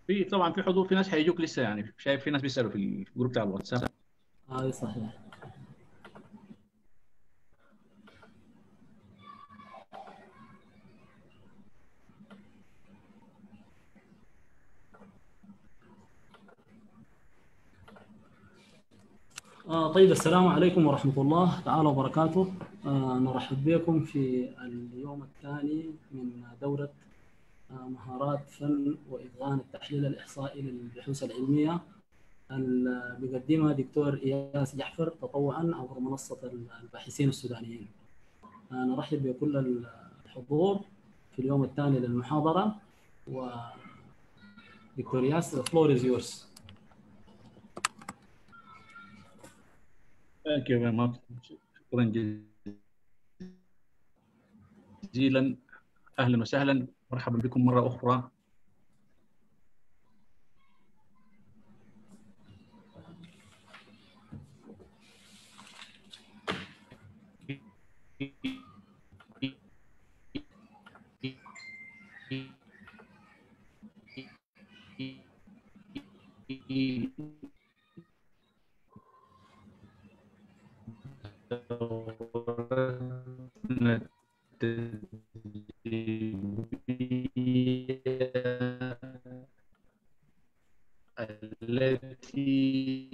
في طبعا في حضور في ناس هيجوك لسه يعني شايف في ناس بيسالوا في الجروب بتاع الواتساب اي صحيح آه طيب السلام عليكم ورحمة الله تعالى وبركاته آه نرحب بكم في اليوم الثاني من دورة آه مهارات فن وإتقان التحليل الإحصائي للبحوث العلمية اللي بيقدمها دكتور إياس جعفر تطوعا عبر منصة الباحثين السودانيين آه نرحب بكل الحضور في اليوم الثاني للمحاضرة و دكتور إياس the floor is yours Thank you very much. شكرا جزيلا اهلا وسهلا مرحبا بكم مره اخرى التي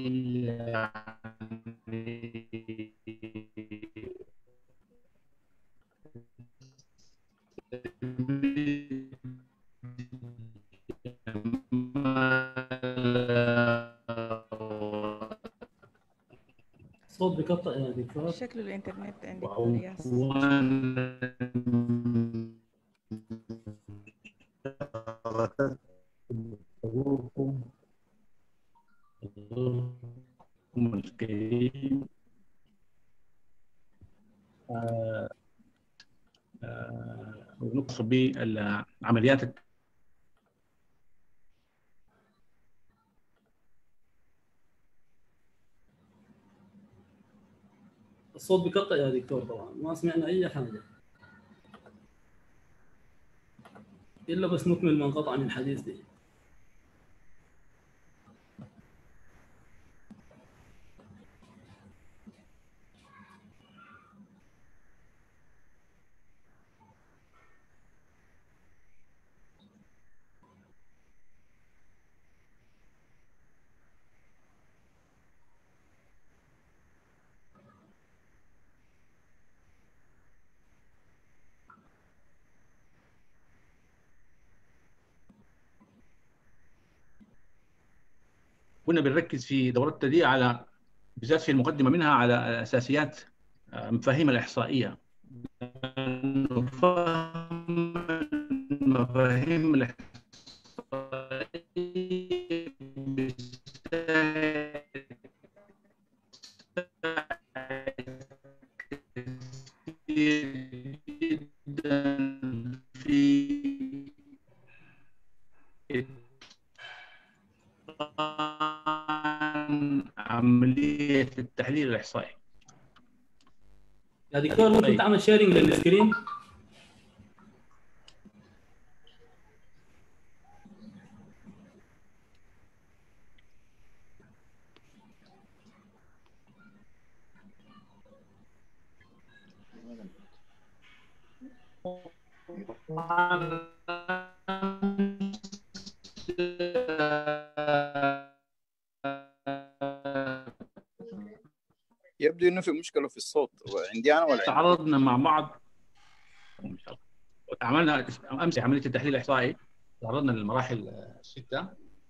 صوت بقطع يا دكتور شكله الانترنت عندك ياس حضوركم حضوركم الكريم آه، آه، ونقصد بالعمليات الت- الصوت بقطع يا دكتور طبعا ما سمعنا اي حاجه الا بس نكمل ما انقطع من الحديث دي كنا بنركز في دورتنا دي على بالذات في المقدمه منها على اساسيات آه، مفاهيم الاحصائيه نفهم مفاهيم الاحصائيه بتساعد كثير جدا في إتقان عملية التحليل الإحصائي يا دكتور ممكن طيب. تعمل شيرنج للسكرين يبدو انه في مشكله في الصوت عندي انا ولا عندي تعرضنا مع بعض عملنا امس عمليه التحليل الاحصائي تعرضنا للمراحل السته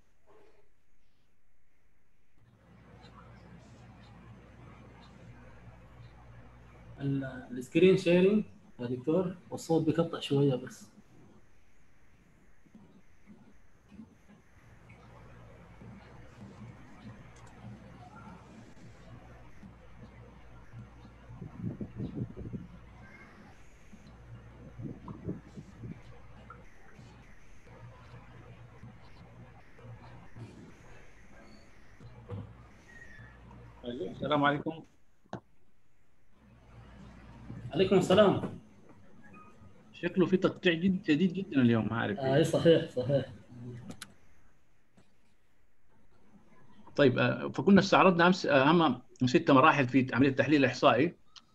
ال- السكرين شيرنج يا دكتور والصوت بقطع شويه بس السلام عليكم عليكم السلام شكله في تقطيع جد شديد جدا اليوم ما عارف اي صحيح صحيح طيب آه، فكنا استعرضنا امس اهم ست مراحل في عمليه التحليل الاحصائي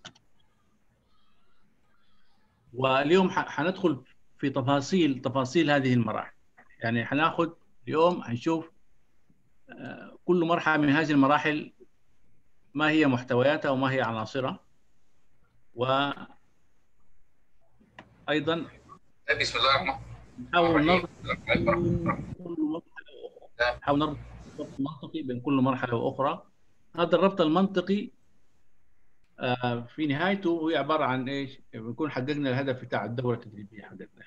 واليوم ح- حندخل في تفاصيل تفاصيل هذه المراحل يعني حناخذ اليوم حنشوف آه، كل مرحله من هذه المراحل ما هي محتوياتها وما هي عناصرها وايضا بسم الله الرحمن نحاول نربط الرحيم كل مرحله نحاول نربط ربط منطقي بين كل مرحله واخرى هذا الربط المنطقي آه، في نهايته هو عباره عن ايش؟ بنكون حققنا الهدف بتاع الدوره التدريبيه حقتنا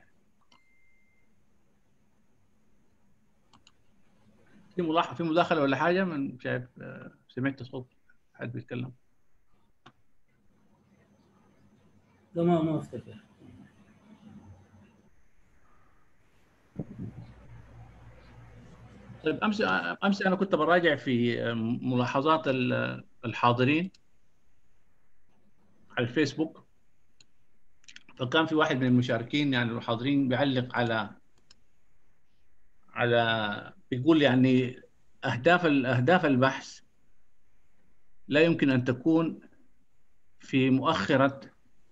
في ملاحظه في مداخله ولا حاجه من شايف آه، سمعت صوت حد بيتكلم ده ما ما افتكر طيب امس امس انا كنت براجع في ملاحظات ال- الحاضرين على الفيسبوك فكان في واحد من المشاركين يعني الحاضرين بيعلق على على بيقول يعني اهداف ال- اهداف البحث لا يمكن ان تكون في مؤخره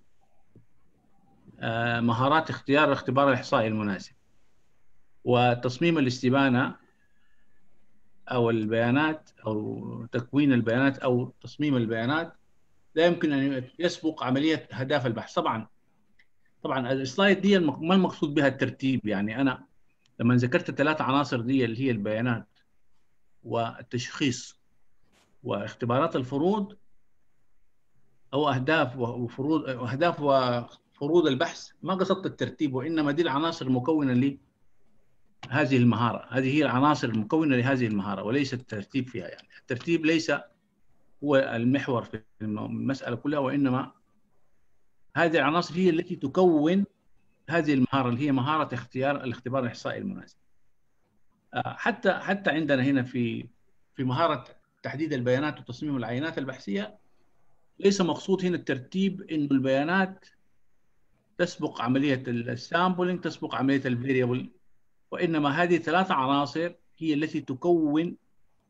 آه، مهارات اختيار الاختبار الاحصائي المناسب وتصميم الاستبانه او البيانات او تكوين البيانات او تصميم البيانات لا يمكن ان يسبق عمليه اهداف البحث طبعا طبعا السلايد دي المق- ما المقصود بها الترتيب يعني انا لما ذكرت الثلاث عناصر دي اللي هي البيانات والتشخيص واختبارات الفروض او اهداف وفروض اهداف وفروض البحث ما قصدت الترتيب وانما دي العناصر المكونه لي هذه المهارة هذه هي العناصر المكونة لهذه المهارة وليس الترتيب فيها يعني الترتيب ليس هو المحور في المسألة كلها وإنما هذه العناصر هي التي تكون هذه المهارة اللي هي مهارة اختيار الاختبار الإحصائي المناسب آه، حتى حتى عندنا هنا في في مهارة تحديد البيانات وتصميم العينات البحثية ليس مقصود هنا الترتيب إنه البيانات تسبق عملية السامبلينج تسبق عملية الفيريبل وإنما هذه ثلاث عناصر هي التي تكون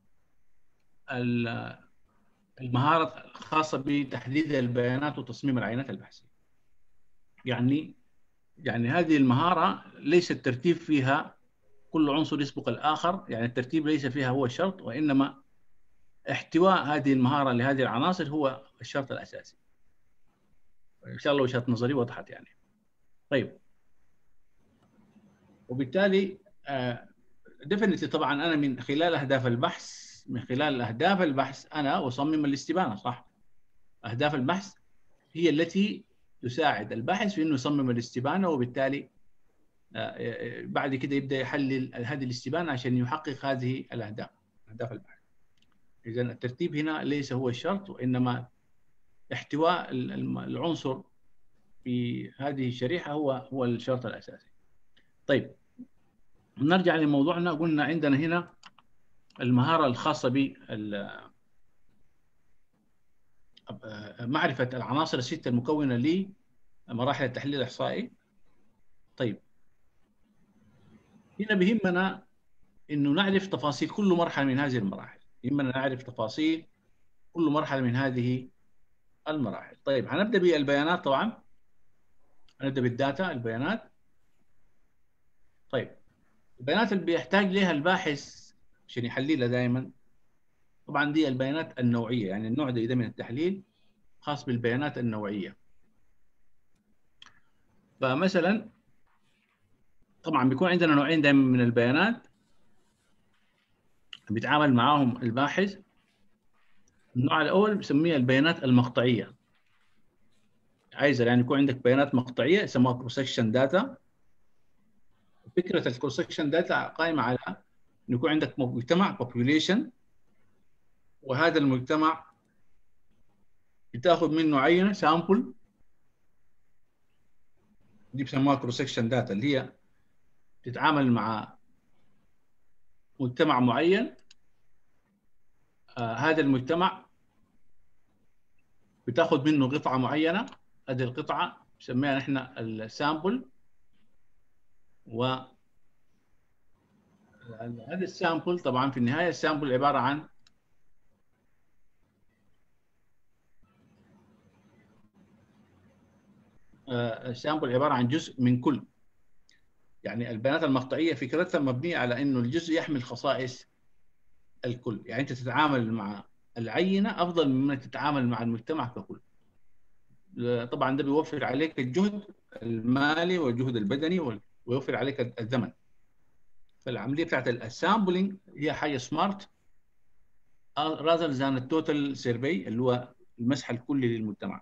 ال- المهارة الخاصة بتحديد البيانات وتصميم العينات البحثية يعني يعني هذه المهارة ليس الترتيب فيها كل عنصر يسبق الآخر يعني الترتيب ليس فيها هو الشرط وإنما احتواء هذه المهارة لهذه العناصر هو الشرط الأساسي إن شاء الله وجهة نظري وضحت يعني طيب وبالتالي ديفنتلي طبعا انا من خلال اهداف البحث من خلال اهداف البحث انا اصمم الاستبانه صح اهداف البحث هي التي تساعد الباحث في انه يصمم الاستبانه وبالتالي آه، بعد كده يبدا يحلل هذه الاستبانه عشان يحقق هذه الاهداف اهداف البحث اذا الترتيب هنا ليس هو الشرط وانما احتواء ال- الم- العنصر في هذه الشريحه هو هو الشرط الاساسي طيب نرجع لموضوعنا قلنا عندنا هنا المهارة الخاصة بال معرفة العناصر الستة المكونة لمراحل التحليل الإحصائي طيب هنا بهمنا إنه نعرف تفاصيل كل مرحلة من هذه المراحل يهمنا نعرف تفاصيل كل مرحلة من هذه المراحل طيب هنبدأ بالبيانات طبعا هنبدأ بالداتا البيانات طيب البيانات اللي بيحتاج لها الباحث عشان يحللها دائما طبعا دي البيانات النوعيه يعني النوع ده, ده من التحليل خاص بالبيانات النوعيه فمثلا طبعا بيكون عندنا نوعين دائما من البيانات بيتعامل معاهم الباحث النوع الاول بسميها البيانات المقطعيه عايز يعني يكون عندك بيانات مقطعيه يسموها كروسكشن داتا فكره الكروسكشن داتا قائمه على انه يكون عندك مجتمع population وهذا المجتمع بتاخذ منه عينه سامبل دي بسموها كروسكشن داتا اللي هي تتعامل مع مجتمع معين آه هذا المجتمع بتاخذ منه قطعه معينه هذه القطعه بسميها نحن السامبل و هذا السامبل طبعا في النهايه السامبل عباره عن السامبل عباره عن جزء من كل يعني البيانات المقطعيه فكرتها مبنيه على انه الجزء يحمل خصائص الكل يعني انت تتعامل مع العينه افضل مما تتعامل مع المجتمع ككل طبعا ده بيوفر عليك الجهد المالي والجهد البدني ويوفر عليك الزمن فالعمليه بتاعت السامبلينج هي حاجه سمارت راذر ذان التوتال سيرفي اللي هو المسح الكلي للمجتمع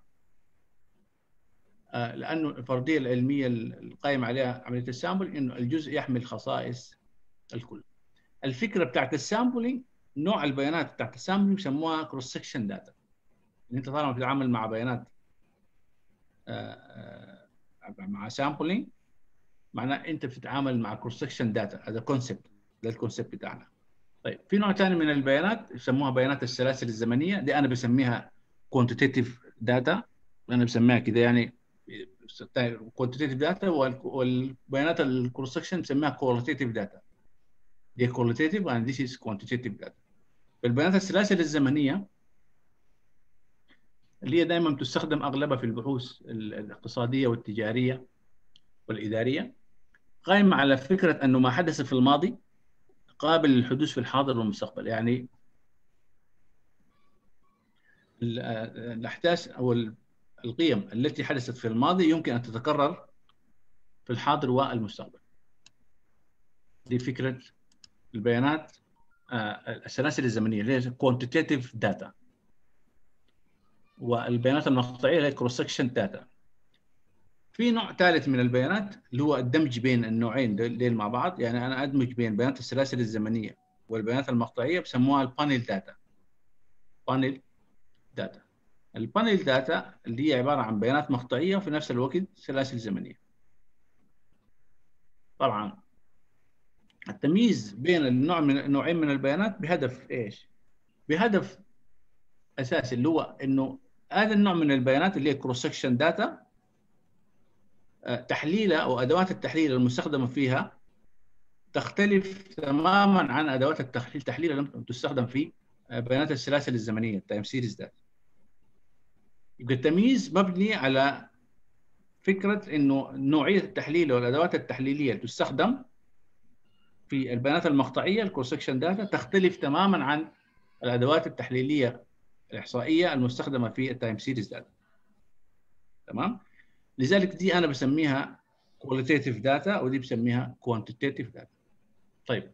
آه، لانه الفرضيه العلميه القائمه عليها عمليه السامبل انه الجزء يحمل خصائص الكل الفكره بتاعت السامبلينج نوع البيانات بتاعت السامبلينج بيسموها كروس سكشن داتا انت طالما بتتعامل مع بيانات آه، آه، مع سامبلينج معناه انت بتتعامل مع كروس سكشن داتا هذا كونسبت ده الكونسبت بتاعنا طيب في نوع ثاني من البيانات يسموها بيانات السلاسل الزمنيه دي انا بسميها كوانتيتيف داتا انا بسميها كده يعني كوانتيتيف داتا والبيانات الكروس سكشن بسميها كواليتيف داتا دي كواليتيف and this is quantitative data فالبيانات السلاسل الزمنيه اللي هي دائما تستخدم اغلبها في البحوث الاقتصاديه والتجاريه والاداريه قائمه على فكره انه ما حدث في الماضي قابل للحدوث في الحاضر والمستقبل يعني الاحداث او القيم التي حدثت في الماضي يمكن ان تتكرر في الحاضر والمستقبل دي فكره البيانات السلاسل الزمنيه اللي هي كوانتيتيف داتا والبيانات المقطعيه اللي هي كروس سكشن داتا في نوع ثالث من البيانات اللي هو الدمج بين النوعين ديل مع بعض يعني انا ادمج بين بيانات السلاسل الزمنيه والبيانات المقطعيه بسموها البانل داتا بانل داتا البانل داتا اللي هي عباره عن بيانات مقطعيه وفي نفس الوقت سلاسل زمنيه طبعا التمييز بين النوع من النوعين من البيانات بهدف ايش بهدف اساسي اللي هو انه هذا النوع من البيانات اللي هي كروس سكشن داتا تحليلها او ادوات التحليل المستخدمه فيها تختلف تماما عن ادوات التحليل التحليل اللي تستخدم في بيانات السلاسل الزمنيه التايم سيريز داتا يبقى التمييز مبني على فكره انه نوعيه التحليل والادوات التحليليه اللي تستخدم في البيانات المقطعيه الكروس سكشن داتا تختلف تماما عن الادوات التحليليه الاحصائيه المستخدمه في التايم سيريز داتا تمام لذلك دي انا بسميها كواليتيف داتا ودي بسميها كوانتيتيف داتا طيب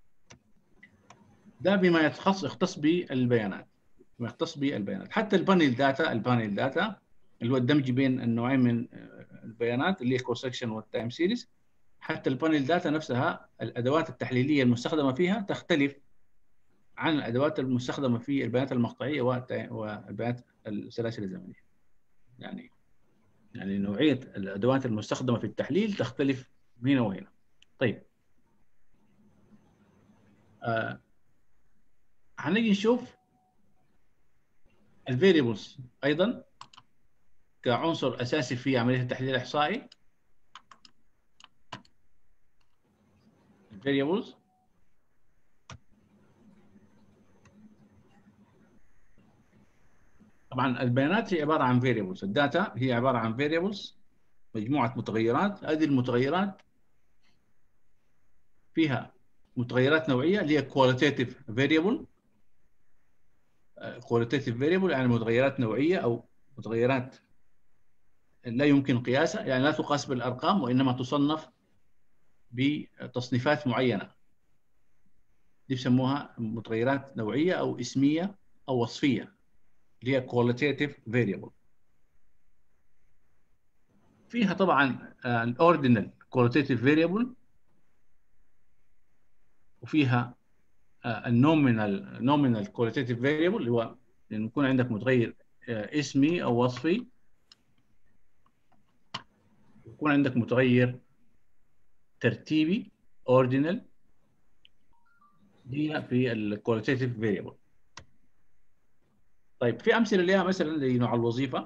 ده بما يختص يختص بالبيانات ما يختص بالبيانات حتى البانل داتا البانل داتا اللي هو الدمج بين النوعين من البيانات اللي هي كروس سكشن والتايم سيريز حتى البانل داتا نفسها الادوات التحليليه المستخدمه فيها تختلف عن الادوات المستخدمه في البيانات المقطعيه والبيانات السلاسل الزمنيه. يعني يعني نوعيه الادوات المستخدمه في التحليل تختلف هنا وهنا. طيب. آه هنيجي نشوف الفيريبلز ايضا كعنصر اساسي في عمليه التحليل الاحصائي variables طبعا البيانات هي عباره عن variables الداتا هي عباره عن variables مجموعه متغيرات هذه المتغيرات فيها متغيرات نوعيه اللي هي qualitative variable qualitative variable يعني متغيرات نوعيه او متغيرات لا يمكن قياسها يعني لا تقاس بالارقام وانما تصنف بتصنيفات معينه دي بيسموها متغيرات نوعيه او اسميه او وصفيه اللي هي qualitative variable فيها طبعا الاوردينال qualitative variable وفيها النومينال نومينال qualitative variable اللي هو لما يكون عندك متغير اسمي او وصفي يكون عندك متغير ترتيبي اوردينال دي في الكواليتيف فاريبل طيب في امثله ليها مثلا لنوع الوظيفه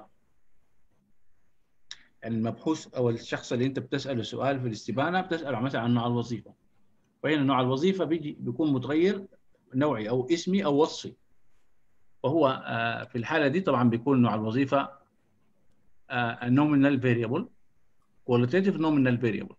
يعني المبحوث او الشخص اللي انت بتساله سؤال في الاستبانه بتساله مثلا عن نوع الوظيفه وهنا نوع الوظيفه بيجي بيكون متغير نوعي او اسمي او وصفي وهو في الحاله دي طبعا بيكون نوع الوظيفه نومينال فاريبل qualitative nominal variable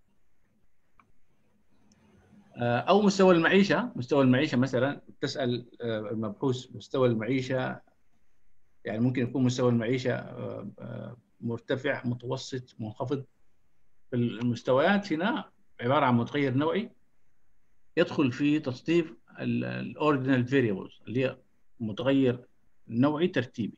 آه، او مستوى المعيشه مستوى المعيشه مثلا تسال آه، المبحوث مستوى المعيشه يعني ممكن يكون مستوى المعيشه آه، آه، مرتفع متوسط منخفض المستويات هنا عباره عن متغير نوعي يدخل في تصنيف الاوردينال فاريبلز اللي هي متغير نوعي ترتيبي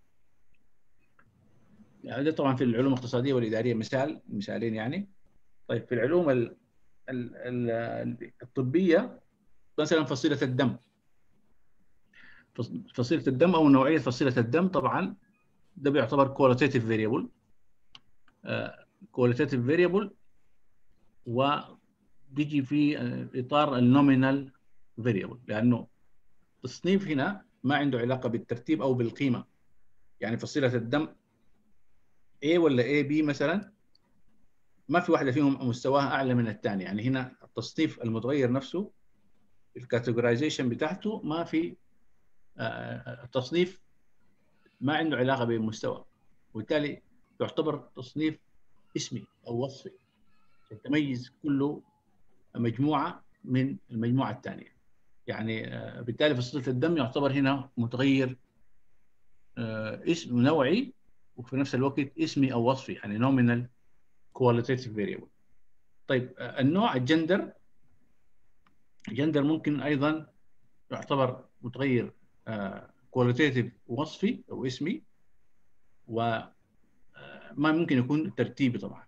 يعني ده طبعا في العلوم الاقتصاديه والاداريه مثال مثالين يعني طيب في العلوم ال ال ال الطبيه مثلا فصيله الدم فص- فصيله الدم او نوعيه فصيله الدم طبعا ده بيعتبر كواليتيف فاريبل كواليتيف فاريبل وبيجي في آه، اطار النومينال فاريبل لانه التصنيف هنا ما عنده علاقه بالترتيب او بالقيمه يعني فصيله الدم A ولا A B مثلا ما في واحده فيهم مستواها اعلى من الثانيه يعني هنا التصنيف المتغير نفسه الكاتيجورايزيشن بتاعته ما في آه، التصنيف ما عنده علاقه بالمستوى وبالتالي يعتبر تصنيف اسمي او وصفي عشان تميز كل مجموعه من المجموعه الثانيه يعني آه، بالتالي فصيله الدم يعتبر هنا متغير آه، اسم نوعي وفي نفس الوقت اسمي او وصفي يعني nominal qualitative variable طيب آه، النوع الجندر الجندر ممكن ايضا يعتبر متغير كواليتيف وصفي او اسمي وما ممكن يكون ترتيبي طبعا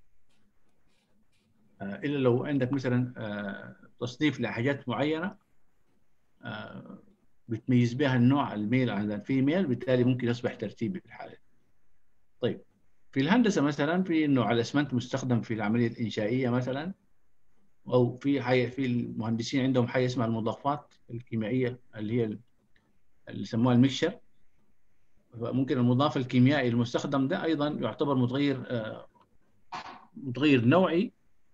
آه، الا لو عندك مثلا آه، تصنيف لحاجات معينه آه، بتميز بها النوع الميل عن الفيميل بالتالي ممكن يصبح ترتيبي في الحاله دي. طيب في الهندسه مثلا في انه على الاسمنت مستخدم في العمليه الانشائيه مثلا او في حي في المهندسين عندهم حاجه اسمها المضافات الكيميائيه اللي هي اللي يسموها الميكشر ممكن المضاف الكيميائي المستخدم ده ايضا يعتبر متغير آه، متغير نوعي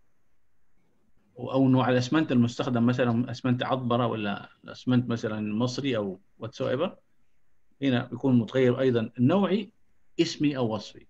او نوع الاسمنت المستخدم مثلا اسمنت عطبره ولا اسمنت مثلا مصري او واتس ايفر هنا بيكون متغير ايضا نوعي اسمي او وصفي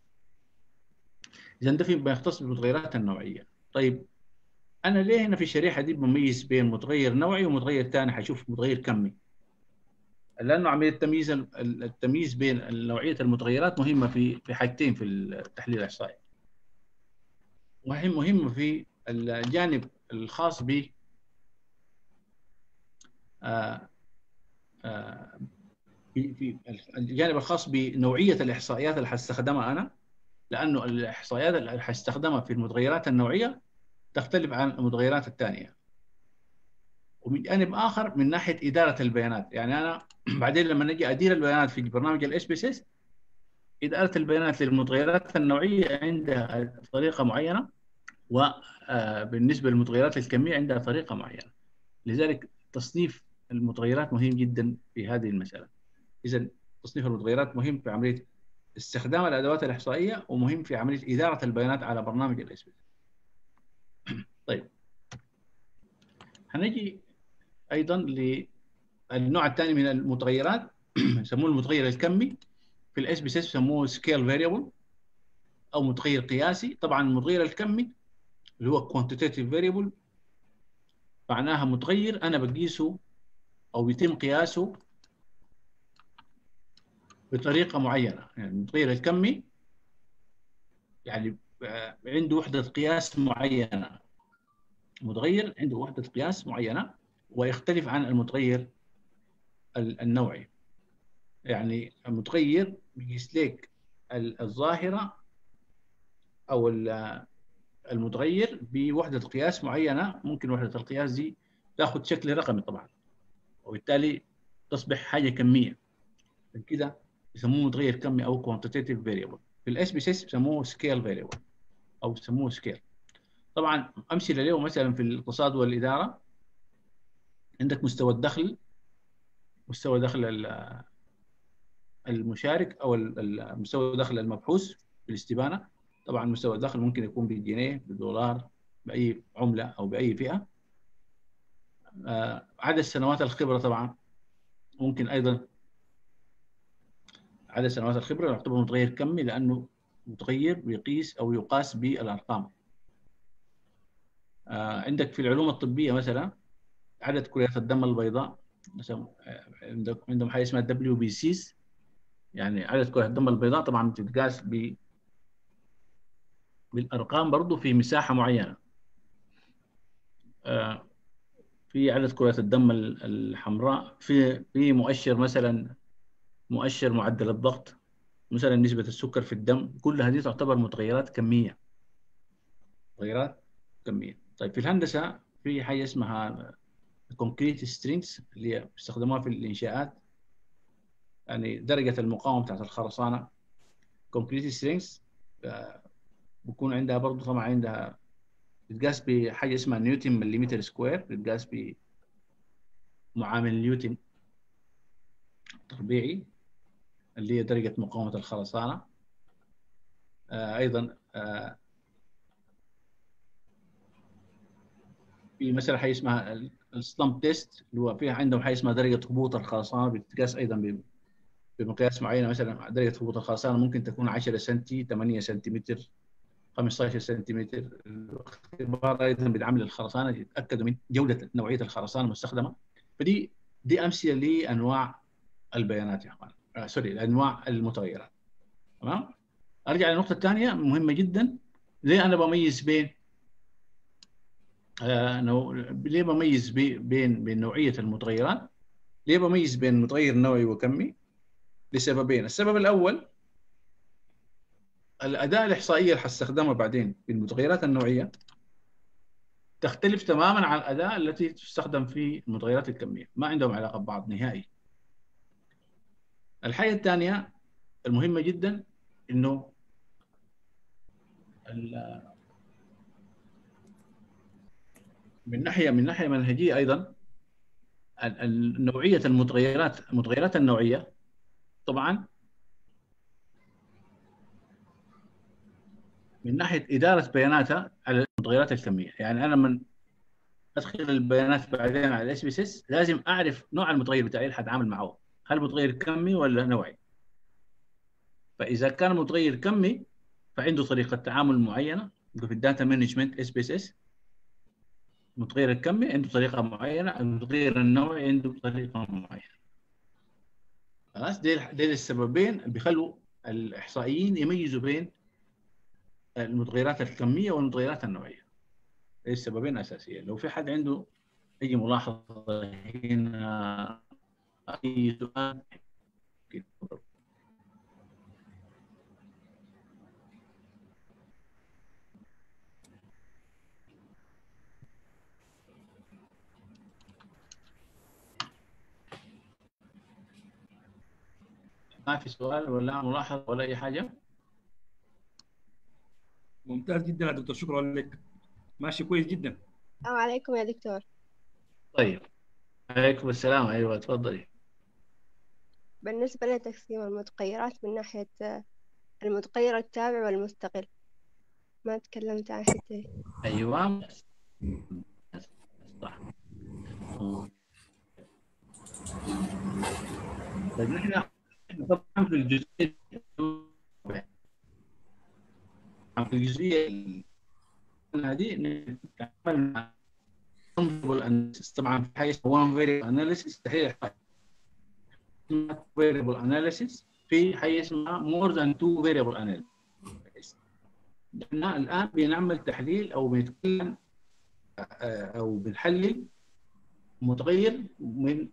اذا ده فيما يختص بالمتغيرات النوعيه طيب انا ليه هنا في الشريحه دي بميز بين متغير نوعي ومتغير ثاني حشوف متغير كمي لانه عمليه التمييز التمييز بين نوعيه المتغيرات مهمه في في حاجتين في التحليل الاحصائي مهم مهمه في الجانب الخاص ب آه، آه، في في الجانب الخاص بنوعيه الاحصائيات اللي حستخدمها انا لانه الاحصائيات اللي حستخدمها في المتغيرات النوعيه تختلف عن المتغيرات الثانيه ومن جانب اخر من ناحيه اداره البيانات يعني انا بعدين لما نجي ادير البيانات في برنامج الاس بي اس اداره البيانات للمتغيرات النوعيه عندها طريقه معينه وبالنسبه للمتغيرات الكميه عندها طريقه معينه لذلك تصنيف المتغيرات مهم جدا في هذه المساله اذا تصنيف المتغيرات مهم في عمليه استخدام الادوات الاحصائيه ومهم في عمليه اداره البيانات على برنامج الاس بي طيب هنجي ايضا للنوع الثاني من المتغيرات يسموه المتغير الكمي في الاس بي اس يسموه سكيل فاريبل او متغير قياسي طبعا المتغير الكمي اللي هو كوانتيتيف فاريبل معناها متغير انا بقيسه او بيتم قياسه بطريقه معينه يعني المتغير الكمي يعني عنده وحده قياس معينه متغير عنده وحده قياس معينه ويختلف عن المتغير النوعي يعني المتغير بيقيس لك الظاهره او المتغير بوحده قياس معينه ممكن وحده القياس دي تاخذ شكل رقمي طبعا وبالتالي تصبح حاجه كميه عشان كده يسموه متغير كمي او كوانتيتيف فاريبل في الاس بي اس يسموه سكيل فاريبل او يسموه سكيل طبعا امثله له مثلا في الاقتصاد والاداره عندك مستوى الدخل مستوى دخل المشارك او مستوى دخل المبحوث في الاستبانه طبعا مستوى الدخل ممكن يكون بالجنيه بالدولار باي عمله او باي فئه عدد سنوات الخبره طبعا ممكن ايضا عدد سنوات الخبره يعتبر متغير كمي لانه متغير بيقيس او يقاس بالارقام آه، عندك في العلوم الطبيه مثلا عدد كريات الدم البيضاء مثلا آه، عندك عندهم حاجه اسمها دبليو بي سيز يعني عدد كريات الدم البيضاء طبعا بتتقاس ب بالارقام برضه في مساحه معينه آه، في عدد كريات الدم ال- الحمراء في في مؤشر مثلا مؤشر معدل الضغط مثلا نسبة السكر في الدم كل هذه تعتبر متغيرات كمية متغيرات كمية طيب في الهندسة في حاجة اسمها كونكريت سترينجز اللي هي بيستخدموها في الإنشاءات يعني درجة المقاومة بتاعت الخرسانة كونكريت سترينجز بكون عندها برضه طبعا عندها بتقاس بحاجة اسمها نيوتن مليمتر سكوير بتقاس بمعامل نيوتن تربيعي اللي هي درجة مقاومة الخرسانة آه أيضا آه في مثلا حاجة اسمها السلامب تيست اللي هو فيها عندهم حاجة اسمها درجة هبوط الخرسانة بتقاس أيضا ب- بمقياس معين مثلا درجة هبوط الخرسانة ممكن تكون 10 سنتي 8 سنتيمتر 15 سنتيمتر الاختبار أيضا بيدعم الخرسانة يتأكدوا من جودة نوعية الخرسانة المستخدمة فدي دي أمثلة لأنواع البيانات يا اخوان آه سوري انواع المتغيرات تمام ارجع للنقطه الثانيه مهمه جدا ليه انا بميز بين آه نوع... ليه بميز بي... بين بين نوعيه المتغيرات ليه بميز بين متغير نوعي وكمي لسببين السبب الاول الاداه الاحصائيه اللي حستخدمها بعدين في المتغيرات النوعيه تختلف تماما عن الاداه التي تستخدم في المتغيرات الكميه ما عندهم علاقه ببعض نهائي الحاجة الثانية المهمة جدا انه ال- من ناحية من ناحية منهجية ايضا ال- ال- نوعية المتغيرات المتغيرات النوعية طبعا من ناحية إدارة بياناتها على المتغيرات الكمية يعني أنا من أدخل البيانات بعدين على الاس بي اس لازم أعرف نوع المتغير بتاعي اللي حتعامل معه هل متغير كمي ولا نوعي فاذا كان متغير كمي فعنده طريقه تعامل معينه في الداتا مانجمنت اس بي اس اس المتغير الكمي عنده طريقه معينه المتغير النوعي عنده طريقه معينه خلاص دي دي السببين اللي بيخلوا الاحصائيين يميزوا بين المتغيرات الكميه والمتغيرات النوعيه دي السببين اساسيين لو في حد عنده اي ملاحظه هنا اي سؤال ما في سؤال ولا ملاحظة ولا أي حاجة؟ ممتاز جدا يا دكتور شكرا لك ماشي كويس جدا السلام عليكم يا دكتور طيب عليكم السلام أيوة تفضلي بالنسبة لتقسيم المتغيرات من ناحية آه، المتغير التابع والمستقل ما تكلمت عن الحتة دي. أيوة صح طيب نحن نحن طبعا في الجزئية طبعاً في الجزئية هذه نتعامل مع fungible analysis طبعا في حاجة اسمها one variable analysis تحليل اسمها variable analysis في حاجة اسمها more than two variable analysis نحن الآن بنعمل تحليل أو بنتكلم آه، أو بنحلل متغير من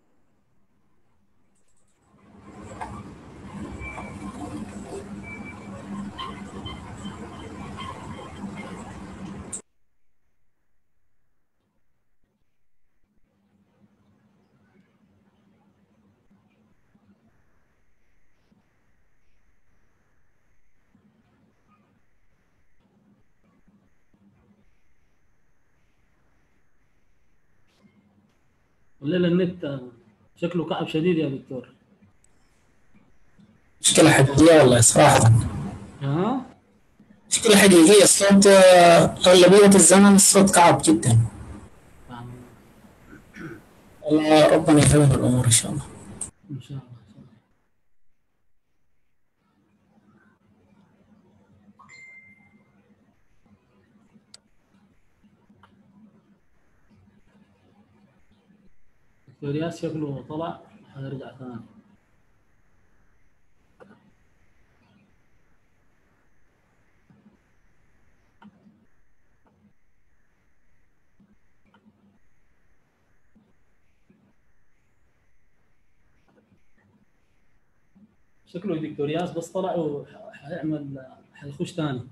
الليله النت آه، شكله كعب شديد يا دكتور مشكلة حقيقية والله صراحة ها مشكلة حقيقية الصوت آه، أغلبية الزمن الصوت كعب جدا آه، الله ربنا يهون الأمور إن شاء الله ان شاء الله إن شاء الله. دكتور ياس شكله طلع هيرجع ثاني شكله دكتور ياس بس طلع وحيعمل حيخش ثاني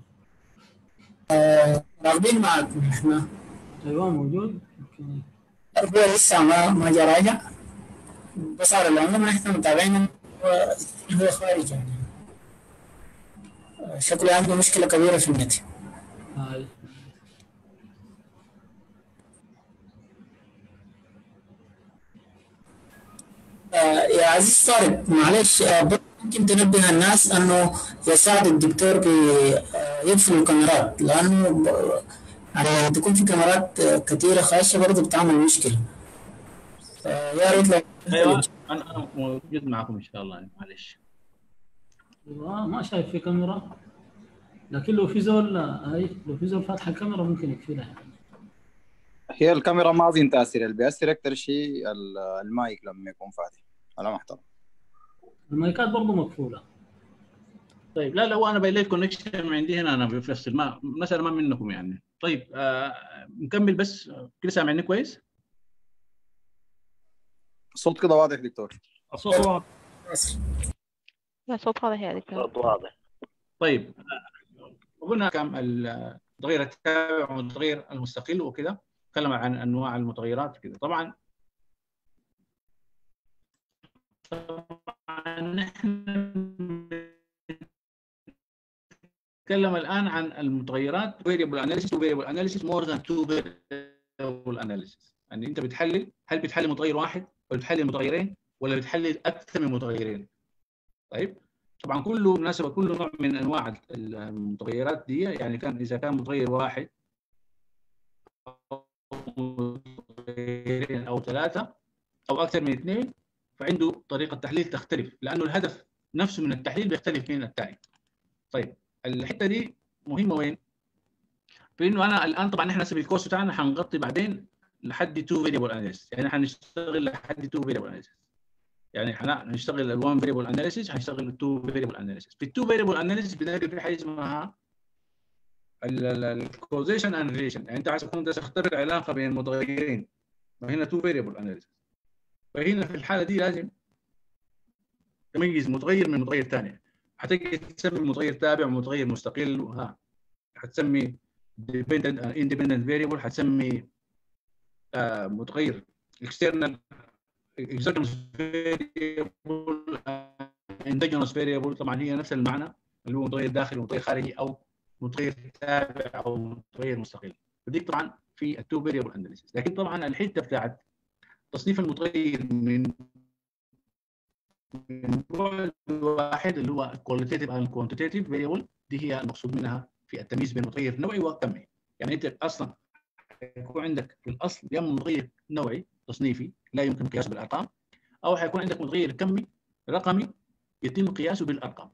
راغبين معكم احنا ايوه موجود اوكي هو لسه ما ما جا راجع بس على العموم احنا متابعين هو هو خارج يعني شكله عنده مشكلة كبيرة في النت هاي آه، يا عزيز طارق معلش آه، بس ممكن تنبه الناس انه يساعد الدكتور بيقفل الكاميرات لانه ب- يعني تكون في كاميرات آه، كثيرة خاشة برضه بتعمل مشكلة آه، يا ريت لو ايوه انا انا موجود معكم ان شاء الله يعني معلش ايوه ما شايف في كاميرا لكن لو في زول هاي لو في زول فاتح الكاميرا ممكن يقفلها يعني هي الكاميرا ما اظن تاثير اللي بيأثر اكثر شيء ال- المايك لما يكون فاتح على محترم المايكات برضه مقفوله طيب لا لا هو انا باين لي الكونكشن عندي هنا انا بفصل ما مسألة ما منكم يعني طيب آه نكمل بس آه، كده سامعني كويس؟ الصوت كده واضح دكتور الصوت واضح لا صوت واضح يا دكتور طيب آه، قلنا كم المتغير التابع والمتغير المستقل وكده تكلم عن انواع المتغيرات كده طبعا طبعا نحن نتكلم الان عن المتغيرات variable analysis و variable analysis more than two variable analysis يعني انت بتحلل هل بتحلل متغير واحد ولا بتحلل متغيرين ولا بتحلل اكثر من متغيرين طيب طبعا كله مناسبه كل نوع من انواع المتغيرات دي يعني كان اذا كان متغير واحد أو متغيرين او ثلاثه او اكثر من اثنين فعنده طريقه تحليل تختلف لانه الهدف نفسه من التحليل بيختلف من الثاني طيب الحته دي مهمه وين؟ في انه انا الان طبعا احنا في الكورس بتاعنا حنغطي بعدين لحد 2 فيريبل اناليسيس يعني حنشتغل لحد 2 فيريبل اناليسيس يعني هنشتغل ال 1 فيريبل اناليسيس هنشتغل ال 2 فيريبل اناليسيس في ال 2 فيريبل اناليسيس بنلاقي في حاجه اسمها الكوزيشن اند ريليشن يعني انت عايز تكون تختبر علاقه بين المتغيرين وهنا 2 فيريبل اناليسيس فهنا في الحاله دي لازم تميز متغير من متغير ثاني هتجي تسمي متغير تابع ومتغير مستقل وها هتسمي dependent independent variable هتسمي آه متغير external exogenous variable endogenous variable طبعا هي نفس المعنى اللي هو متغير داخلي ومتغير خارجي او متغير تابع او متغير مستقل ودي طبعا في التو فيريبل اناليسيس لكن طبعا الحته بتاعت تصنيف المتغير من من بعد واحد اللي هو كواليتيف اند كوانتيتيف فيريبل دي هي المقصود منها في التمييز بين متغير نوعي وكمي يعني انت اصلا يكون عندك في الاصل يا اما متغير نوعي تصنيفي لا يمكن قياسه بالارقام او حيكون عندك متغير كمي رقمي يتم قياسه بالارقام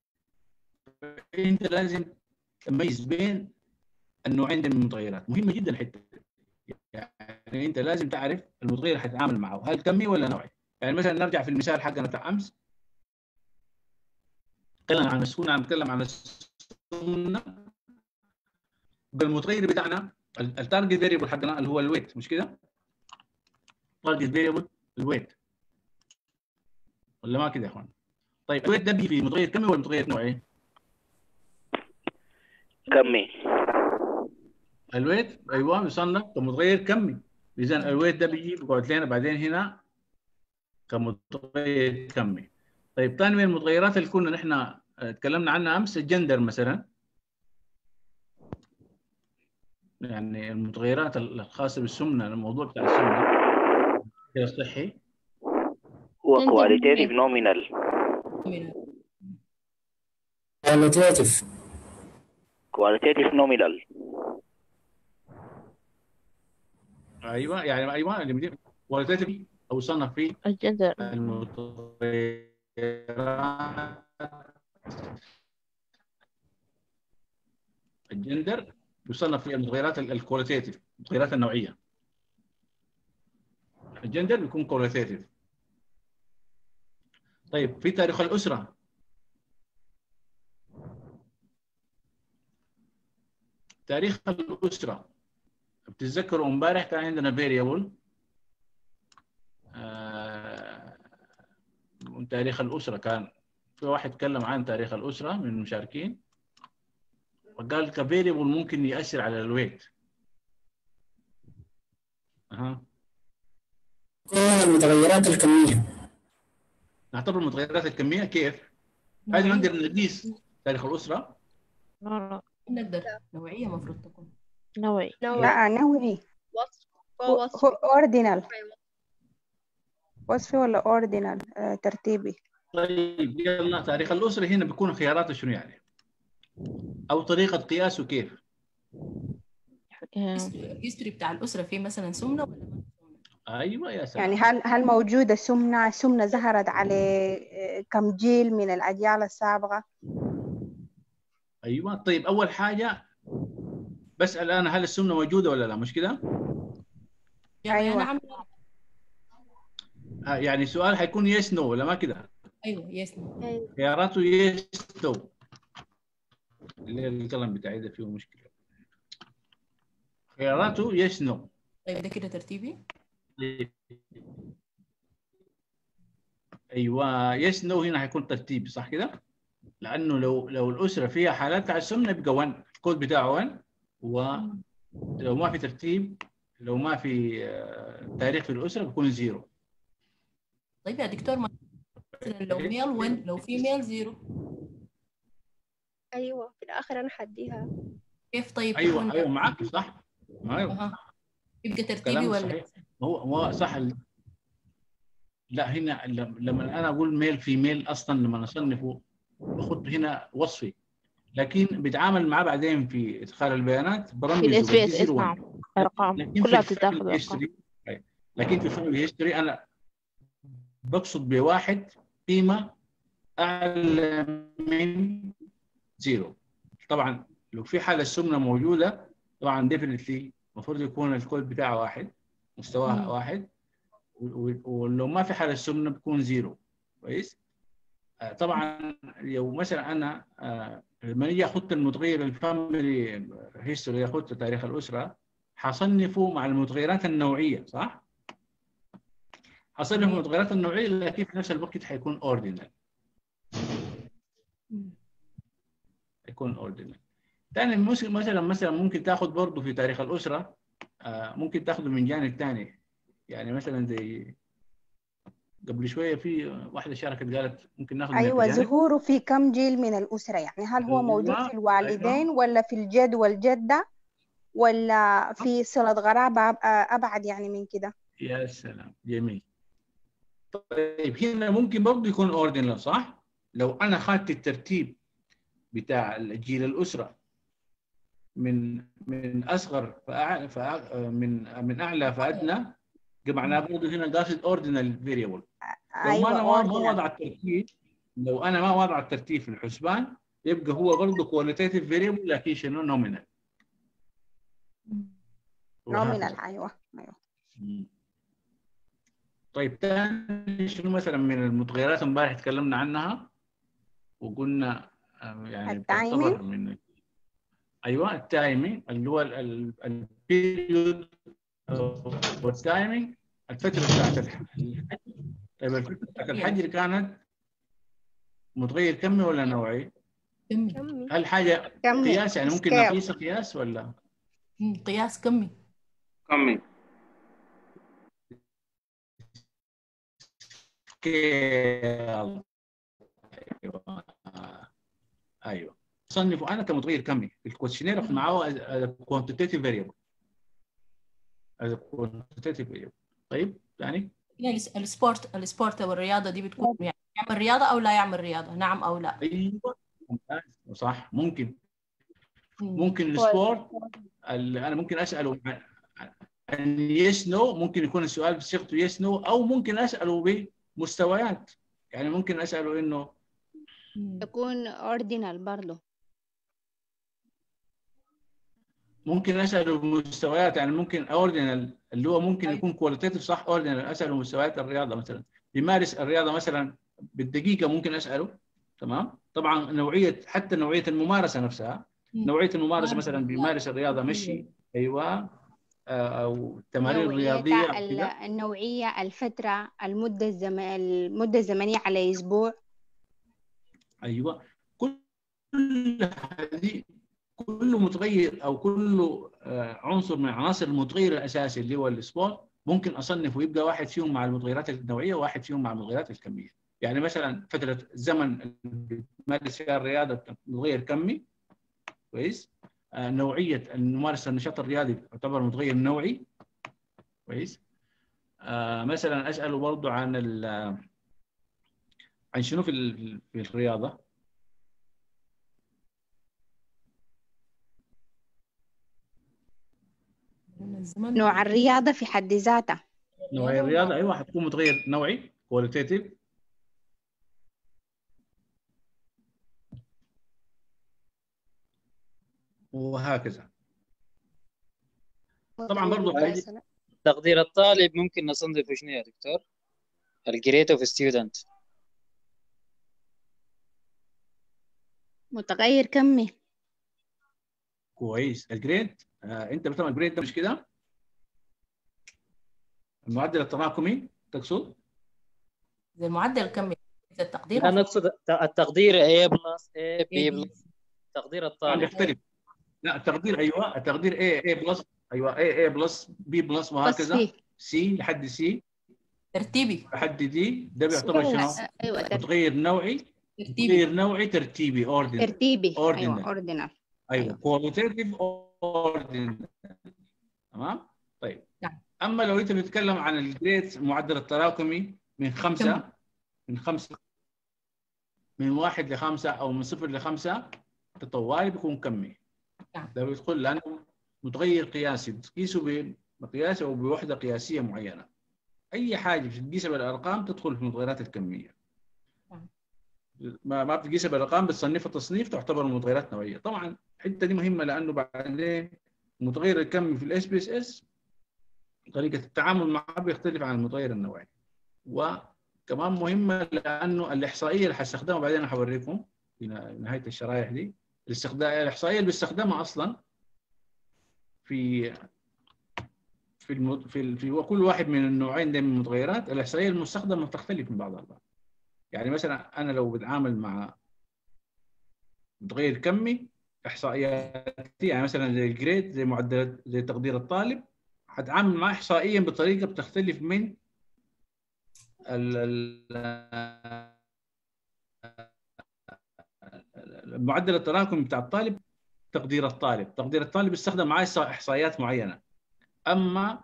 انت لازم تميز بين النوعين من المتغيرات مهمه جدا الحته يعني انت لازم تعرف المتغير اللي حتتعامل معه هل كمي ولا نوعي يعني مثلا نرجع في المثال حقنا بتاع امس نتكلم عن السكون عم نتكلم عن السكون بالمتغير بتاعنا التارجت فيريبل حقنا اللي هو الويت مش كده؟ تارجت فيريبل الويت ولا ما كده يا اخوان؟ طيب الويت ده بيجي في متغير كمي ولا متغير نوعي؟ كمي الويت ايوه يصنف كمتغير كمي اذا الويت ده بيجي بيقعد لنا بعدين هنا كمتغير كمي طيب ثاني من المتغيرات اللي كنا نحن تكلمنا عنها امس الجندر مثلا يعني المتغيرات الخاصه بالسمنه الموضوع بتاع السمنه الصحي هو كواليتيف نومينال كواليتيف كواليتيف نومينال ايوه يعني ايوه اللي بدي كواليتيف او يصنف في الجندر المتغيرات الجندر يصنف في المتغيرات الكواليتيف المتغيرات النوعيه الجندر بيكون كواليتيف طيب في تاريخ الاسره تاريخ الاسره بتتذكروا امبارح كان عندنا فيريبل آه من تاريخ الاسره كان في واحد تكلم عن تاريخ الاسره من المشاركين وقال كفيريبل ممكن ياثر على الويت اها كل المتغيرات الكمية نعتبر المتغيرات الكميه كيف؟ هذه نقدر نقيس تاريخ الاسره لا لا نقدر نوعية مفروض تكون نوعي نوع لا نوعي وصف هو هو وصف هو اوردينال وصفي ولا اوردينال آه ترتيبي طيب يلا تاريخ الاسره هنا بيكون خياراته شنو يعني؟ او طريقه قياسه كيف؟ الهيستوري بتاع الأسرة فيه مثلا سمنة ولا ما ايوه يا سلام يعني هل هل موجودة سمنة سمنة ظهرت على آه، كم جيل من الأجيال السابقة ايوه طيب اول حاجه بسال انا هل السمنه موجوده ولا لا مش كده؟ يعني أيوة. نعم آه يعني سؤال حيكون يس نو ولا ما كده؟ أيوة يس أيوة. خياراته يس نو اللي القلم بتاعي ده فيه مشكله خياراته يس نو طيب ده كده ترتيبي ايوه يس نو هنا حيكون ترتيبي صح كده؟ لانه لو لو الاسره فيها حالات على السمنه يبقى 1 الكود بتاعه 1 ولو ما في ترتيب لو ما في آه، تاريخ في الاسره بيكون زيرو طيب يا دكتور ما مثلا لو ميل وين لو في ميل زيرو أيوة في الآخر أنا حديها كيف طيب ايوه تكون ايوه معك صح ايوه أها. يبقى ترتيبي كلام ولا صحيح هو هو صح ال- لا هنا لم- لما انا اقول ميل في ميل اصلا لما اصنفه بحط هنا وصفي لكن بيتعامل معاه بعدين في ادخال البيانات في برمجه الاس بي اس بدي زيرو اسمع وان. ارقام لكن كلها في بتتاخذ الفاميلي ارقام هيستوري أي. لكن في الفاميلي هيستوري انا بقصد بواحد قيمه اعلى من زيرو طبعا لو في حاله السمنه موجوده طبعا ديفنتلي المفروض يكون الكود بتاعه واحد مستواه مم. واحد و- و- ولو ما في حاله السمنه بيكون زيرو كويس آه، طبعا لو مثلا انا آه، لما يجي احط المتغير الفاميلي هيستوري احط تاريخ الاسره حصنفه مع المتغيرات النوعيه صح؟ حصنف جميل. المتغيرات النوعيه لكن في نفس الوقت حيكون اوردينال يكون اوردينال ثاني مثلا مثلا ممكن تاخذ برضه في تاريخ الاسره آه، ممكن تاخذه من جانب ثاني يعني مثلا زي قبل شويه في واحده شاركت قالت ممكن ناخذ من أيوة الجانب. ظهوره في كم جيل من الأسرة يعني هل هو موجود أيوة، في الوالدين ولا في الجد والجدة ولا في صلة غرابة أب- أبعد يعني من كده يا سلام جميل طيب هنا ممكن برضه يكون اوردينال صح؟ لو انا اخذت الترتيب بتاع جيل الاسره من من اصغر فأع... فأع... من من اعلى فادنى معناها برضه هنا قاصد اوردينال فيريبل لو ما انا ما ما ordinal. وضع الترتيب لو انا ما وضع الترتيب في الحسبان يبقى هو برضه كواليتيف فيريبل لكن شنو نومينال nominal أيوة أيوة مم. طيب تاني شنو مثلا من المتغيرات امبارح تكلمنا عنها وقلنا آه، يعني التايمينج. تعتبر من ايوه التايمينج اللي هو البيريود والتايمينج الفتره بتاعت الحجر طيب الفتره بتاعت الحجر كانت متغير كمي ولا نوعي؟ كمي كمي هل حاجه كمي قياس يعني ممكن scale. نقيسها قياس ولا؟ مم، قياس كمي كمي سكيل ايوه ايوه صنفوا انا كمتغير كمي الكويشنير اخذ معاه كوانتيتيف فاريبل كوانتيتيف فاريبل طيب يعني يعني الس- السبورت السبورت او الرياضه دي بتكون يعني يعمل رياضه او لا يعمل رياضه نعم او لا ايوه ممتاز صح ممكن مم. ممكن السبورت اللي انا ممكن اساله عن يس نو ممكن يكون السؤال بصيغته يس نو او ممكن اساله بمستويات يعني ممكن اساله انه مم. يكون اوردينال برضه ممكن اساله مستويات يعني ممكن اوردينال اللي هو ممكن يكون كواليتيف صح اوردينال اساله مستويات الرياضه مثلا بيمارس الرياضه مثلا بالدقيقه ممكن اساله تمام طبعا نوعيه حتى نوعيه الممارسه نفسها نوعيه الممارسه مثلا بيمارس الرياضه مشي ايوه آه، او التمارين الرياضيه نوعيتها أو ال- كده. النوعية الفترة المدة الزم... المدة الزمنية على أسبوع ايوه كل هذه كل متغير او كل آه، عنصر من عناصر المتغير الاساسي اللي هو السبورت ممكن اصنفه ويبقى واحد فيهم مع المتغيرات النوعيه وواحد فيهم مع المتغيرات الكميه يعني مثلا فتره الزمن اللي بتمارس فيها الرياضه متغير كمي كويس آه، نوعيه الممارسه النشاط الرياضي تعتبر متغير نوعي كويس آه، مثلا اساله برضه عن ال- عن شنو في ال- في الرياضه نوع الرياضة في حد ذاتها نوعية الرياضة أيوة حتكون متغير نوعي كواليتيتيف وهكذا طبعا برضو هذه تقدير الطالب ممكن نصنفه شنو يا دكتور؟ الجريد اوف ستودنت متغير كمي كويس الجريد آه انت بتعمل الجريد ده مش كده المعدل التراكمي تقصد زي المعدل الكمي زي التقدير لا نقصد الت- التقدير A بلس A B بلس تقدير طبعا الطالب يختلف لا التقدير ايوه التقدير A A بلس ايوه A A بلس B بلس وهكذا C لحد C ترتيبي لحد دي ده بيعتبر شنو؟ أيوة تر- متغير نوعي متغير نوعي ترتيبي اوردينال ترتيبي أيوة اوردينال أوردينال ايوه كواليتيف اوردينال تمام طيب اما لو انت بتتكلم عن الجريد معدل التراكمي من خمسه من خمسه من واحد لخمسه او من صفر لخمسه تطوالي بيكون كمي ده بيدخل لانه متغير قياسي بتقيسه بمقياس او بوحده قياسيه معينه اي حاجه بتقيسها بالارقام تدخل في المتغيرات الكميه ما ما بتقيسها بالارقام بتصنفها تصنيف تعتبر متغيرات نوعيه طبعا الحته دي مهمه لانه بعدين المتغير الكمي في الاس بي اس اس طريقه التعامل معه بيختلف عن المتغير النوعي وكمان مهمه لانه الاحصائيه اللي حستخدمها بعدين حوريكم في نهايه الشرايح دي الاستخدام الاحصائيه اللي بيستخدمها اصلا في في الم... في, ال... في كل واحد من النوعين ده من المتغيرات الاحصائيه المستخدمه بتختلف من بعضها البعض يعني مثلا انا لو بتعامل مع متغير كمي احصائياتي يعني مثلا زي الجريد زي معدلات زي تقدير الطالب هتعامل معاه احصائيا بطريقه بتختلف من ال... ال... المعدل التراكمي بتاع الطالب تقدير الطالب تقدير الطالب يستخدم معاه احصائيات معينه اما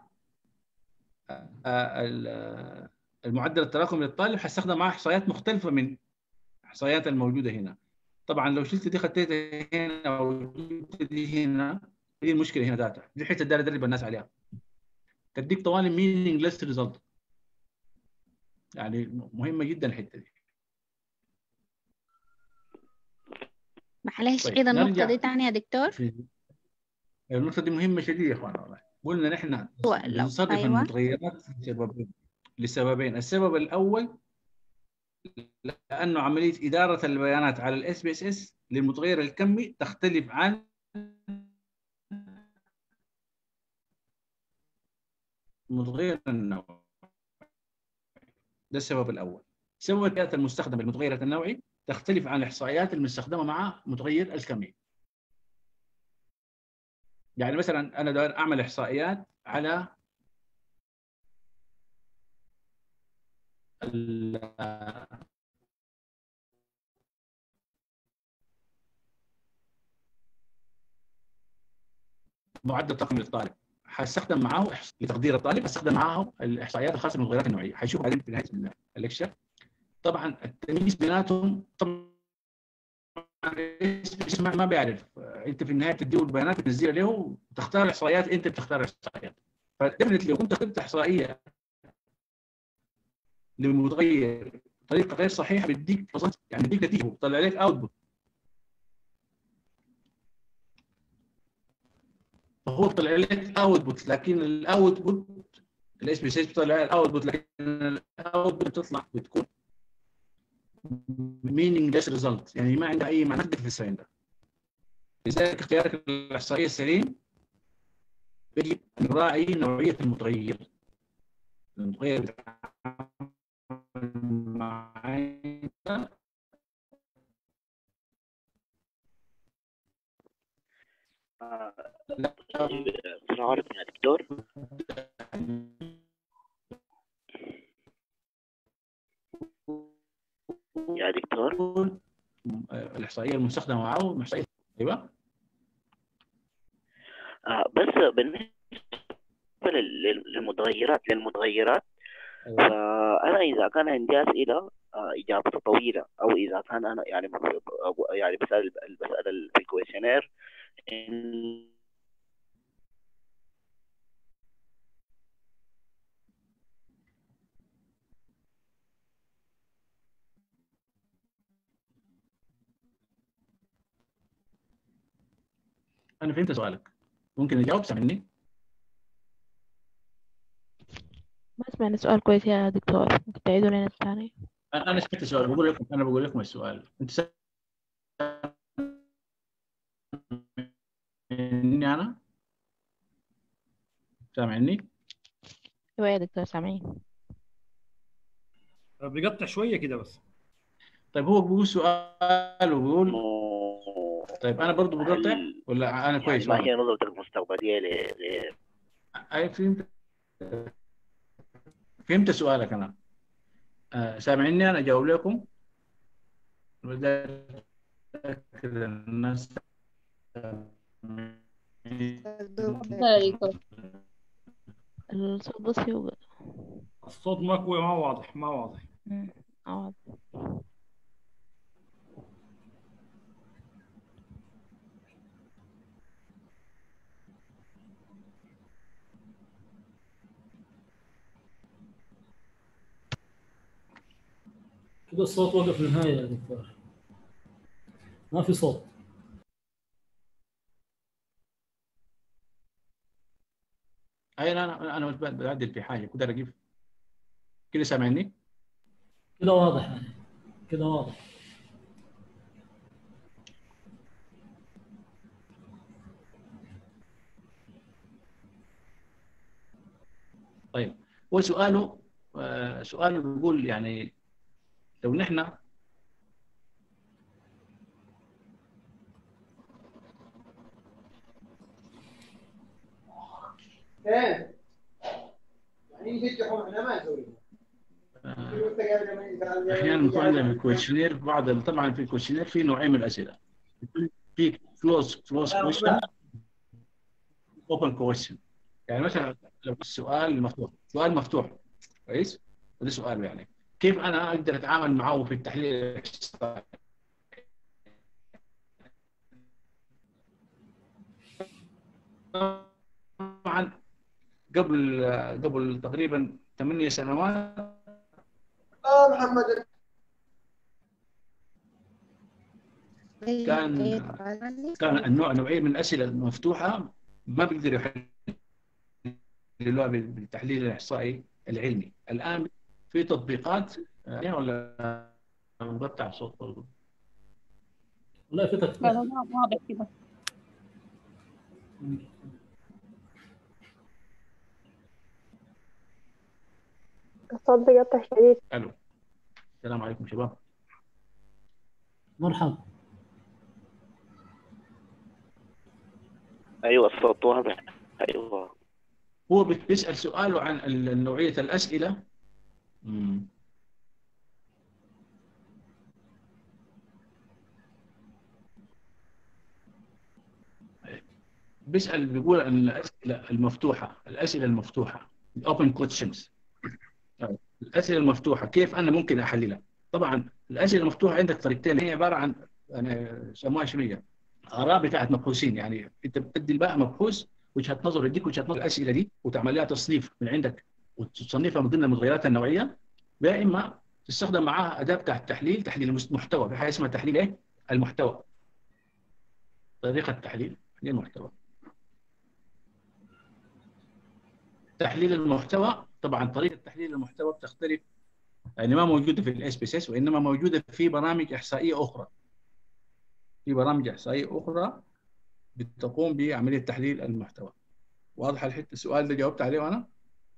المعدل التراكمي للطالب حيستخدم معاه احصائيات مختلفه من الاحصائيات الموجوده هنا طبعا لو شلت دي خطيتها هنا او جبت دي هنا دي المشكله هنا ذاتها دي الحته اللي ادرب الناس عليها تديك طوالي meaningless ريزلت يعني مهمه جدا الحته دي معلش طيب، عيد النقطة نرجع. دي تاني يا دكتور النقطه دي مهمه شديده يا اخوان والله قلنا نحن هو لو- بنصرف أيوة. المتغيرات لسببين لسببين السبب الاول لانه عمليه اداره البيانات على الاس بي اس اس للمتغير الكمي تختلف عن متغير النوعي ده السبب الاول السبب الثالث المستخدم للمتغير النوعي تختلف عن الاحصائيات المستخدمه مع متغير الكمي يعني مثلا انا داير اعمل احصائيات على ال- معدل التقييم للطالب حستخدم معاه إحص- لتقدير الطالب حستخدم معاه الاحصائيات الخاصه بالمتغيرات النوعيه حيشوف بعدين في نهايه الليكشر طبعا التمييز بيناتهم طبعا اسمع ما بيعرف انت في النهايه بتديه البيانات بتنزلها له وتختار احصائيات انت بتختار احصائيات فدفنتلي لو كنت كتبت احصائيه لمتغير بطريقه غير صحيحه بيديك result، يعني بيديك نتيجه بيطلع لك اوتبوت فهو طلع لك اوتبوت لكن الاوتبوت الاس بي سي بيطلع الاوتبوت لكن الاوتبوت بتطلع بتكون meaningless result يعني ما عندها اي معنى في الساين ده لذلك اختيارك الاحصائيه السليم يجب ان نراعي نوعيه المتغير المتغير معانا السلام عليكم يا دكتور يا دكتور الاحصائيه المستخدمه معه الاحصائيه ايوه آه بس بالنسبة لل- للمتغيرات للمتغيرات فأنا إذا كان عندي أسئلة آه، إجابتها طويلة أو إذا كان أنا يعني أو- يعني بسأل بسأل في الكويشنير إن انا فهمت سؤالك ممكن اجاوب سامعني ما سمعنا السؤال كويس يا دكتور ممكن تعيدوا لنا الثاني انا أنا سمعت السؤال بقول لكم انا بقول لكم السؤال انت سامعني انا سامعني ايوه يا دكتور سامعين بيقطع شويه كده بس طيب هو بيقول سؤال وبيقول طيب انا برضو بقطع ولا انا كويس يعني ما هي نظرتك المستقبلية ل ل- اي فهمت فهمت سؤالك انا آه سامعني انا اجاوب لكم بدأت أتأكد إن الناس الصوت بس يوقع الصوت ما قوي ما واضح ما واضح مم، أوعد. كده الصوت وقف نهاية يا دكتور ما في صوت اي انا انا انا بعدل في حاجه كده اجيب كده سامعني كده واضح يعني كده واضح طيب هو سؤاله آه، سؤاله بيقول يعني لو نحن ايه يعني يفتحوا احنا ما نسوي احيانا بيكون عندنا في الكويشنير بعض ال- طبعا في الكويشنير في نوعين من الاسئله في كلوز كلوز كويشن اوبن كويشن يعني مثلا لو السؤال مفتوح سؤال مفتوح كويس وده سؤال يعني كيف انا اقدر اتعامل معه في التحليل الاحصائي طبعا قبل قبل تقريبا ثمانية سنوات اه محمد كان كان النوع نوعيه من الاسئله المفتوحه ما بيقدر يحللوها بالتحليل الاحصائي العلمي الان في تطبيقات آه، ولا مقطع الصوت برضه والله في تطبيق واضح كده الصوت بيقطع شديد الو السلام عليكم شباب مرحبا أيوة الصوت واضح أيوة هو بت- بيسال سؤاله عن ال- نوعيه الاسئله مم. بيسال بيقول عن الاسئله المفتوحه الاسئله المفتوحه الاوبن كويشنز الاسئله المفتوحه كيف انا ممكن احللها طبعا الاسئله المفتوحه عندك طريقتين هي عباره عن يعني يسموها شنو هي؟ اراء بتاعت مبحوثين يعني انت بتدي بقى مبحوث وجهه نظر يديك وجهه نظر الاسئله دي وتعمل لها تصنيف من عندك وتصنفها من ضمن المتغيرات النوعيه يا اما تستخدم معاها اداه بتاع التحليل تحليل المحتوى في حاجه اسمها تحليل ايه؟ المحتوى طريقه التحليل تحليل المحتوى تحليل المحتوى طبعا طريقه تحليل المحتوى بتختلف يعني ما موجوده في الاس بي اس وانما موجوده في برامج احصائيه اخرى في برامج احصائيه اخرى بتقوم بعمليه تحليل المحتوى واضح الحته السؤال ده جاوبت عليه انا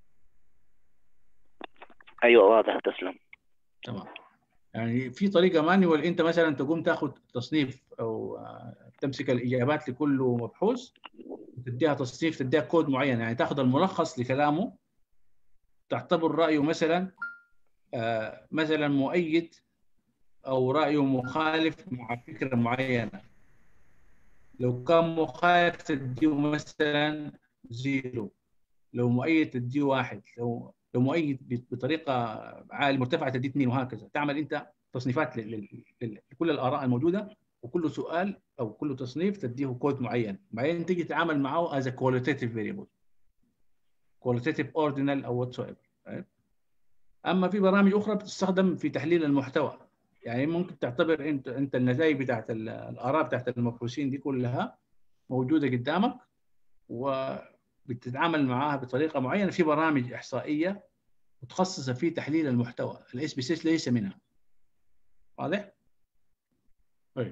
ايوه واضح تسلم تمام يعني في طريقه مانيوال انت مثلا تقوم تاخذ تصنيف او آه، تمسك الاجابات لكل مبحوث تديها تصنيف تديها كود معين يعني تاخذ الملخص لكلامه تعتبر رايه مثلا آه، مثلا مؤيد او رايه مخالف مع فكره معينه لو كان مخالف تديه مثلا زيرو لو مؤيد تديه واحد لو لو مؤيد بطريقه عاليه مرتفعه تديه اثنين وهكذا تعمل انت تصنيفات لل- لل- لكل الاراء الموجوده وكل سؤال او كل تصنيف تديه كود معين بعدين تيجي تتعامل معه as a qualitative variable qualitative ordinal او whatsoever اما في برامج اخرى بتستخدم في تحليل المحتوى يعني ممكن تعتبر انت انت النتائج بتاعت ال- الاراء بتاعت المبحوثين دي كلها موجوده قدامك وبتتعامل معاها بطريقه معينه في برامج احصائيه متخصصه في تحليل المحتوى الاس بي سي ليس منها واضح؟ طيب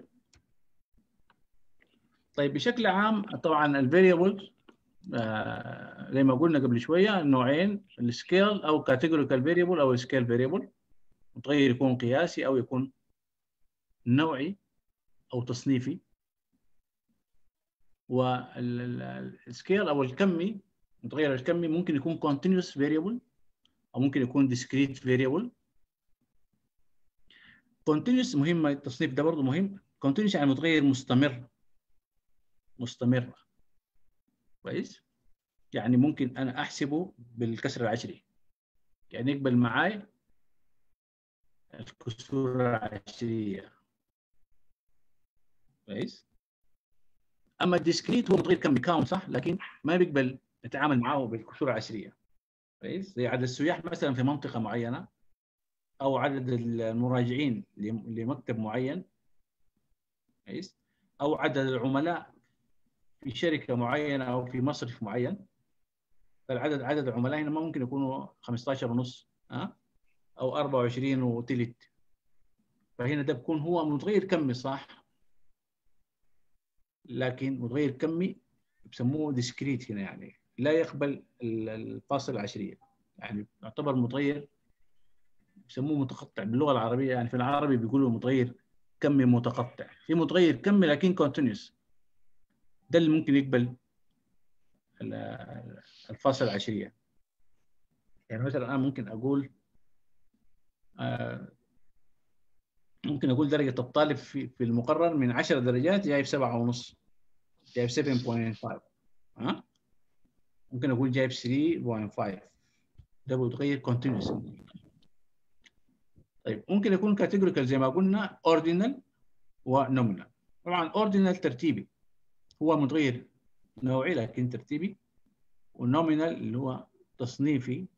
طيب بشكل عام طبعا الفاريبلز آه زي ما قلنا قبل شويه نوعين السكيل او كاتيجوريكال فاريبل او سكيل فاريبل متغير يكون قياسي او يكون نوعي او تصنيفي والسكيل او الكمي المتغير الكمي ممكن يكون continuous variable او ممكن يكون discrete variable continuous مهم التصنيف ده برضه مهم continuous يعني متغير مستمر مستمر كويس يعني ممكن انا احسبه بالكسر العشري يعني يقبل معاي الكسور العشريه كويس اما الديسكريت هو متغير كمي كاون صح لكن ما بيقبل نتعامل معه بالكسور العشريه كويس زي عدد السياح مثلا في منطقه معينه او عدد المراجعين لمكتب معين كويس او عدد العملاء في شركه معينه او في مصرف معين فالعدد عدد العملاء هنا ممكن يكونوا 15 ونص ها او 24 وثلث فهنا ده بيكون هو متغير كمي صح لكن متغير كمي بسموه ديسكريت هنا يعني لا يقبل الفاصل العشريه يعني يعتبر متغير بسموه متقطع باللغه العربيه يعني في العربي بيقولوا متغير كمي متقطع في متغير كمي لكن كونتينيوس ده اللي ممكن يقبل الفاصل العشريه يعني مثلا انا ممكن اقول ممكن اقول درجه الطالب في في المقرر من 10 درجات جايب 7 ونص جايب 7.5 ها ممكن اقول جايب 3.5 ده بيتغير كونتينوس طيب ممكن يكون كاتيجوريكال زي ما قلنا اوردينال ونومينال طبعا اوردينال ترتيبي هو متغير نوعي لكن ترتيبي والنومينال اللي هو تصنيفي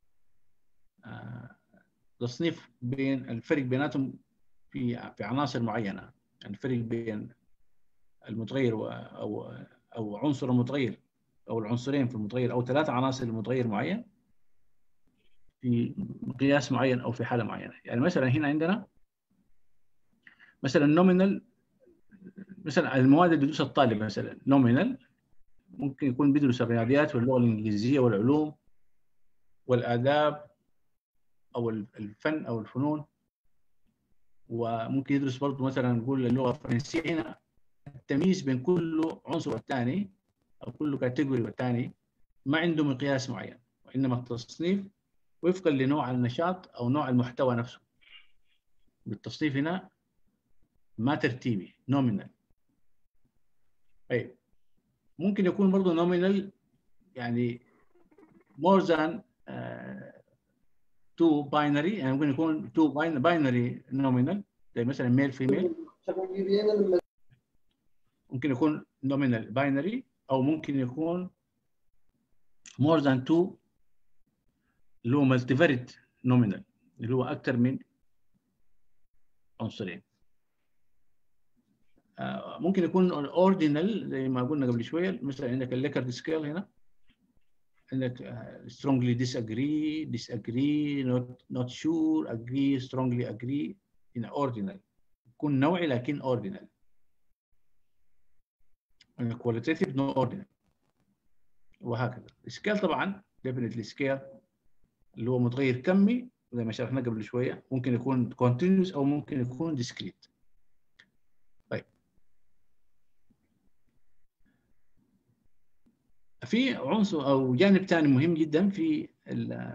آه تصنيف بين الفرق بيناتهم في في عناصر معينه يعني الفرق بين المتغير و او او عنصر المتغير او العنصرين في المتغير او ثلاث عناصر لمتغير معين في مقياس معين او في حاله معينه يعني مثلا هنا عندنا مثلا نومينال مثلا المواد اللي بيدرسها الطالب مثلا نومينال ممكن يكون بيدرس الرياضيات واللغه الانجليزيه والعلوم والاداب او الفن او الفنون وممكن يدرس برضه مثلا نقول اللغه الفرنسيه هنا التمييز بين كل عنصر والثاني او كل كاتيجوري والثاني ما عنده مقياس معين وانما التصنيف وفقا لنوع النشاط او نوع المحتوى نفسه بالتصنيف هنا ما ترتيبي نومينال طيب ممكن يكون برضه نومينال يعني more than تو باينري يعني ممكن يكون تو باينري نومينال زي مثلا ميل فيميل ممكن يكون نومينال باينري او ممكن يكون more than two اللي هو مالتيفاريت نومينال اللي هو اكثر من عنصرين آه ممكن يكون اوردينال زي ما قلنا قبل شويه مثلا عندك الليكرد سكيل هنا انك آه، strongly disagree disagree not not sure agree strongly agree in ordinal يكون نوعي لكن ordinal and qualitative no ordinal وهكذا السكيل طبعا definitely scale اللي هو متغير كمي زي ما شرحنا قبل شويه ممكن يكون continuous او ممكن يكون discrete طيب في عنصر او جانب ثاني مهم جدا في ال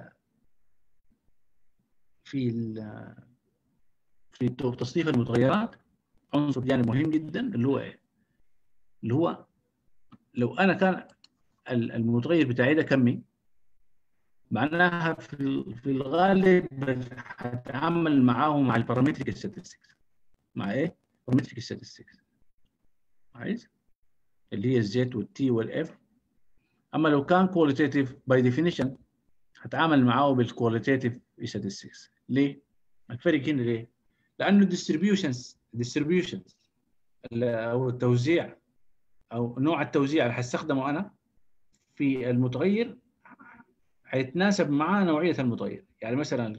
في ال في تصنيف المتغيرات عنصر جانب مهم جدا اللي هو ايه؟ اللي هو لو انا كان ال- المتغير بتاعي ده كمي معناها في في الغالب هتعامل معاه مع البارامتريك statistics مع ايه؟ بارامتريك statistics عايز اللي هي الزيت والتي والاف اما لو كان كواليتيتيف باي ديفينيشن هتعامل معاه بالكواليتيتيف statistics ليه؟ الفرق هنا ليه؟ لانه الديستريبيوشنز distributions او التوزيع او نوع التوزيع اللي هستخدمه انا في المتغير هيتناسب مع نوعيه المتغير يعني مثلا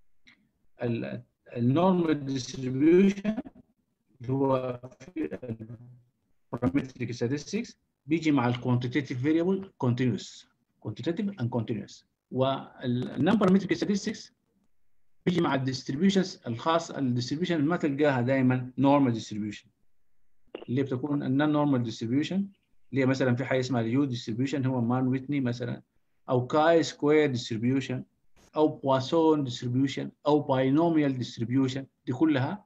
النورمال ديستريبيوشن اللي هو في parametric statistics بيجي مع الكوانتيتيف فاريبل continuous quantitative and continuous والنون parametric statistics بيجي مع الديستريبيوشنز الخاص الديستريبيوشن اللي ما تلقاها دائما normal distribution اللي بتكون النون نورمال ديستريبيوشن اللي هي مثلا في حاجه اسمها اليو ديستريبيوشن هو مان ويتني مثلا او كاي سكوير ديستريبيوشن او بواسون ديستريبيوشن او باينوميال ديستريبيوشن دي كلها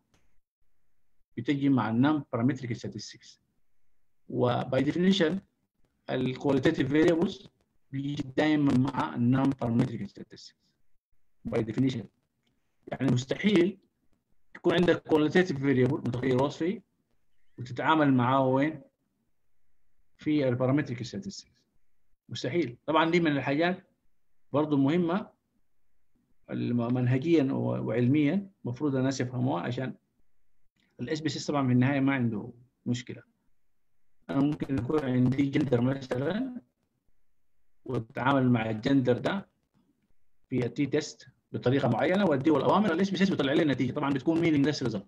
بتجي مع النون بارامتريك statistics وباي ديفينيشن الكواليتيف فاريبلز بيجي دائما مع النون بارامتريك statistics باي ديفينيشن يعني مستحيل يكون عندك كواليتيف فاريبل متغير وصفي وتتعامل معاه وين؟ في البارامتريك statistics مستحيل طبعا دي من الحاجات برضو مهمة الم- منهجيا و- وعلميا المفروض الناس يفهموها عشان الاس بي سي طبعا في النهاية ما عنده مشكلة أنا ممكن يكون عندي جندر مثلا واتعامل مع الجندر ده في التي تيست بطريقة معينة واديه الأوامر الاس بي سي بيطلع لي النتيجة طبعا بتكون meaningless result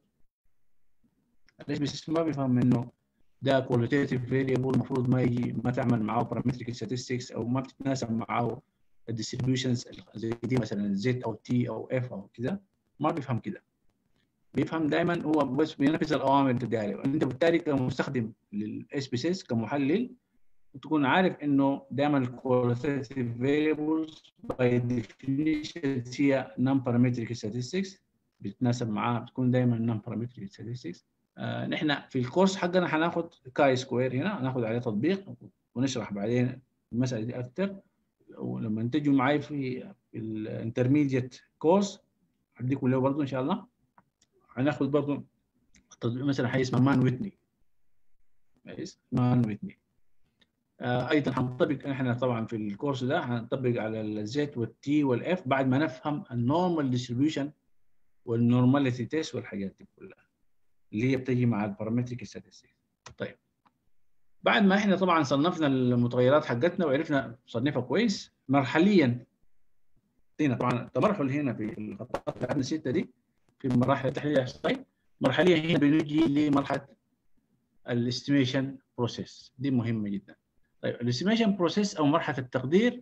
الاس بي سي ما بيفهم انه ده كواليتيف فاريبل المفروض ما يجي ما تعمل معاه بارامتريك statistics او ما بتتناسب معاه الديستريبيوشنز زي دي مثلا زد او تي او اف او كده ما بيفهم كده بيفهم دائما هو بس بينفذ الاوامر اللي بتديها له انت بالتالي كمستخدم للاس بي سيس كمحلل تكون عارف انه دائما الكواليتيف فاريبلز باي ديفينيشن هي نون بارامتريك statistics بتتناسب معاها بتكون دائما نون بارامتريك statistics آه، نحن في الكورس حقنا هناخد كاي سكوير هنا هناخد عليه تطبيق ونشرح بعدين المسألة دي أكتر ولما تجوا معي في الانترميديت كورس هديكم له برضه إن شاء الله هناخد برضه تطبيق مثلا حاجة اسمها مان ويتني كويس مان ويتني آه، ايضا هنطبق احنا طبعا في الكورس ده هنطبق على الزيت والتي والاف بعد ما نفهم النورمال ديستريبيوشن والنورماليتي تيست والحاجات دي كلها اللي هي بتجي مع البارامتريك statistics طيب بعد ما احنا طبعا صنفنا المتغيرات حقتنا وعرفنا نصنفها كويس مرحليا هنا طبعا التمرحل هنا في الخطوات اللي عندنا السته دي في مراحل التحليل الاحصائي مرحليا هنا بنجي لمرحله الاستيميشن بروسيس دي مهمه جدا طيب الاستيميشن بروسيس او مرحله التقدير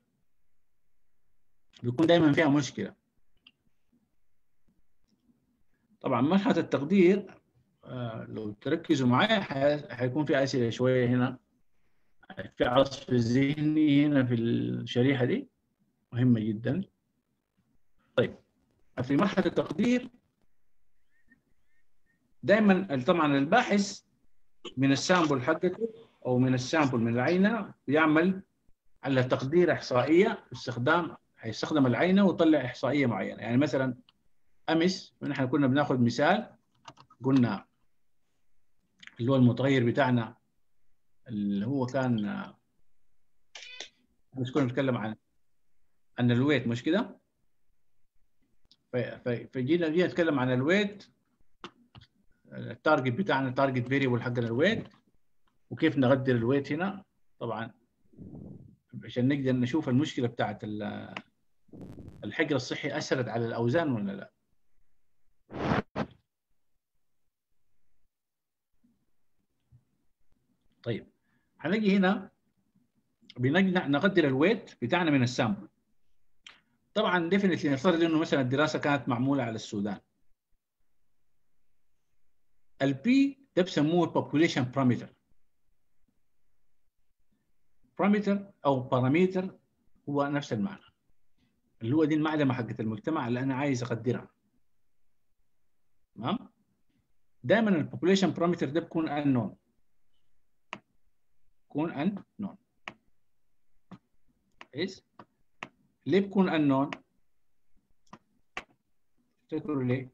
بيكون دائما فيها مشكله طبعا مرحله التقدير آه، لو تركزوا معايا ح- حيكون في اسئله شويه هنا في عصف ذهني هنا في الشريحه دي مهمه جدا طيب في مرحله التقدير دائما طبعا الباحث من السامبل حقته او من السامبل من العينه بيعمل على تقدير احصائيه باستخدام هيستخدم العينه ويطلع احصائيه معينه يعني مثلا امس نحن كنا بناخذ مثال قلنا اللي هو المتغير بتاعنا اللي هو كان مش كنا بنتكلم عن عن الويت مش كده؟ ف- ف- فجينا جينا نتكلم عن الويت التارجت بتاعنا التارجت فيريبل حقنا الويت وكيف نقدر الويت هنا طبعا عشان نقدر نشوف المشكله بتاعت ال- الحجر الصحي اثرت على الاوزان ولا لا طيب هنجي هنا بنقدر نقدر الويت بتاعنا من السامبل طبعا ديفنتلي نفترض انه مثلا الدراسه كانت معموله على السودان البي ده بسموه population parameter parameter او بارامتر هو نفس المعنى اللي هو دي المعلمه حقت المجتمع اللي انا عايز اقدرها تمام دائما البوبوليشن بارامتر ده بيكون unknown بيكون unknown كويس ليه بيكون unknown تفتكروا ليه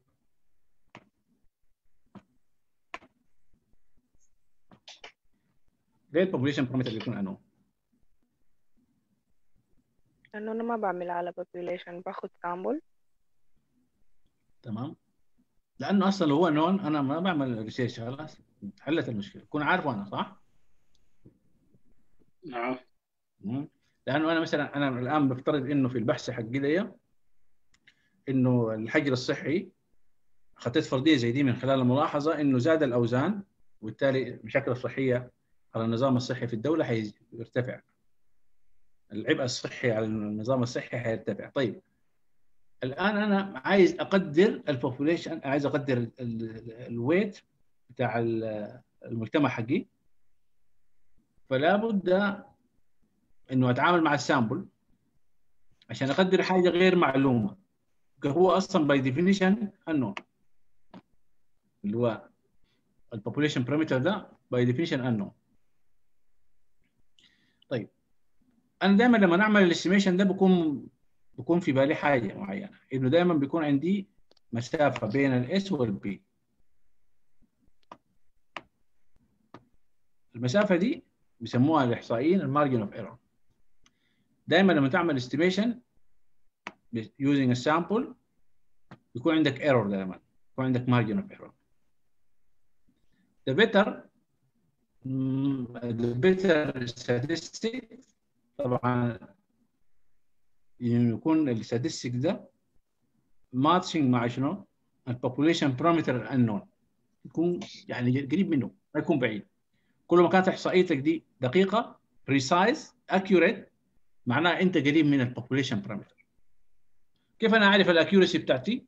ليه البوبوليشن بارامتر بيكون unknown لأنه أنا ما بعمل على population باخد sample تمام لانه اصلا لو هو نون انا ما بعمل ريسيرش خلاص حلت المشكله كون عارفه انا صح؟ نعم مم. لانه انا مثلا انا الان بفترض انه في البحث حقي دي انه الحجر الصحي خطيت فرضيه زي دي من خلال الملاحظه انه زاد الاوزان وبالتالي المشاكل الصحيه على النظام الصحي في الدوله حيرتفع العبء الصحي على النظام الصحي حيرتفع طيب الان انا عايز اقدر البوبوليشن عايز اقدر الويت بتاع ال- المجتمع حقي فلا بد انه اتعامل مع السامبل عشان اقدر حاجه غير معلومه هو اصلا باي ديفينيشن انون اللي هو البوبوليشن بارامتر ده باي ديفينيشن انون طيب انا دائما لما نعمل الاستيميشن ده بكون بكون في بالي حاجه معينه انه دائما بيكون عندي مسافه بين الاس والبي المسافه دي بيسموها الاحصائيين المارجن اوف ايرور دائما لما تعمل استيميشن using a sample بيكون عندك ايرور دائما يكون عندك margin of error the better mm, the better statistic طبعا يكون الستاتستيك ده ماتشنج مع شنو؟ البوبوليشن بارامتر unknown يكون يعني قريب منه ما يكون بعيد كل ما كانت احصائيتك دي دقيقه بريسايز اكيوريت معناها انت قريب من البوبوليشن بارامتر كيف انا اعرف الاكيورسي بتاعتي؟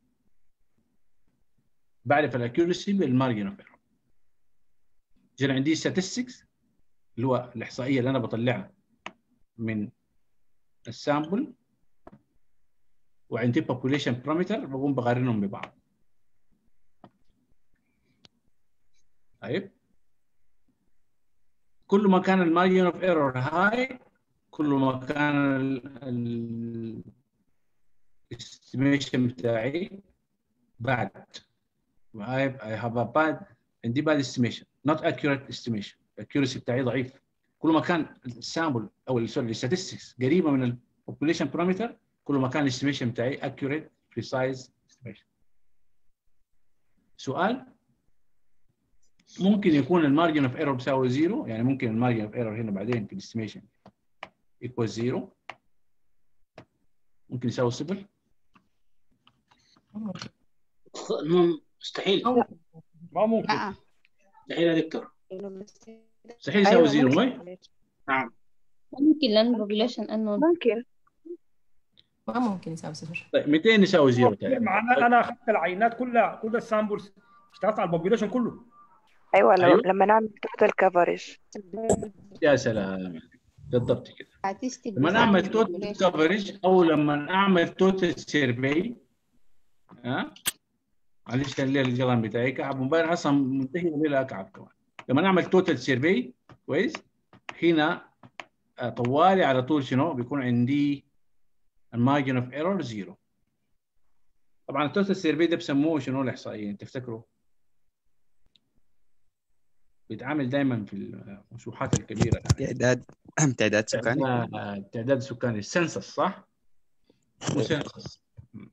بعرف الاكيورسي بالمارجن اوف ايرور جل عندي statistics اللي هو الاحصائيه اللي انا بطلعها من السامبل وعندي population parameter بقوم بقارنهم ببعض طيب كل ما كان المارجن اوف ايرور هاي كل ما كان الاستيميشن بتاعي بعد I, I have a bad عندي bad estimation not accurate estimation accuracy بتاعي ضعيف كل ما كان السامبل او سوري الستاتستكس قريبه من البوبوليشن بارامتر كل ما كان الاستيميشن بتاعي accurate precise estimation سؤال ممكن يكون المارجن اوف ايرور بيساوي زيرو يعني ممكن المارجن اوف ايرور هنا بعدين في الاستيميشن equals زيرو ممكن يساوي صفر مستحيل ما ممكن مستحيل يا دكتور مستحيل يساوي زيرو ما نعم ممكن لأن population unknown ممكن ما ممكن يساوي صفر طيب 200 يساوي زيرو تقريبا معناه انا اخذت العينات كلها كل السامبلز اشتغلت على البوبيوليشن كله أيوة لو أيوة. لما نعمل توتال كفرج يا سلام بالضبط كده statistic لما بتاع نعمل ال توتال population. كفرج او لما نعمل توتال سيرفي ها معلش كان لي القلم بتاعي كعب موبايل اصلا منتهي ولا كعب كمان لما نعمل توتال سيرفي كويس هنا آه، طوالي على طول شنو بيكون عندي المارجن اوف ايرور زيرو طبعا التوتال سيرفي ده بسموه شنو الاحصائيين تفتكروا بيتعامل دائما في المسوحات الكبيره تعداد تعداد سكاني آه، التعداد السكاني السنسس صح؟ اسمه سنسس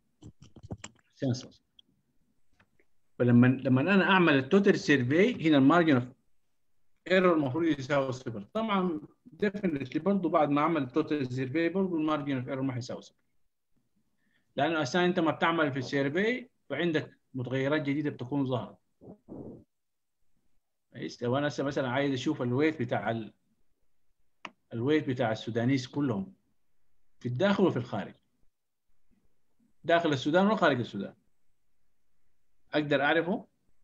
سنسس فلما لما انا اعمل التوتال سيرفي هنا المارجن اوف ايرور المفروض يساوي صفر طبعا ديفنتلي برضه بعد ما عمل توتال سيرفي برضه المارجن اوف ايرور ما حيساوي صفر لانه اساسا انت ما بتعمل في السيرفي وعندك متغيرات جديده بتكون ظاهره كويس لو انا هسه مثلا عايز اشوف الويت بتاع ال... الويت بتاع السودانيس كلهم في الداخل وفي الخارج داخل السودان وخارج السودان اقدر اعرفه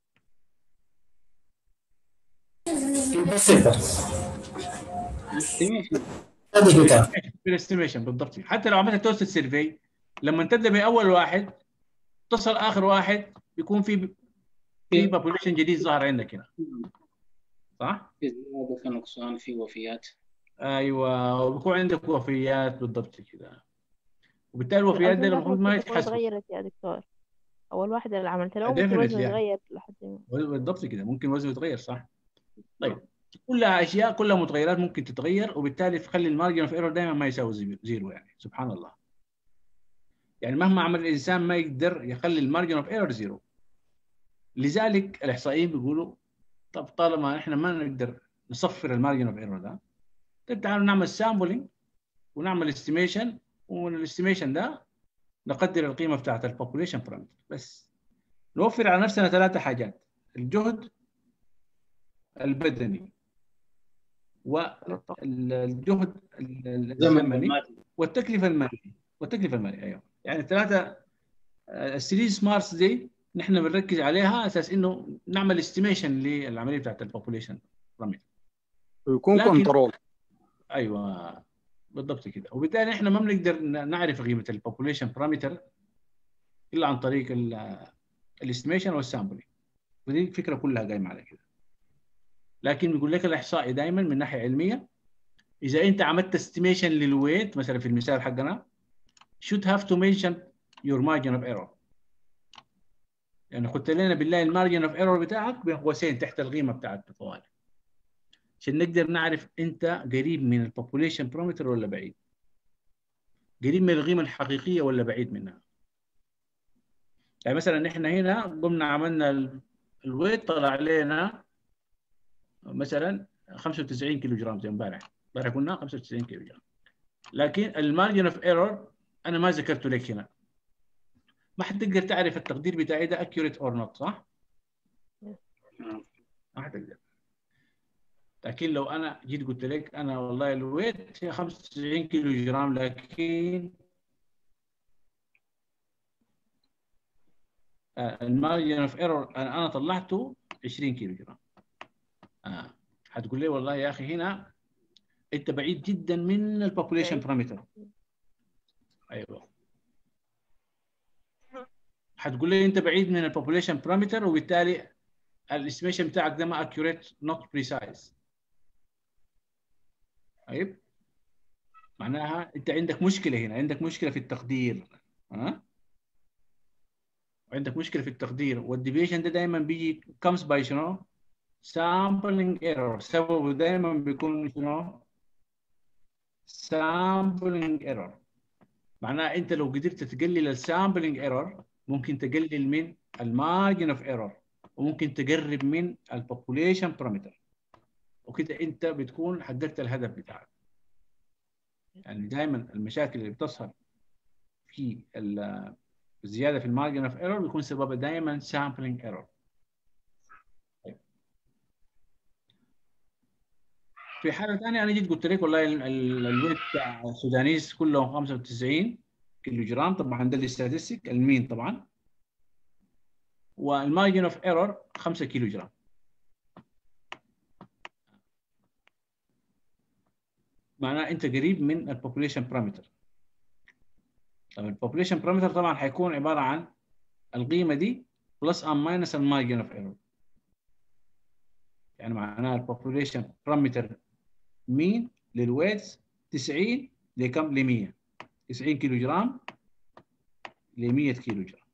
في الاستيميشن بالضبط حتى لو عملت توست سيرفي لما تبدا باول واحد تصل اخر واحد بيكون في في بوبوليشن جديد ظاهر عندك هنا صح؟ في زيادة في نقصان في وفيات ايوه وبيكون عندك وفيات بالضبط كده وبالتالي الوفيات دي المفروض ما يتحسبوا تغيرت يا دكتور اول واحدة اللي عملت له Definitely ممكن وزنه يعني. يتغير لحد ما بالضبط كده ممكن وزنه يتغير صح طيب كلها اشياء كلها متغيرات ممكن تتغير وبالتالي تخلي المارجن اوف ايرور دائما ما يساوي زي- زيرو يعني سبحان الله يعني مهما عمل الانسان ما يقدر يخلي المارجن اوف ايرور زيرو لذلك الاحصائيين بيقولوا طب طالما احنا ما نقدر نصفر المارجن اوف ايرور ده طيب تعالوا نعمل سامبلينج ونعمل استيميشن ومن الاستيميشن ده نقدر القيمه بتاعت البوبوليشن بارامتر بس نوفر على نفسنا ثلاثه حاجات الجهد البدني والجهد الزمني والتكلفه الماليه والتكلفه الماليه ايوه يعني الثلاثه الثري سمارتس دي نحن بنركز عليها اساس انه نعمل استيميشن للعمليه بتاعت البوبوليشن بارامتر ويكون لكن- كنترول ايوه بالضبط كده وبالتالي احنا ما بنقدر ن- نعرف قيمه البوبوليشن بارامتر الا عن طريق الاستيميشن والسامبلينج ودي الفكره كلها قايمه على كده لكن بيقول لك الاحصائي دائما من ناحيه علميه اذا انت عملت استيميشن للويت مثلا في المثال حقنا should have to mention your margin of error يعني قلت لنا بالله المارجن اوف ايرور بتاعك بين قوسين تحت القيمه بتاعت طوال عشان نقدر نعرف انت قريب من البوبوليشن برومتر ولا بعيد قريب من القيمه الحقيقيه ولا بعيد منها يعني مثلا احنا هنا قمنا عملنا ال- الويت طلع لنا مثلا 95 كيلو جرام زي امبارح امبارح قلنا 95 كيلو جرام لكن المارجن اوف ايرور انا ما ذكرته لك هنا ما حتقدر تعرف التقدير بتاعي ده accurate or not صح؟ ما حتقدر لكن لو انا جيت قلت لك انا والله الويت هي 95 كيلو جرام لكن المارجن اوف ايرور انا أنا طلعته 20 كيلو جرام آه. حتقول لي والله يا اخي هنا انت بعيد جدا من البوبوليشن بارامتر ايوه حتقول لي انت بعيد من البوبوليشن بارامتر وبالتالي الاستيميشن بتاعك ده ما اكيوريت نوت بريسايز طيب معناها انت عندك مشكله هنا عندك مشكله في التقدير ها عندك مشكله في التقدير والديفيشن ده دايما بيجي comes by شنو sampling error سببه دايما بيكون شنو sampling error معناها انت لو قدرت تقلل السامبلنج ايرور ممكن تقلل من المارجن اوف ايرور وممكن تقرب من البوبوليشن بارامتر وكده انت بتكون حققت الهدف بتاعك يعني دائما المشاكل اللي بتظهر في ال- الزياده في المارجن اوف ايرور بيكون سببها دائما سامبلنج ايرور في حاله ثانيه انا جيت قلت لك والله ال- ال- الويت بتاع السودانيس كلهم 95 كيلو جرام طبعا ده الاستاتستيك المين طبعا والمارجن اوف ايرور 5 كيلو جرام معناه انت قريب من البوبوليشن بارامتر طب البوبوليشن بارامتر طبعا حيكون عباره عن القيمه دي بلس ام ماينس المارجن اوف ايرور يعني معناها البوبوليشن بارامتر مين للويتس 90 لكم ل 100 90 كيلو جرام ل 100 كيلو جرام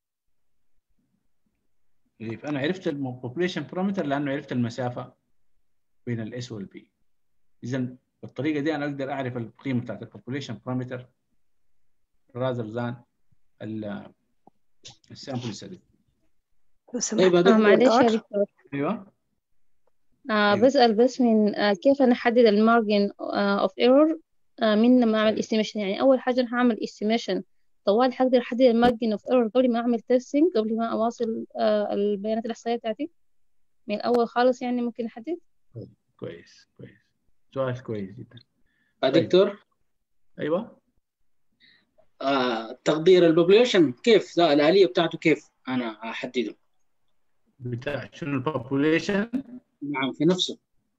إيه، فانا عرفت البوبوليشن بارامتر لانه عرفت المسافه بين الاس والبي اذا بالطريقه دي انا اقدر اعرف القيمه بتاعت البوبوليشن بارامتر rather than ال- السامبل ستدي آه معلش يا دكتور ايوه آه بسأل بس من آه كيف أنا أحدد المارجن أوف ايرور من لما أعمل استيميشن يعني أول حاجة أنا هعمل استيميشن طوال حقدر أحدد المارجن أوف ايرور قبل ما أعمل تيستينج قبل ما أواصل آه البيانات الإحصائية بتاعتي من الأول خالص يعني ممكن أحدد كويس كويس سؤال كويس جدا آه، دكتور ايوه آه تقدير البوبوليشن كيف ذا الآلية بتاعته كيف أنا أحدده بتاع شنو البوبوليشن نعم في نفسه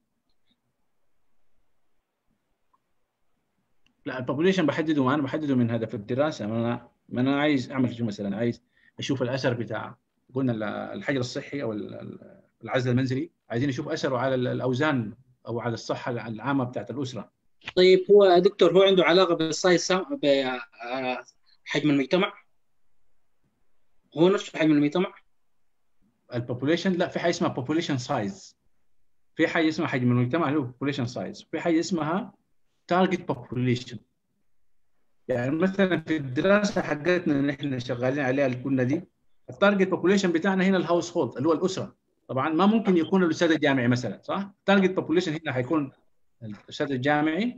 لا البوبوليشن بحدده ما انا بحدده من هدف الدراسه ما انا ما انا عايز اعمل شو مثلا عايز اشوف الاثر بتاع قلنا ال- الحجر الصحي او ال- ال- العزل المنزلي عايزين نشوف اثره على ال- الاوزان او على الصحه العامه بتاعت الاسره طيب هو يا دكتور هو عنده علاقة بالسايز سام- بحجم المجتمع هو نفسه حجم المجتمع البوبوليشن لا في حاجه اسمها population size في حاجه اسمها حجم المجتمع اللي هو population size في حاجه اسمها target population يعني مثلا في الدراسه حقتنا اللي احنا شغالين عليها اللي كنا دي التارجت population بتاعنا هنا الهاوس هولد اللي هو الاسره طبعا ما ممكن يكون الاستاذ الجامعي مثلا صح؟ التارجت population هنا حيكون الاستاذ الجامعي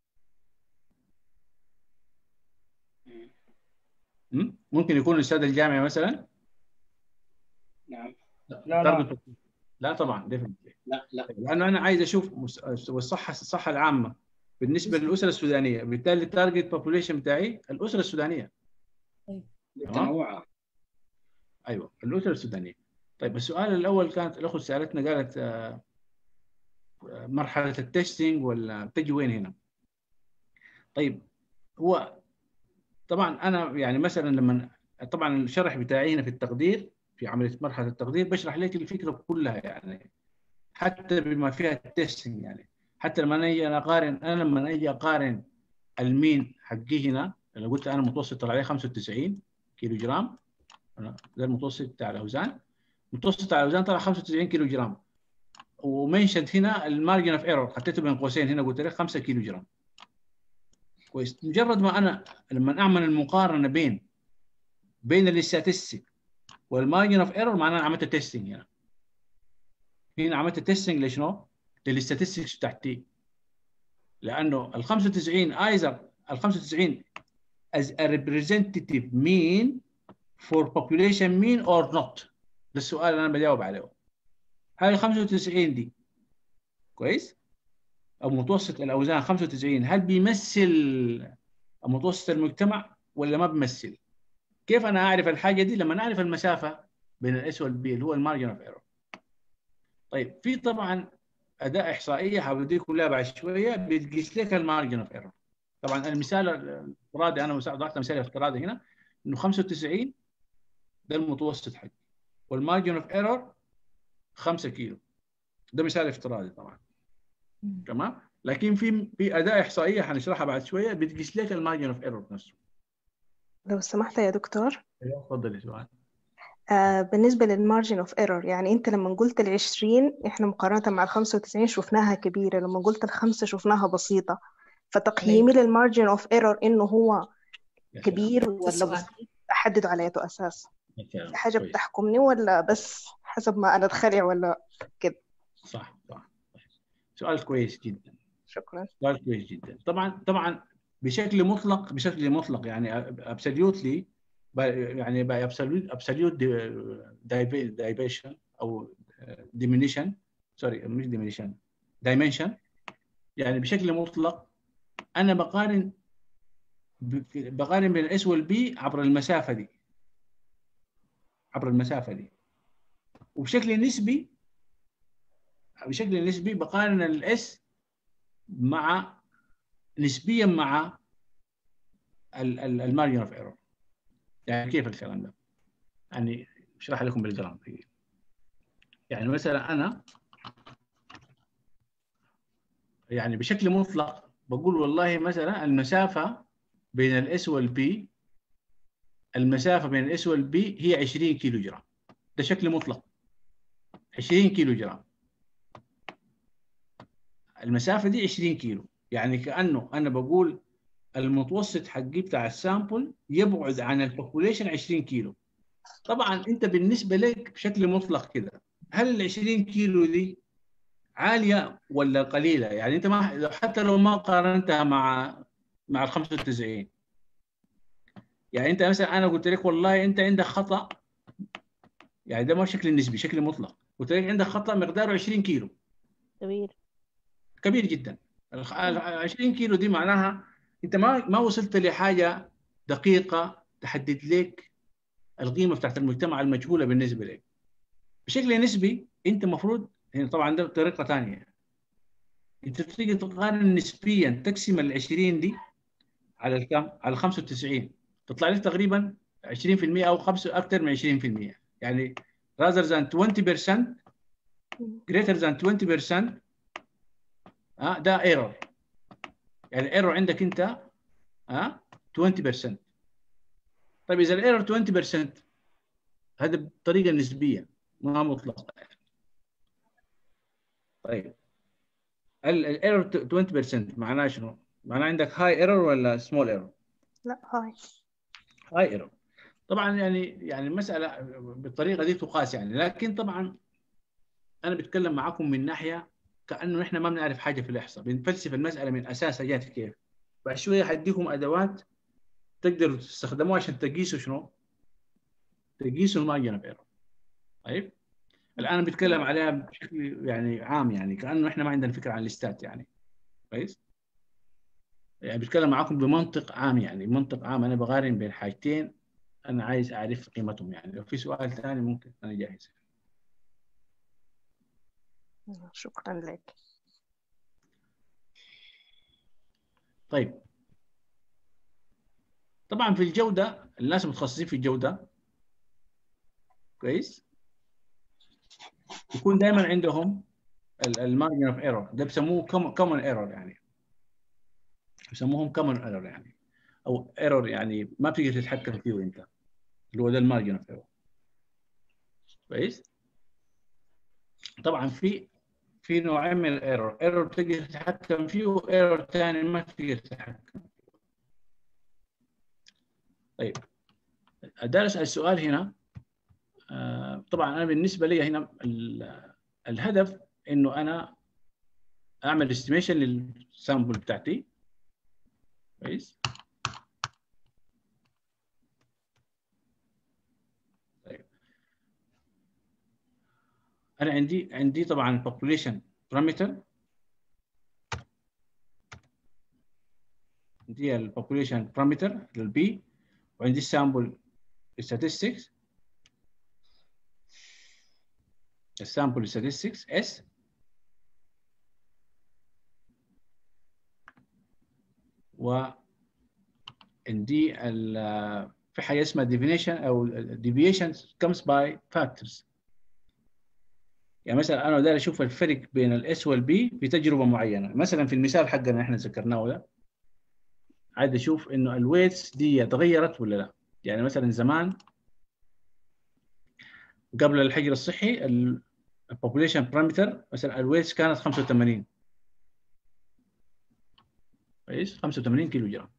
م? ممكن يكون الاستاذ الجامعي مثلا نعم لا لا target population. لا طبعا definitely لا لا لانه انا عايز اشوف مس- والصحه الصحه العامه بالنسبه للاسره السودانيه بالتالي التارجت بوبوليشن بتاعي الاسره السودانيه تمام تنوع ايوه الاسره السودانيه طيب السؤال الاول كانت الاخت سالتنا قالت آه، آه، مرحله التستنج ولا بتجي وين هنا؟ طيب هو طبعا انا يعني مثلا لما طبعا الشرح بتاعي هنا في التقدير في عمليه مرحله التقدير بشرح لك الفكره كلها يعني حتى بما فيها التستنج يعني حتى لما انا اجي انا اقارن انا لما اجي اقارن المين حقي هنا اللي قلت انا متوسط طلع عليه 95 كيلو جرام أنا ده المتوسط بتاع الاوزان متوسط بتاع الاوزان طلع 95 كيلو جرام ومنشد هنا المارجن اوف ايرور حطيته بين قوسين هنا قلت لك 5 كيلو جرام كويس مجرد ما انا لما اعمل المقارنه بين بين الاستاتستيك والمارجن اوف ايرور معناها انا عملت تيستنج هنا هنا عملت تيستنج لشنو؟ للاستاتستكس بتاعتي لانه ال 95 ايزر ال 95 as a representative mean for population mean or not ده السؤال اللي انا بجاوب عليه هل ال 95 دي كويس او متوسط الاوزان 95 هل بيمثل متوسط المجتمع ولا ما بيمثل؟ كيف انا اعرف الحاجه دي لما نعرف المسافه بين الاس والبي اللي هو المارجن اوف ايرور طيب في طبعا اداه احصائيه حوديكم لها بعد شويه بتقيس لك المارجن اوف ايرور طبعا المثال الافتراضي انا ضغطت مثال افتراضي هنا انه 95 ده المتوسط حقي والمارجن اوف ايرور 5 كيلو ده مثال افتراضي طبعا تمام لكن في في اداه احصائيه حنشرحها بعد شويه بتقيس لك المارجن اوف ايرور نفسه لو سمحت يا دكتور ايوه اتفضلي سؤال آه بالنسبة للمارجن اوف ايرور يعني انت لما قلت العشرين احنا مقارنة مع الخمسة وتسعين شفناها كبيرة لما قلت الخمسة شفناها بسيطة فتقييمي للمارجن اوف ايرور انه هو كبير ولا السؤال. بسيط احدده على ايته اساس مثلاً. في حاجة كويس. بتحكمني ولا بس حسب ما انا اتخلع ولا كده صح صح سؤال كويس جدا شكرا سؤال كويس جدا طبعا طبعا بشكل مطلق بشكل مطلق يعني ابسوليوتلي يعني باي ابسوليوت دايفيشن او ديمينيشن سوري مش ديمينيشن دايمنشن يعني بشكل مطلق انا بقارن ب- بقارن بين الاس والبي عبر المسافه دي عبر المسافه دي وبشكل نسبي بشكل نسبي بقارن الاس مع نسبيا مع المارجن اوف ايرور يعني كيف الكلام ده؟ يعني اشرح لكم بالجرام يعني مثلا انا يعني بشكل مطلق بقول والله مثلا المسافه بين الاس والبي المسافه بين الاس والبي هي 20 كيلو جرام ده شكل مطلق 20 كيلو جرام المسافه دي 20 كيلو يعني كانه انا بقول المتوسط حقي بتاع السامبل يبعد عن البوبوليشن 20 كيلو طبعا انت بالنسبه لك بشكل مطلق كده هل ال 20 كيلو دي عاليه ولا قليله يعني انت ما حتى لو ما قارنتها مع مع ال 95 يعني انت مثلا انا قلت لك والله انت عندك خطا يعني ده ما شكل نسبي شكل مطلق قلت لك عندك خطا مقداره 20 كيلو كبير كبير جدا ال 20 كيلو دي معناها انت ما ما وصلت لحاجه دقيقه تحدد لك القيمه بتاعت المجتمع المجهوله بالنسبه لك بشكل نسبي انت المفروض هنا طبعا ده طريقه ثانيه انت تيجي تقارن نسبيا تقسم ال 20 دي على الكم على 95 تطلع لك تقريبا 20% او 5 اكثر من 20% يعني rather than 20% greater than 20% ها ده ايرور يعني الايرور عندك انت ها 20% طيب اذا الايرور 20% هذا بطريقه نسبيه ما مطلقه يعني. طيب الايرور 20% معناه شنو؟ معناه عندك هاي ايرور ولا سمول ايرور؟ لا هاي هاي ايرور طبعا يعني يعني المساله بالطريقه دي تقاس يعني لكن طبعا انا بتكلم معاكم من ناحيه كانه احنا ما بنعرف حاجه في الاحصاء بنفلسف المساله من اساسها جات كيف بعد شويه حديكم ادوات تقدروا تستخدموها عشان تقيسوا شنو؟ تقيسوا المارجن اوف ايرور طيب الان بتكلم عليها بشكل يعني عام يعني كانه احنا ما عندنا فكره عن الاستات يعني كويس؟ يعني بتكلم معاكم بمنطق عام يعني منطق عام انا بقارن بين حاجتين انا عايز اعرف قيمتهم يعني لو في سؤال ثاني ممكن انا جاهز شكرا لك طيب طبعا في الجوده الناس المتخصصين في الجوده كويس يكون دائما عندهم المارجن اوف ايرور ده بيسموه كومن ايرور يعني بيسموهم كومن ايرور يعني او ايرور يعني ما بتقدر تتحكم فيه انت اللي هو ده المارجن اوف ايرور كويس طبعا في في نوعين من الايرور ايرور تقدر تتحكم فيه وايرور ثاني ما تقدر تتحكم فيه طيب ادرس السؤال هنا آه طبعا انا بالنسبه لي هنا الهدف انه انا اعمل استيميشن للسامبل بتاعتي كويس طيب انا عندي عندي طبعا population parameter عندي البوبوليشن parameter للبي وعندي السامبل statistics السامبل statistics S و عندي في حاجه اسمها deviation او deviation comes by factors يعني مثلا انا داير اشوف الفرق بين الاس والبي في تجربه معينه مثلا في المثال حقنا احنا ذكرناه ده عايز اشوف انه الويتس دي تغيرت ولا لا يعني مثلا زمان قبل الحجر الصحي البوبوليشن بارامتر مثلا الويتس كانت 85 كويس 85 كيلو جرام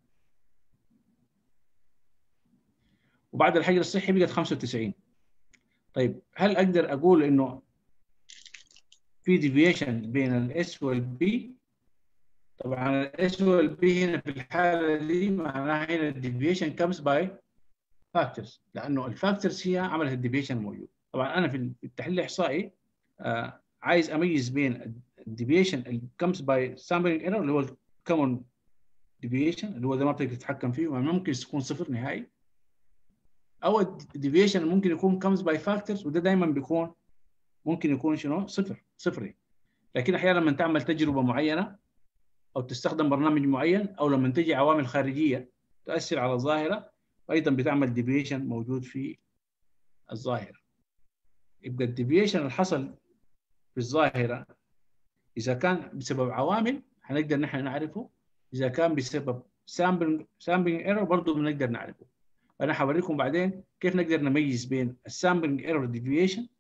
وبعد الحجر الصحي بقت 95 طيب هل اقدر اقول انه في ديفيشن بين الاس والبي طبعا الاس والبي هنا في الحاله دي معناها هنا الديفيشن كمز باي فاكتورز لانه الفاكتورز هي عملت الديفيشن الموجود طبعا انا في التحليل الاحصائي آه عايز اميز بين الديفيشن اللي كمز باي سامبلينج ايرور اللي هو الكومن ديفيشن اللي هو ده ما بتقدر تتحكم فيه ممكن يكون صفر نهائي او الديفيشن ممكن يكون كمز باي فاكتورز وده دايما بيكون ممكن يكون شنو صفر صفري لكن احيانا لما تعمل تجربه معينه او تستخدم برنامج معين او لما تجي عوامل خارجيه تؤثر على الظاهره ايضا بتعمل ديفيشن موجود في الظاهره يبقى الديفيشن اللي حصل في الظاهره اذا كان بسبب عوامل هنقدر نحن نعرفه اذا كان بسبب سامبل سامبلنج ايرور برضه بنقدر نعرفه انا حوريكم بعدين كيف نقدر نميز بين السامبلنج ايرور ديفيشن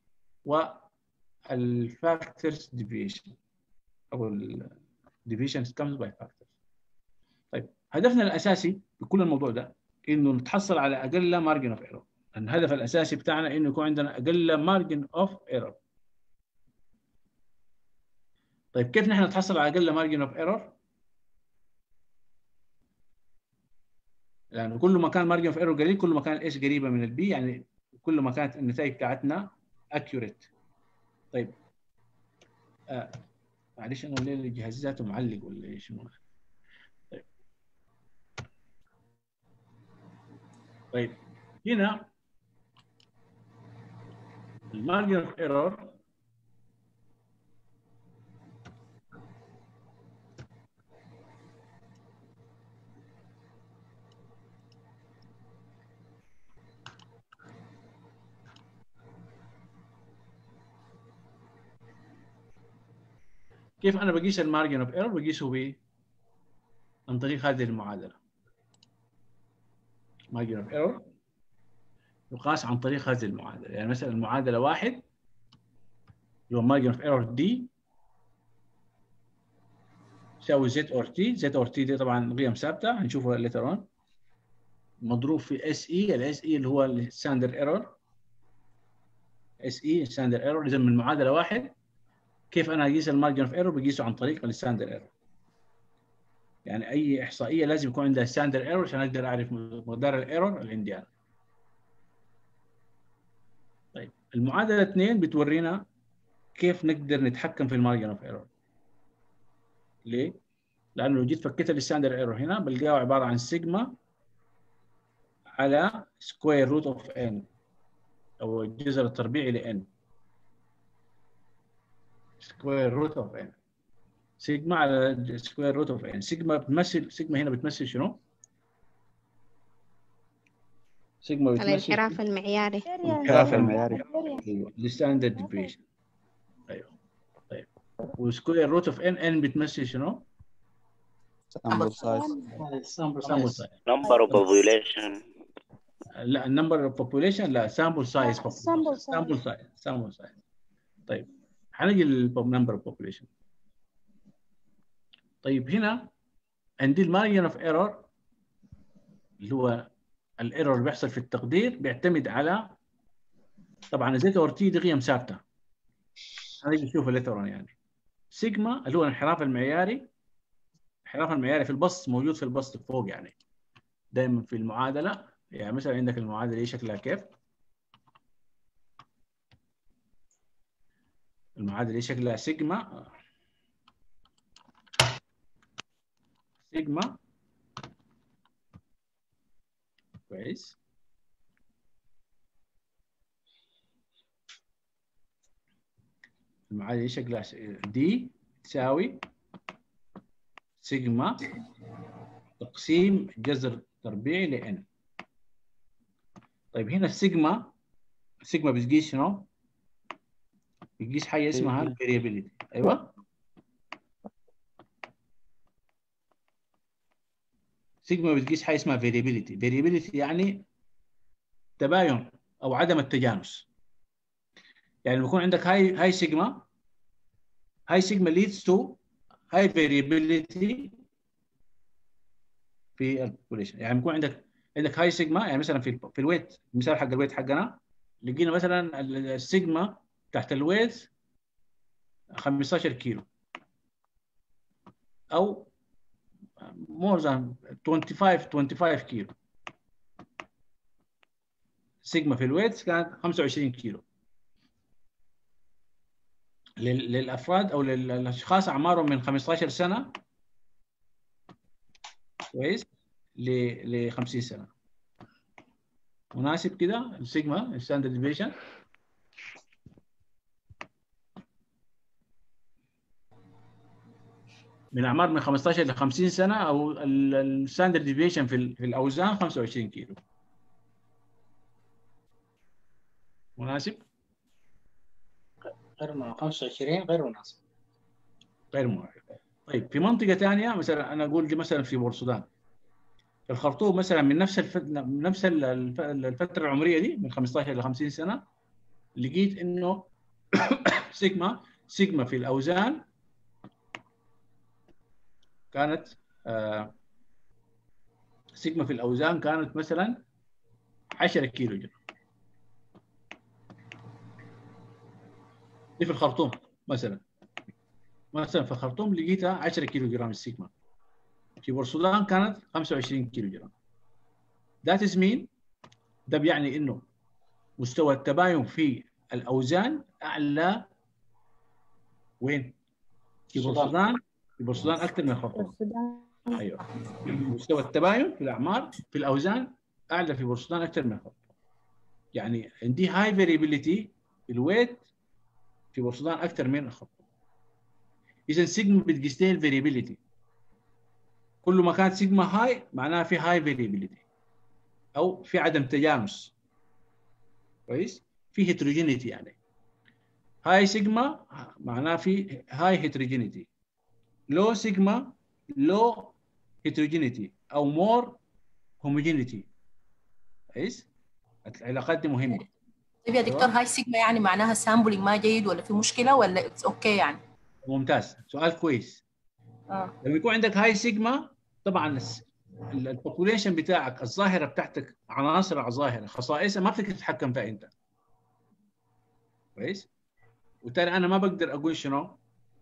والفاكتورز ديفيشن او الديفيشن comes by factors طيب هدفنا الاساسي بكل الموضوع ده انه نتحصل على اقل مارجن اوف ايرور الهدف الاساسي بتاعنا انه يكون عندنا اقل مارجن اوف ايرور طيب كيف نحن نتحصل على اقل مارجن اوف ايرور؟ لانه كل ما كان مارجن اوف ايرور قليل كل ما كان ايش قريبه من البي يعني كل ما كانت النتائج بتاعتنا اكيوريت طيب آه. معلش انا الليل الجهاز ذاته معلق ولا ايش طيب طيب هنا المارجن اوف ايرور كيف انا بقيس المارجن اوف ايرور بقيسه ب عن طريق هذه المعادله مارجن اوف ايرور يقاس عن طريق هذه المعادله يعني مثلا المعادله واحد اللي هو مارجن اوف ايرور دي يساوي زد اور تي زد اور تي دي طبعا قيم ثابته هنشوفها ليتر اون مضروب في اس اي الاس اي اللي هو الستاندر ايرور اس اي ستاندر ايرور اذا من المعادله واحد كيف انا اقيس المارجن اوف ايرور بقيسه عن طريق الستاندر ايرور يعني اي احصائيه لازم يكون عندها ستاندر ايرور عشان اقدر اعرف مقدار الايرور اللي عندي انا طيب المعادله اثنين بتورينا كيف نقدر نتحكم في المارجن اوف ايرور ليه؟ لانه لو جيت فكيت الستاندر ايرور هنا بلقاه عباره عن سيجما على سكوير روت اوف ان او الجذر التربيعي لان سكوير روت اوف ان سيجما على سكوير روت اوف ان سيجما بتمثل سيجما هنا بتمثل شنو؟ سيجما بتمثل الانحراف المعياري الانحراف المعياري ايوه الستاندرد ديفيشن ايوه طيب وسكوير روت اوف ان ان بتمثل شنو؟ sample size سامبل سايز number of population لا النمبر اوف بوبوليشن لا سامبل سايز sample size. سامبل سايز سامبل سايز طيب هنجي للنمبر اوف بوبوليشن طيب هنا عندي المارجن اوف ايرور اللي هو الايرور اللي بيحصل في التقدير بيعتمد على طبعا زيت اور تي دي قيم ثابته هنيجي نشوف الليترون يعني سيجما اللي هو الانحراف المعياري الانحراف المعياري في البسط موجود في البسط فوق يعني دائما في المعادله يعني مثلا عندك المعادله دي شكلها كيف المعادله دي شكلها سيجما سيجما كويس المعادله دي شكلها دي تساوي سيجما تقسيم جذر تربيعي لان طيب هنا السيجما السيجما بتقيس شنو؟ بتقيس حاجه اسمها الفاريابيليتي ايوه سيجما بتقيس حاجه اسمها فاريابيليتي فاريابيليتي يعني تباين او عدم التجانس يعني بيكون عندك هاي هاي سيجما هاي سيجما leads to high variability في البوبوليشن يعني بيكون عندك عندك هاي سيجما يعني مثلا في في الويت المثال حق الويت حقنا لقينا مثلا السيجما تحت الويت 15 كيلو او more than 25 25 كيلو سيجما في الويت كانت 25 كيلو لل- للافراد او للاشخاص اعمارهم من 15 سنه كويس ل 50 سنه مناسب كده السيجما الستاندرد ديفيشن من اعمار من 15 ل 50 سنه او الستاندرد ديفيشن في ال- في الاوزان 25 كيلو مناسب غير مناسب 25 غير مناسب غير مناسب طيب في منطقه ثانيه مثلا انا اقول دي مثلا في بور السودان في الخرطوم مثلا من نفس الف... من نفس ال- الف- الفتره العمريه دي من 15 ل 50 سنه لقيت انه سيجما سيجما في الاوزان كانت آه سيجما في الاوزان كانت مثلا 10 كيلو جرام دي في الخرطوم مثلا مثلا في الخرطوم لقيتها 10 كيلو جرام السيجما في بورسودان كانت 25 كيلو جرام ذات از مين ده بيعني انه مستوى التباين في الاوزان اعلى وين؟ في بورسودان في بورسودان اكثر من الخرطوم ايوه مستوى التباين في الاعمار في الاوزان اعلى في بورسودان اكثر من الخرطوم يعني عندي هاي فاريبيليتي في الويت في بورسودان اكثر من الخرطوم اذا سيجما بتقيس لي الفاريبيليتي كل ما كانت سيجما هاي معناها في هاي فاريبيليتي او في عدم تجانس كويس في هيتروجينيتي يعني هاي سيجما معناه في هاي هيتروجينيتي لو سيجما لو هيتروجينيتي او مور هوموجينيتي كويس العلاقات دي مهمه طيب يا دكتور هاي سيجما يعني معناها سامبلينج ما جيد ولا في مشكله ولا اتس اوكي يعني ممتاز سؤال كويس اه لما يكون عندك هاي سيجما طبعا البوبوليشن بتاعك الظاهره بتاعتك عناصر ظاهره خصائصها ما بتقدر تتحكم فيها انت كويس وبالتالي انا ما بقدر اقول شنو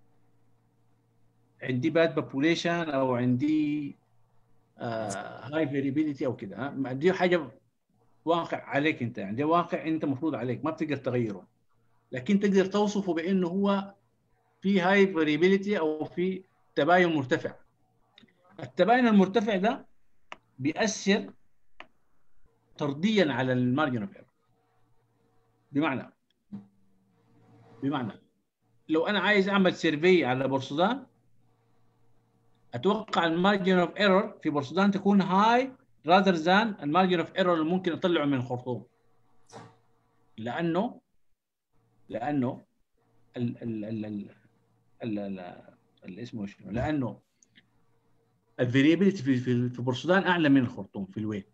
عندي باد بوبوليشن او عندي هاي فيريبيليتي او كده ها؟ دي حاجه واقع عليك انت يعني ده واقع انت مفروض عليك ما بتقدر تغيره لكن تقدر توصفه بانه هو في هاي فاريبيليتي او في تباين مرتفع التباين المرتفع ده بيأثر طرديا على المارجن اوف ايرور بمعنى بمعنى لو انا عايز اعمل سيرفي على بورسودان اتوقع المارجن اوف ايرور في بورسودان تكون هاي rather than المارجن اوف ايرور اللي ممكن اطلعه من الخرطوم لانه لانه ال ال ال ال ال ال ال اسمه شنو لانه الفاريبيليتي في في في بورسودان اعلى من الخرطوم في الوين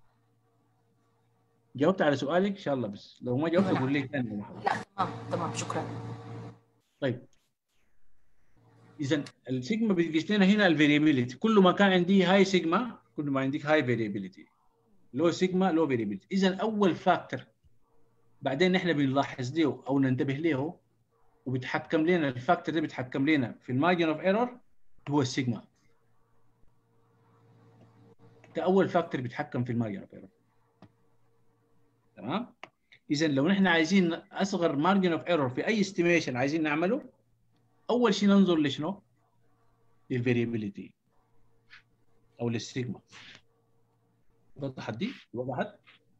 جاوبت على سؤالك ان شاء الله بس لو ما جاوبت اقول لك ثاني لا تمام تمام شكرا طيب اذا السيجما بتقيس لنا هنا الفاريبيليتي كل ما كان عندي هاي سيجما كل ما عندك هاي فاريبيليتي لو سيجما لو فاريبيليتي اذا اول فاكتور بعدين نحن بنلاحظ له او ننتبه له وبيتحكم لنا الفاكتور ده بيتحكم لنا في المارجن اوف ايرور هو السيجما ده اول فاكتور بيتحكم في المارجن اوف ايرور تمام اذا لو نحن عايزين اصغر مارجن اوف ايرور في اي استيميشن عايزين نعمله اول شيء ننظر لشنو؟ للفاريبيليتي او للسيجما وضحت دي؟ وضحت؟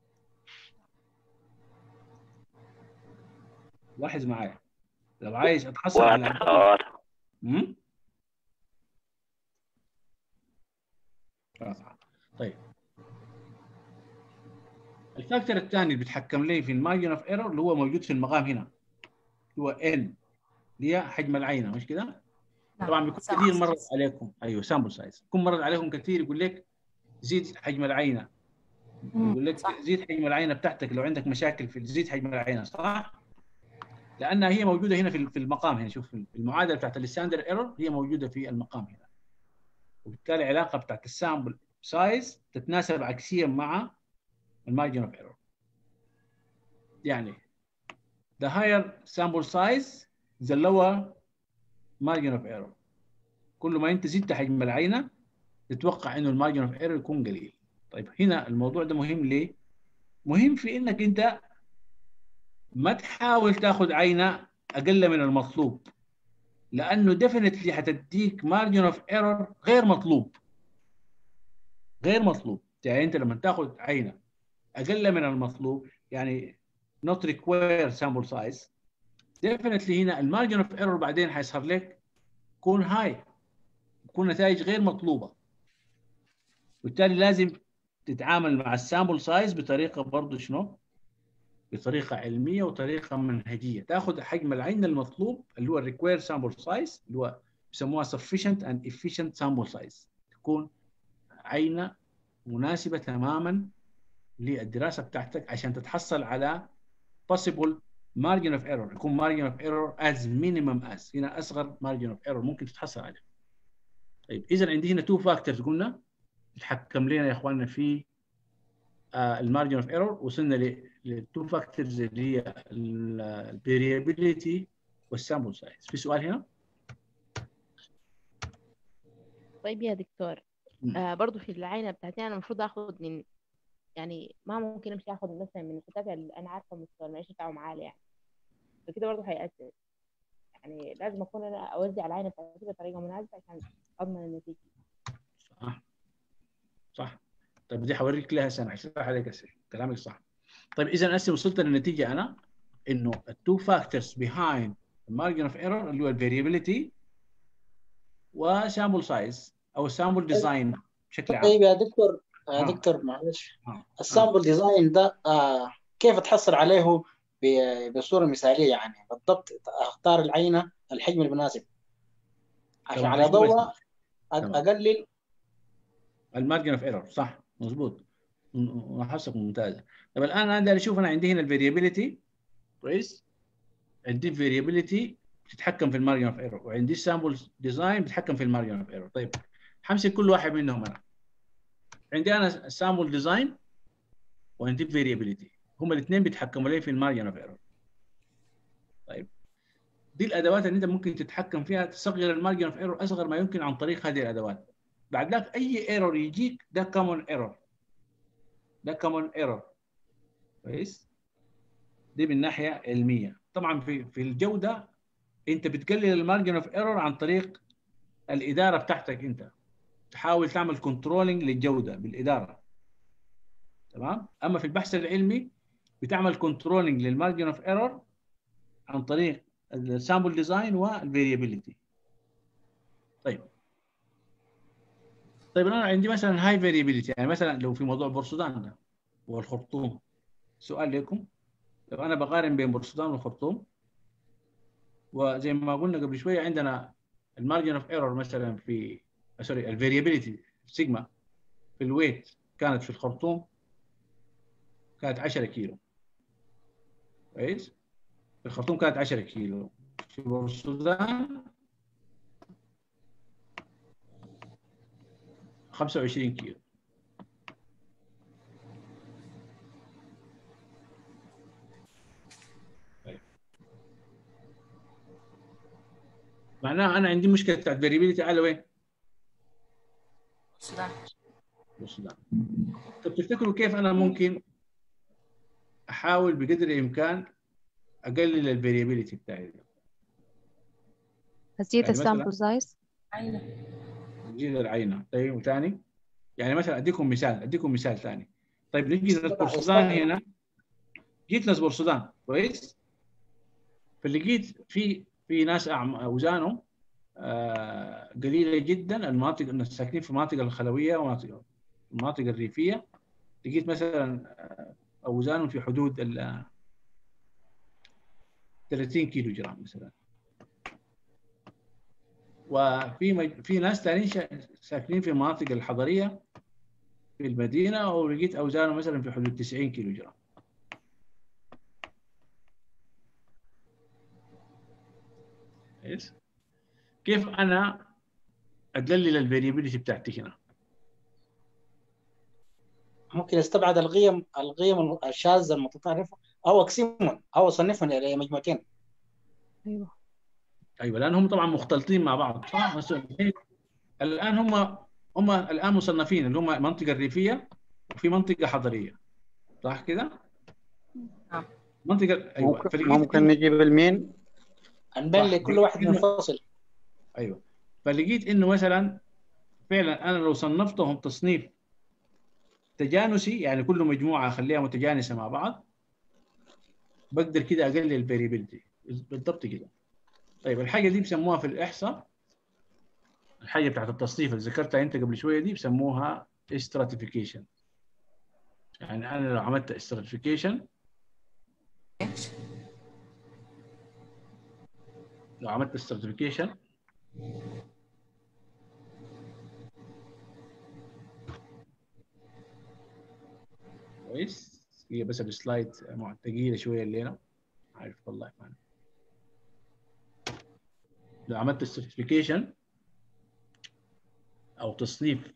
لاحظ معايا لو عايز اتحصل على واضحة امم واضحة. طيب الفاكتور الثاني اللي بيتحكم لي في المارجن اوف ايرور اللي هو موجود في المقام هنا هو ان اللي هي حجم العينه مش كده؟ طبعا بيكون كثير مرت عليكم ايوه سامبل سايز يكون مرت عليكم كثير يقول لك زيد حجم العينه يقول لك زيد حجم العينه بتاعتك لو عندك مشاكل في زيد حجم العينه صح؟ لانها هي موجوده هنا في في المقام هنا شوف المعادله بتاعت الستاندر ايرور هي موجوده في المقام هنا وبالتالي العلاقه بتاعت السامبل سايز تتناسب عكسيا مع المارجن اوف ايرور يعني the higher sample size the lower margin of error كل ما انت زدت حجم العينه تتوقع انه المارجن اوف ايرور يكون قليل طيب هنا الموضوع ده مهم ليه مهم في انك انت ما تحاول تاخذ عينه اقل من المطلوب لانه ديفينتلي حتديك مارجن اوف ايرور غير مطلوب غير مطلوب يعني انت لما تاخذ عينه اقل من المطلوب يعني not require sample size definitely هنا المارجن اوف ايرور بعدين حيظهر لك يكون هاي يكون نتائج غير مطلوبه وبالتالي لازم تتعامل مع السامبل سايز بطريقه برضه شنو؟ بطريقه علميه وطريقه منهجيه تاخذ حجم العين المطلوب اللي هو الريكوير سامبل سايز اللي هو بيسموها sufficient and efficient sample size تكون عينه مناسبه تماما للدراسه بتاعتك عشان تتحصل على possible margin of error يكون margin of error as minimum as هنا اصغر margin of error ممكن تتحصل عليه طيب اذا عندي هنا تو فاكتورز قلنا يتحكم لنا يا اخواننا في المارجن اوف ايرور وصلنا للتو فاكتورز اللي هي الفاريابيليتي والسامبل سايز في سؤال هنا طيب يا دكتور مم. آه برضو في العينة بتاعتي أنا المفروض آخد من يعني ما ممكن أمشي آخد مثلا من الفتاة اللي أنا عارفة مستوى المعيشة بتاعهم عالي يعني فكده برضو هيأثر يعني لازم أكون أنا أوزع العينة بتاعتي بطريقة مناسبة عشان أضمن النتيجة صح صح طيب دي حوريك لها سنه هشرح عليك هسه كلامك صح طيب اذا هسه وصلت للنتيجه انا انه التو فاكتورز بيهايند المارجن اوف ايرور اللي هو الفاريبيليتي وسامبل سايز او السامبل ديزاين بشكل عام طيب يا دكتور يا آه. دكتور معلش آه. السامبل ديزاين ده آه كيف تحصل عليه ب- بصوره مثاليه يعني بالضبط اختار العينه الحجم المناسب عشان تمام. على حجم ضوء مناسب. أق- تمام. اقلل المارجن اوف ايرور صح مظبوط ملاحظتك ممتازه طب الان انا داير اشوف انا عندي هنا الفاريبيليتي كويس عندي الفاريبيليتي بتتحكم في المارجن اوف ايرور وعندي السامبل ديزاين بتتحكم في المارجن اوف ايرور طيب همسك كل واحد منهم انا عندي انا السامبل ديزاين وعندي الفاريبيليتي هم الاثنين بيتحكموا لي في المارجن اوف ايرور طيب دي الادوات اللي انت ممكن تتحكم فيها تصغر المارجن اوف ايرور اصغر ما يمكن عن طريق هذه الادوات بعد ذاك اي ايرور يجيك ده كومن ايرور ده كومن ايرور كويس دي من ناحيه علميه طبعا في في الجوده انت بتقلل المارجن اوف ايرور عن طريق الاداره بتاعتك انت تحاول تعمل كنترولنج للجوده بالاداره تمام اما في البحث العلمي بتعمل كنترولنج للمارجن اوف ايرور عن طريق السامبل ديزاين والفاريابيليتي طيب طيب انا عندي مثلا هاي فاريابيليتي يعني مثلا لو في موضوع بورسودان ده والخرطوم سؤال لكم لو انا بقارن بين بورسودان والخرطوم وزي ما قلنا قبل شويه عندنا المارجن اوف ايرور مثلا في سوري الفاريابيليتي سيجما في الويت كانت في الخرطوم كانت 10 كيلو كويس في الخرطوم كانت 10 كيلو في السودان 25 كيلو طيب. معناها انا عندي مشكله بتاعت فاريبيليتي على وين؟ السودان السودان طب تفتكروا كيف انا ممكن احاول بقدر الامكان اقلل الفاريبيليتي بتاعي ده هزيد يعني مثلا السامبل سايز نجيب العينه طيب وثاني يعني مثلا اديكم مثال اديكم مثال ثاني طيب نجي نذكر السودان هنا جيت نذكر السودان كويس فلقيت في في ناس أعم- اوزانهم آه، قليله جدا المناطق الساكنين في المناطق الخلويه ومناطق المناطق الريفيه لقيت مثلا آه، اوزانهم في حدود ال 30 كيلو جرام مثلا وفي مج... في ناس ثانيين شا- ساكنين في المناطق الحضريه في المدينه ولقيت اوزانه مثلا في حدود 90 كيلو جرام كويس كيف انا اقلل الفاريبيليتي بتاعتي هنا ممكن استبعد القيم القيم الشاذه المتطرفه او اقسمهم او اصنفهم الى مجموعتين ايوه ايوه لان هم طبعا مختلطين مع بعض صح بس الان هم هم الان مصنفين اللي هم المنطقه الريفيه وفي منطقه حضريه صح كده؟ منطقه ايوه ممكن فلقيت ممكن نجيب المين نبين صح. لكل واحد منفصل ايوه فلقيت انه مثلا فعلا انا لو صنفتهم تصنيف تجانسي يعني كل مجموعه اخليها متجانسه مع بعض بقدر كده اقلل الفاريبيلتي بالضبط كده طيب الحاجه دي بسموها في الاحصاء الحاجه بتاعت التصنيف اللي ذكرتها انت قبل شويه دي بسموها استراتيفيكيشن يعني انا لو عملت استراتيفيكيشن لو عملت استراتيفيكيشن كويس هي بس السلايد مع- ثقيله شويه الليله عارف والله ما لو عملت استراتيفيكيشن او تصنيف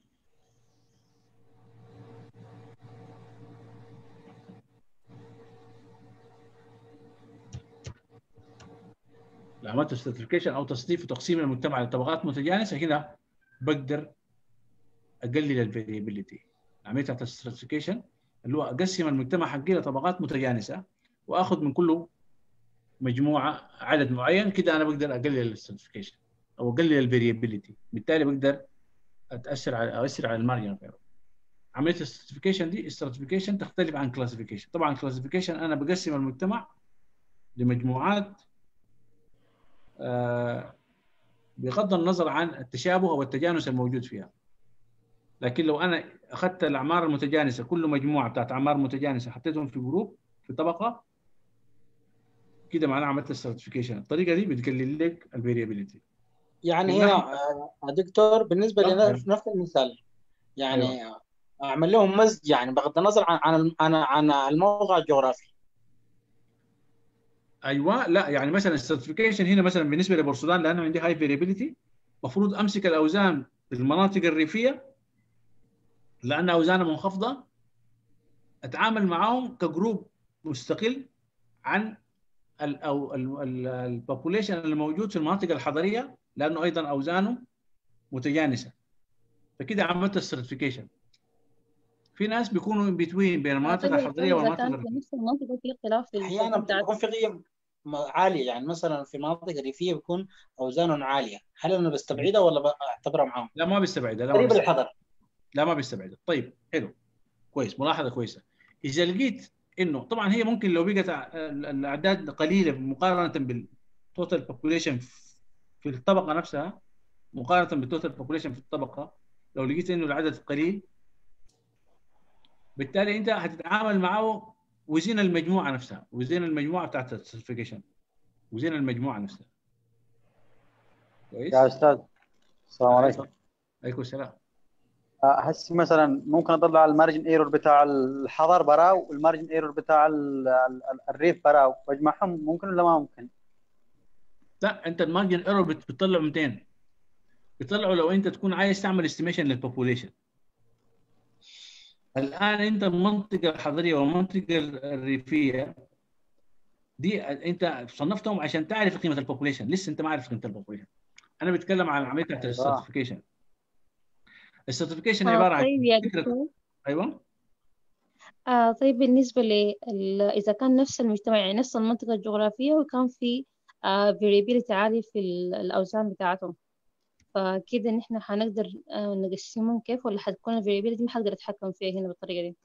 لو عملت استراتيفيكيشن او تصنيف وتقسيم المجتمع لطبقات متجانسه هنا بقدر اقلل الفاريبيليتي عمليه بتاعت الستراتيفيكيشن اللي هو اقسم المجتمع حقي لطبقات متجانسه واخذ من كل مجموعه عدد معين كده انا بقدر اقلل الستراتيفيكيشن او اقلل الفاريبيليتي بالتالي بقدر اتاثر على اؤثر على المارجن عمليه الستراتيفيكيشن دي الستراتيفيكيشن تختلف عن كلاسيفيكيشن طبعا كلاسيفيكيشن انا بقسم المجتمع لمجموعات آه بغض النظر عن التشابه او التجانس الموجود فيها لكن لو انا اخذت الاعمار المتجانسه كل مجموعه بتاعت اعمار متجانسه حطيتهم في جروب في طبقه كده معناها عملت السيرتيفيكيشن الطريقه دي بتقلل لك الفاريبيليتي يعني هنا آه، دكتور بالنسبه لنفس نفس المثال يعني اعمل لهم مزج يعني بغض النظر عن عن عن, عن الموقع الجغرافي ايوه لا يعني مثلا السيرتيفيكيشن هنا مثلا بالنسبه لبورسودان لانه عندي هاي فاريبيليتي المفروض امسك الاوزان في المناطق الريفيه لان اوزانها منخفضه اتعامل معاهم كجروب مستقل عن ال او البوبوليشن اللي موجود في المناطق الحضريه لانه ايضا اوزانه متجانسه فكده عملت السيرتيفيكيشن في ناس بيكونوا ان بتوين بين المناطق الحضريه والمناطق كان في نفس المنطقة في اختلاف في احيانا بتكون في قيم م- عاليه يعني مثلا في مناطق ريفيه بيكون اوزانهم عاليه هل انا بستبعدها ولا بعتبرها معاهم؟ لا ما بيستبعدها لا ما قريب بيستبعدها. الحذر لا ما بيستبعدها طيب حلو كويس ملاحظه كويسه اذا لقيت انه طبعا هي ممكن لو بقت ع- ال- الاعداد قليله مقارنه بالتوتال بوبوليشن في الطبقه نفسها مقارنه بالتوتال بوبوليشن في الطبقه لو لقيت انه العدد قليل بالتالي انت هتتعامل معه وزين المجموعه نفسها وزين المجموعه بتاعت السيرتيفيكيشن وزين المجموعه نفسها كويس يا استاذ السلام عليكم عليكم السلام احس مثلا ممكن اطلع على المارجن ايرور بتاع الحضر براو والمارجن ايرور بتاع ال- ال- الريف براو واجمعهم ممكن ولا ما ممكن؟ لا انت المارجن ايرور بتطلعه 200 بتطلعه لو انت تكون عايز تعمل استيميشن للبوبوليشن الان انت المنطقه الحضريه والمنطقه الريفيه دي انت صنفتهم عشان تعرف قيمه البوبوليشن لسه انت ما عارف قيمه البوبوليشن انا بتكلم عن عمليه بتاعت السيرتيفيكيشن السيرتيفيكيشن آه، عباره عن طيب يا فكره دكتور ايوه آه طيب بالنسبة ل إذا كان نفس المجتمع يعني نفس المنطقة الجغرافية وكان في آه variability عالي في ال- الأوزان بتاعتهم فكده نحن هنقدر آه نقسمهم كيف ولا حتكون ال variability ما حقدر أتحكم فيها هنا بالطريقة دي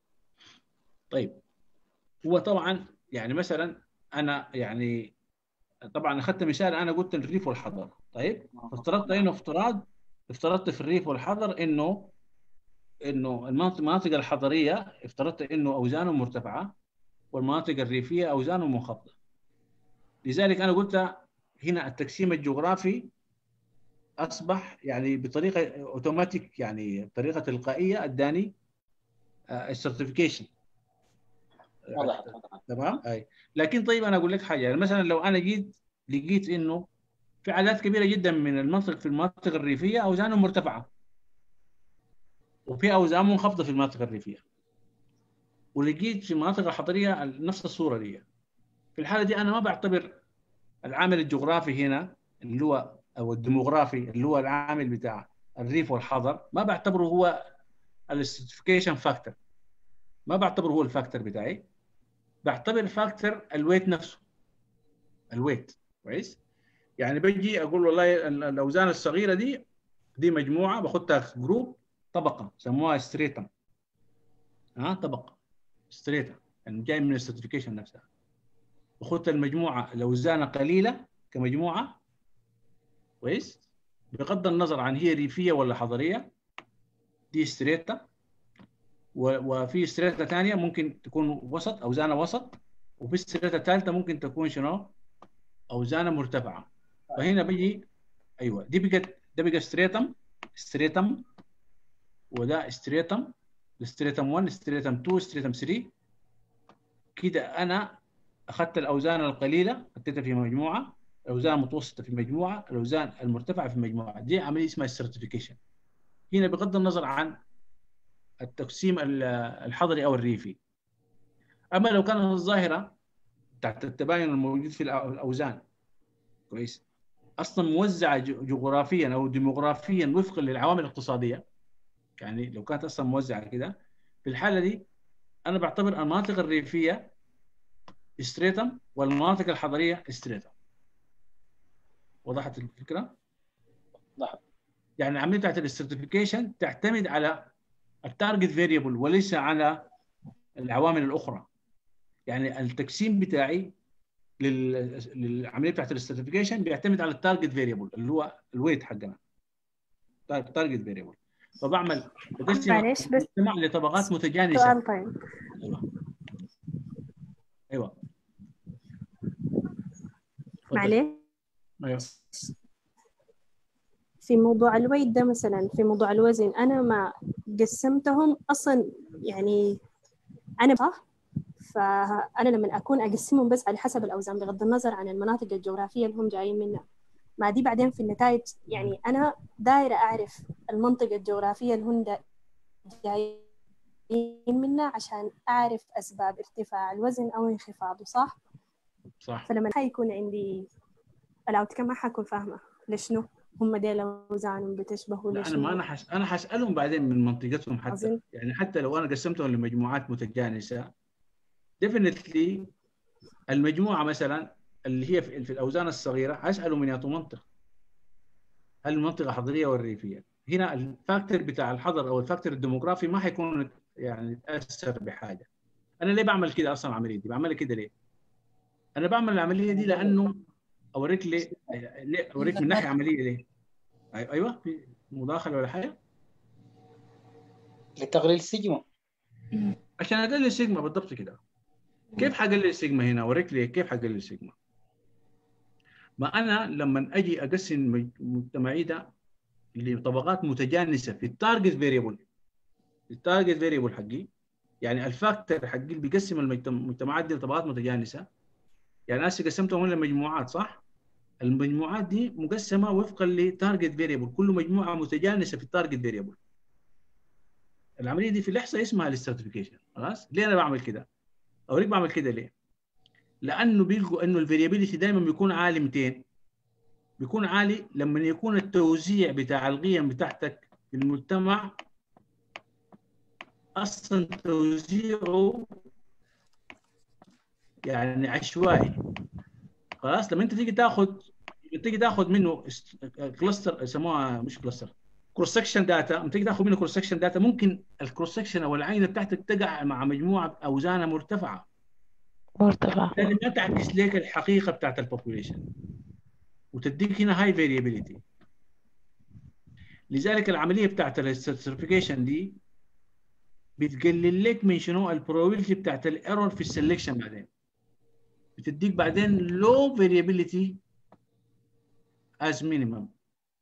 طيب هو طبعا يعني مثلا انا يعني طبعا اخذت مثال انا قلت الريف والحضر طيب افترضت انه افتراض افترضت في الريف والحضر انه انه المناطق المناطق الحضريه افترضت انه اوزانهم مرتفعه والمناطق الريفيه اوزانهم منخفضه لذلك انا قلت هنا التقسيم الجغرافي اصبح يعني بطريقه اوتوماتيك يعني بطريقه تلقائيه اداني السيرتيفيكيشن واضح تمام اي لكن طيب انا اقول لك حاجه يعني مثلا لو انا جيت لقيت انه في اعداد كبيره جدا من المناطق في المناطق الريفيه اوزانهم مرتفعه وفي اوزان منخفضه في المناطق الريفيه ولقيت في المناطق الحضريه نفس الصوره دي في الحاله دي انا ما بعتبر العامل الجغرافي هنا اللي هو او الديموغرافي اللي هو العامل بتاع الريف والحضر ما بعتبره هو الاستيفيكيشن فاكتور ما بعتبره هو الفاكتور بتاعي بعتبر فاكتور الويت نفسه الويت كويس يعني بجي اقول والله ال- الاوزان الصغيره دي دي مجموعه باخدها جروب طبقه سموها ستريتم ها طبقه ستريتم يعني جاي من السيرتيفيكيشن نفسها باخد المجموعه الاوزان قليله كمجموعه كويس بغض النظر عن هي ريفيه ولا حضريه دي ستريتا و- وفي ستريتا ثانيه ممكن تكون وسط اوزانها وسط وفي ستريتا ثالثه ممكن تكون شنو اوزانها مرتفعه فهنا بيجي ايوه دي بقت ده بقى ستريتم ستريتم وده ستريتم ستريتم 1 ستريتم 2 ستريتم 3 كده انا اخذت الاوزان القليله حطيتها في مجموعه الاوزان المتوسطه في مجموعه الاوزان المرتفعه في مجموعه دي عمليه اسمها السيرتيفيكيشن هنا بغض النظر عن التقسيم ال- الحضري او الريفي اما لو كانت الظاهره بتاعت التباين الموجود في الأو- الاوزان كويس اصلا موزعه ج- جغرافيا او ديموغرافيا وفقا للعوامل الاقتصاديه يعني لو كانت اصلا موزعه كده في الحاله دي انا بعتبر المناطق الريفيه ستريتم والمناطق الحضريه ستريتم وضحت الفكره؟ وضحت. يعني العمليه بتاعت الاستراتيفيكيشن تعتمد على التارجت فيريبل وليس على العوامل الاخرى يعني التقسيم بتاعي لل- للعمليه بتاعت الاستراتيفيكيشن بيعتمد على التارجت فيريبل اللي هو الويت حقنا التارجت فيريبل فبعمل بقسم معلش بس المجتمع لطبقات متجانسه سؤال طيب ايوه معلش ايوه في موضوع الويت ده مثلا في موضوع الوزن أنا ما قسمتهم أصلا يعني أنا صح فأنا لما أكون أقسمهم بس على حسب الأوزان بغض النظر عن المناطق الجغرافية اللي هم جايين منها ما دي بعدين في النتائج يعني أنا دايرة أعرف المنطقة الجغرافية اللي هم دا- جايين منها عشان أعرف أسباب ارتفاع الوزن أو انخفاضه صح؟ صح فلما حيكون عندي الأوتكم ما حكون فاهمة لشنو هم ديل أوزانهم بتشبهوا لا انا لشنو ما انا حس... انا حسالهم بعدين من منطقتهم حتى أظن. يعني حتى لو انا قسمتهم لمجموعات متجانسه ديفنتلي المجموعه مثلا اللي هي في, في الاوزان الصغيره اساله من ياتو منطقه هل المنطقه حضريه ولا ريفيه؟ هنا الفاكتور بتاع الحضر او الفاكتور الديموغرافي ما حيكون يعني تاثر بحاجه انا ليه بعمل كده اصلا العمليه دي؟ بعملها كده ليه؟ انا بعمل العمليه دي لانه اوريك ليه ليه اوريك من ناحيه عمليه ليه؟ أي- ايوه في مداخله ولا حاجه؟ لتقليل السجمة عشان اقلل السيجما بالضبط كده كيف حقلل السيجما هنا اوريك ليه كيف حقلل السيجما ما انا لما اجي اقسم مج- مجتمعي ده لطبقات متجانسه في التارجت فيريبل التارجت فيريبل حقي يعني الفاكتور حقي اللي بيقسم المجتمع- المجتمعات دي لطبقات متجانسه يعني هسه قسمتهم هنا لمجموعات صح؟ المجموعات دي مقسمه وفقا لتارجت فيريبل كل مجموعه متجانسه في التارجت فيريبل العمليه دي في الاحصاء اسمها الاستراتيفيكيشن خلاص ليه انا بعمل كده اوريك بعمل كده ليه لانه بيلقوا انه الفاريابيليتي دايما بيكون عالي 200 بيكون عالي لما يكون التوزيع بتاع القيم بتاعتك في المجتمع اصلا توزيعه يعني عشوائي خلاص لما انت تيجي تاخذ تيجي تاخذ منه كلاستر يسموها مش كلاستر كروس سكشن داتا لما تيجي تاخذ منه كروس سكشن داتا ممكن الكروس سكشن او العينه بتاعتك تقع مع مجموعه اوزانها مرتفعه مرتفع لازم ما تعكس لك الحقيقه بتاعت البوبوليشن وتديك هنا هاي فاريابيليتي لذلك العمليه بتاعت السيرتيفيكيشن دي بتقلل لك من شنو البروبابيلتي بتاعت الايرور في السلكشن بعدين بتديك بعدين لو فاريابيليتي از مينيمم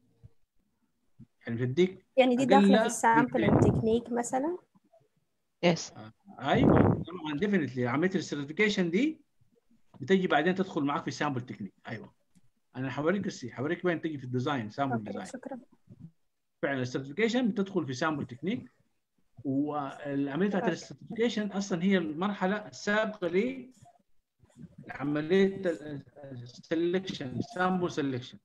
يعني بتديك يعني دي داخلة أقل في السامبل تكنيك مثلا يس ايوه طبعا ديفنتلي عمليه السيرتيفيكيشن دي بتجي بعدين تدخل معاك في السامبل تكنيك ايوه انا حوريك السي حوريك وين تجي في الديزاين سامبل أوكي ديزاين شكرا فعلا السيرتيفيكيشن بتدخل في سامبل تكنيك والعمليه بتاعت السيرتيفيكيشن اصلا هي المرحله السابقه ل عمليه السلكشن سامبل سلكشن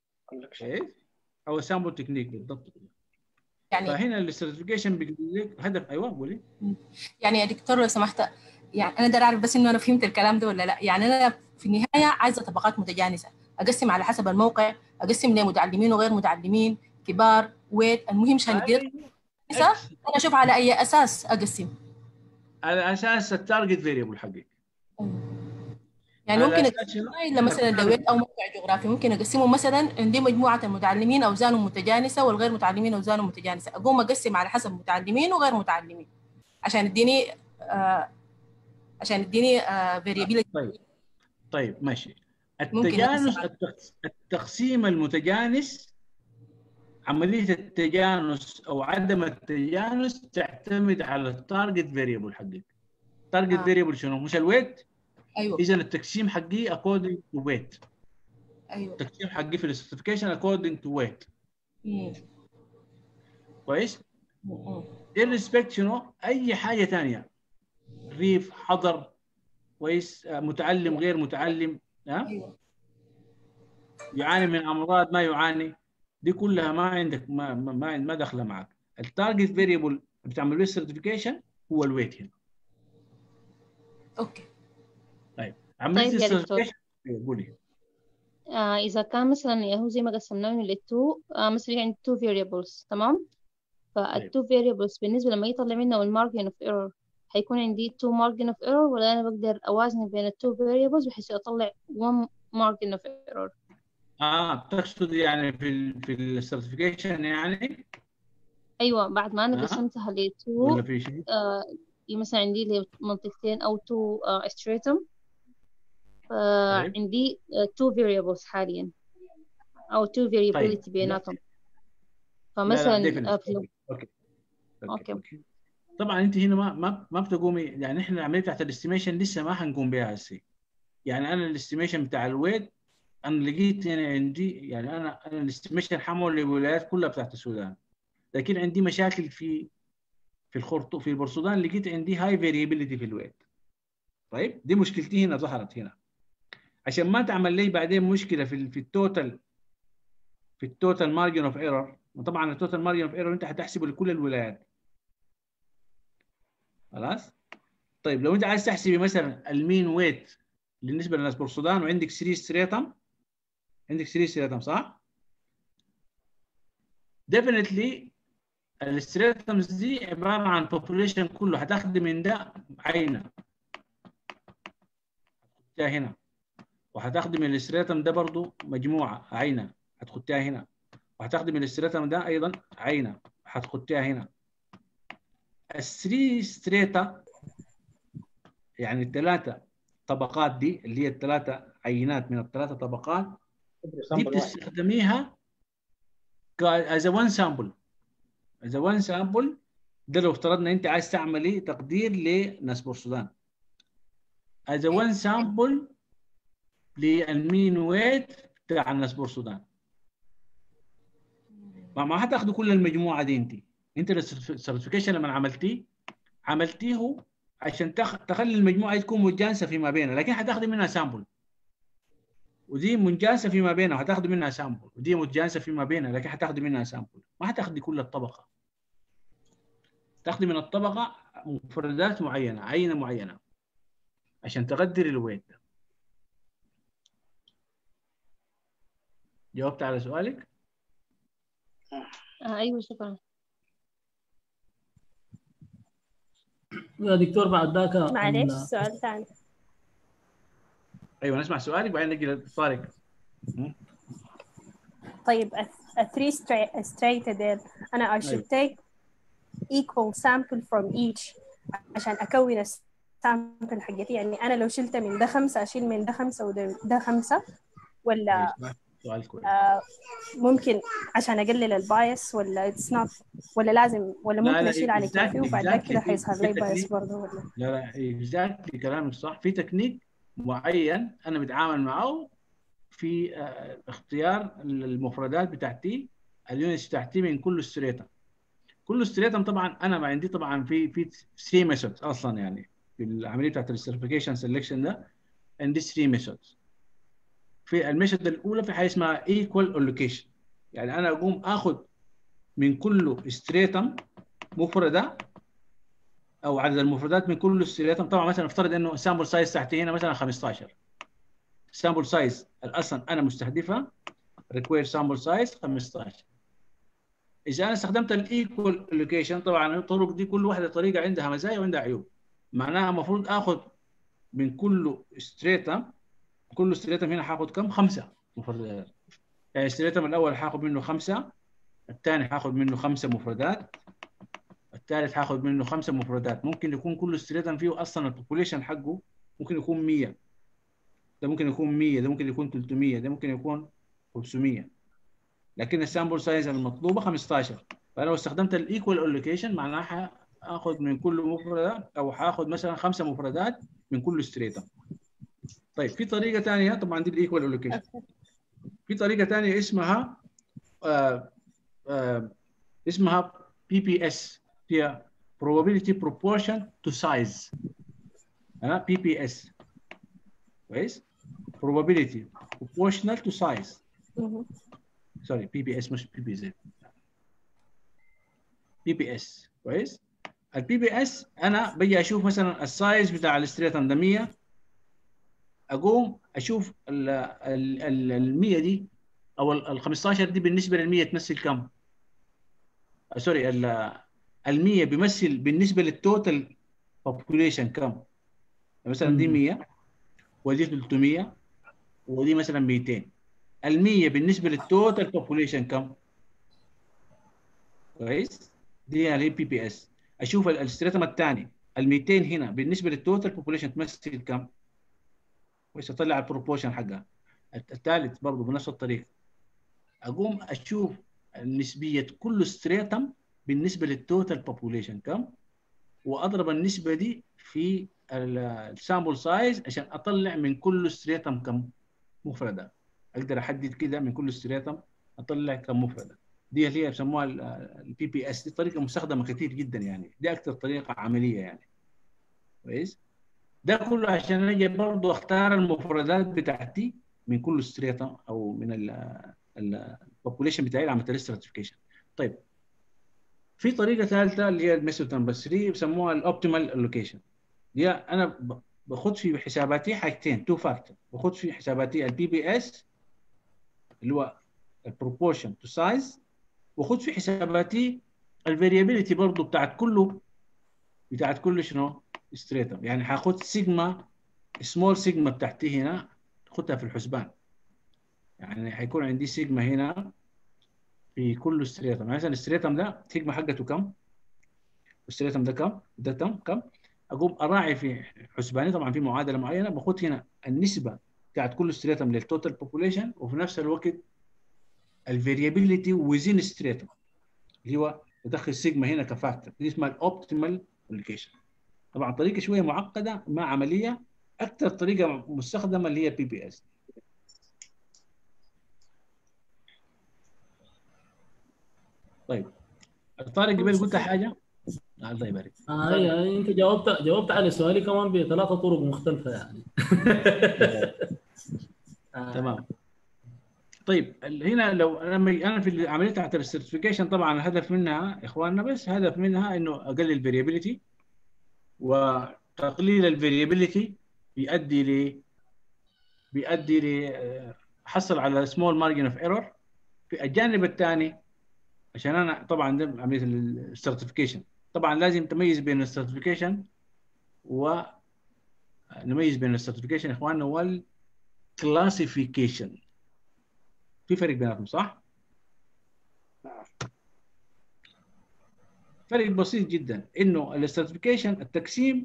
او سامبل تكنيك بالضبط يعني فهنا السيرتيفيكيشن بيقول لك هدف ايوه قولي يعني يا دكتور لو سمحت يعني انا داير اعرف بس انه انا فهمت الكلام ده ولا لا يعني انا في النهايه عايزه طبقات متجانسه اقسم على حسب الموقع اقسم لمتعلمين وغير متعلمين كبار ويت المهم عشان الجريد انا اشوف على اي اساس اقسم على اساس التارجت فيريبل حقك يعني على ممكن أساس اقسم شنو؟ الا مثلا لو ويت او موقع جغرافي ممكن اقسمه مثلا عندي مجموعه المتعلمين اوزانهم متجانسه والغير متعلمين اوزانهم متجانسه اقوم اقسم على حسب متعلمين وغير متعلمين عشان اديني آه عشان اديني آه فاريبيليتي طيب طيب ماشي ممكن التجانس أقسم التقس- التقسيم المتجانس عمليه التجانس او عدم التجانس تعتمد على التارجت فيريبل حقك التارجت آه. فيريبل شنو مش الويت ايوه اذا التقسيم حقي according to weight ايوه التقسيم حقي في السيرتيفيكيشن according to weight مم. كويس مم. irrespect شنو اي حاجه ثانيه ريف حضر كويس آه، متعلم غير متعلم ها ايوه يعاني من امراض ما يعاني دي كلها ما عندك ما ما ما, ما داخله معك التارجت فيريبل بتعمل له سيرتيفيكيشن هو الويت هنا اوكي طيب عمليه طيب يا دكتور. السيرتيفيكيشن قولي آه إذا كان مثلا هو زي ما قسمناه للتو آه مثلا عندي two variables تمام فالتو variables بالنسبة لما يطلع منه المارجن of error هيكون عندي two margin of error ولا أنا بقدر أوازن بين التو variables بحيث أطلع one margin of error اه تقصد يعني في ال في السيرتيفيكيشن يعني أيوة بعد ما أنا آه. قسمتها لتو ولا في شيء؟ آه مثلا عندي لي منطقتين أو two آه stratum فعندي آه two variables حاليا أو two variability بيناتهم فمثلا لا لا آه definitely. في- اوكي أوكي طبعا انت هنا ما ما ما بتقومي يعني احنا العمليه بتاعت الاستيميشن لسه ما حنقوم بها هسه يعني انا الاستيميشن بتاع الويت انا لقيت يعني عندي يعني انا انا الاستيميشن حمل للولايات كلها بتاعت السودان لكن عندي مشاكل في في الخرطوم في البرسودان لقيت عندي هاي فاريبيليتي في الويت طيب دي مشكلتي هنا ظهرت هنا عشان ما تعمل لي بعدين مشكله في ال- في التوتال في التوتال مارجن اوف ايرور وطبعا التوتال مارجن اوف ايرور انت هتحسبه لكل الولايات خلاص طيب لو انت عايز تحسبي مثلا المين ويت بالنسبه للناس بالسودان وعندك 3 ستريتم عندك 3 ستريتم صح؟ ديفنتلي الستريتمز دي عباره عن population كله هتاخدي من ده عينه هتحطيها هنا وهتاخدي من الستريتم ده برضو مجموعه عينه هتحطيها هنا وهتاخدي من الستريتم ده ايضا عينه هتحطيها هنا الثري ستريتا يعني الثلاثه طبقات دي اللي هي الثلاثه عينات من الثلاثه طبقات دي سامبل واحد. بتستخدميها از وان سامبل از وان سامبل ده لو افترضنا انت عايز تعملي تقدير لناس بورسودان از وان سامبل للمين ويت بتاع الناس بورسودان ما ما هتاخدوا كل المجموعه دي انت انت السيرتيفيكيشن لما عملتيه عملتيه عشان تخ... تخلي المجموعه دي تكون متجانسه فيما بينها لكن هتاخدي منها سامبل ودي متجانسه فيما بينها هتاخدي منها سامبل ودي متجانسه فيما بينها لكن هتاخدي منها سامبل ما هتاخدي كل الطبقه تاخدي من الطبقه مفردات معينه عينه معينه عشان تقدري الويت ده جاوبت على سؤالك؟ آه أيوة شكرا يا دكتور بعد ذاك معلش ال- سؤال ثاني ايوه نسمع سؤالك بعدين نجي لطارق طيب a, a three straight, straight ديل أنا I should أيوة. take equal sample from each عشان أكون السامبل حقتي يعني أنا لو شلت من ده خمسة أشيل من ده خمسة وده ده خمسة ولا سؤال كويس آه ممكن عشان أقلل البايس ولا it's not ولا لازم ولا لا، ممكن لا، أشيل على exactly- كافي وبعد ذاك كده exactly. حيظهر في لي بايس تكنيك. برضه ولا لا لا اكزاكتلي كلامك صح في تكنيك معين انا بتعامل معه في آه، اختيار المفردات بتاعتي اليونتس بتاعتي من كل ستريتم كل ستريتم طبعا انا ما عندي طبعا في في 3 ميثودز اصلا يعني في العمليه بتاعت السيرتيفيكيشن سelection ده عندي 3 ميثودز في الميثود الاولى في حاجه اسمها ايكوال allocation يعني انا اقوم اخذ من كل ستريتم مفرده او عدد المفردات من كل ستريتم طبعا مثلا افترض انه السامبل سايز تحتي هنا مثلا 15 السامبل سايز اصلا انا مستهدفها ريكوير سامبل سايز 15 اذا انا استخدمت الايكوال لوكيشن طبعا الطرق دي كل واحده طريقه عندها مزايا وعندها عيوب معناها المفروض اخذ من كل ستريتم كل ستريتم هنا هاخذ كم؟ خمسه مفردات يعني الستريتم الاول هاخذ منه خمسه الثاني هاخذ منه خمسه مفردات الثالث هاخذ منه خمسه مفردات ممكن يكون كل ستريتم فيه اصلا البوبوليشن حقه ممكن يكون 100 ده ممكن يكون 100 ده ممكن يكون 300 ده ممكن يكون 500 لكن السامبل سايز المطلوبه 15 فانا لو استخدمت الايكوال اولوكيشن معناها اخذ من كل مفردة او هاخذ مثلا خمسه مفردات من كل ستريتم طيب في طريقه ثانيه طبعا دي الايكوال اولوكيشن في طريقه ثانيه اسمها آه آه اسمها بي بي اس هي probability proportion to size ها بي بي اس كويس probability proportional to size مهم. سوري بي بي اس مش بي بي زد بي بي اس كويس البي بي اس انا بجي اشوف مثلا السايز بتاع الستريتم ده 100 اقوم اشوف ال ال ال ال 100 دي او ال 15 دي بالنسبه لل 100 تمثل كم؟ آه، سوري ال ال 100 بيمثل بالنسبه للتوتال population كم؟ مثلا دي 100 ودي 300 ودي مثلا 200 ال 100 بالنسبه للتوتال population كم؟ كويس؟ دي اللي هي بي بي اس اشوف ال- الستريتم الثاني ال 200 هنا بالنسبه للتوتال population تمثل كم؟ كويس اطلع البروبورشن حقها الثالث برضه بنفس الطريقه اقوم اشوف نسبيه كل ستريتم بالنسبه للتوتال population كم؟ واضرب النسبه دي في السامبل سايز عشان اطلع من كل ستريتم كم مفرده اقدر احدد كده من كل ستريتم اطلع كم مفرده دي اللي هي بيسموها البي بي اس دي طريقه مستخدمه كثير جدا يعني دي اكثر طريقه عمليه يعني كويس ده كله عشان اجي برضه اختار المفردات بتاعتي من كل ستريتم او من البوبوليشن بتاعي اللي عملت له stratification. طيب في طريقه ثالثه اللي هي الميثود نمبر 3 بيسموها الاوبتيمال الوكيشن دي انا ب- باخد في حساباتي حاجتين تو فاكتور باخد في حساباتي البي بي اس اللي هو البروبورشن تو سايز واخد في حساباتي الفاريابيليتي برضه بتاعت كله بتاعت كل شنو ستريتم يعني هاخد سيجما سمول سيجما بتاعتي هنا خدها في الحسبان يعني هيكون عندي سيجما هنا في كل ستريتم يعني مثلا الستريتم ده سيجما حقته كم والستريتم ده كم ده كم كم اقوم اراعي في حسباني طبعا في معادله معينه باخد هنا النسبه بتاعت كل ستريتم للتوتال بوبوليشن وفي نفس الوقت الفاريابيليتي ويزين ستريتم اللي هو بدخل سيجما هنا كفاكتور دي اسمها الاوبتيمال ابلكيشن طبعا طريقه شويه معقده ما عمليه اكثر طريقه مستخدمه اللي هي بي بي اس طيب طارق قبل قلت حاجه الله يبارك آه يعني انت جاوبت جاوبت على سؤالي كمان بثلاثه طرق مختلفه يعني تمام طيب ال- هنا لو انا انا في العمليه بتاعت السيرتيفيكيشن طبعا الهدف منها يا اخواننا بس هدف منها انه اقلل الفاريابيليتي وتقليل الفاريابيليتي بيؤدي ل بيؤدي ل آه، حصل على سمول مارجن اوف ايرور في الجانب الثاني عشان انا طبعا ده عمليه السيرتيفيكيشن طبعا لازم تميز بين السيرتيفيكيشن و نميز بين السيرتيفيكيشن يا اخواننا والكلاسيفيكيشن في فرق بيناتهم صح؟ فرق بسيط جدا انه السيرتيفيكيشن التقسيم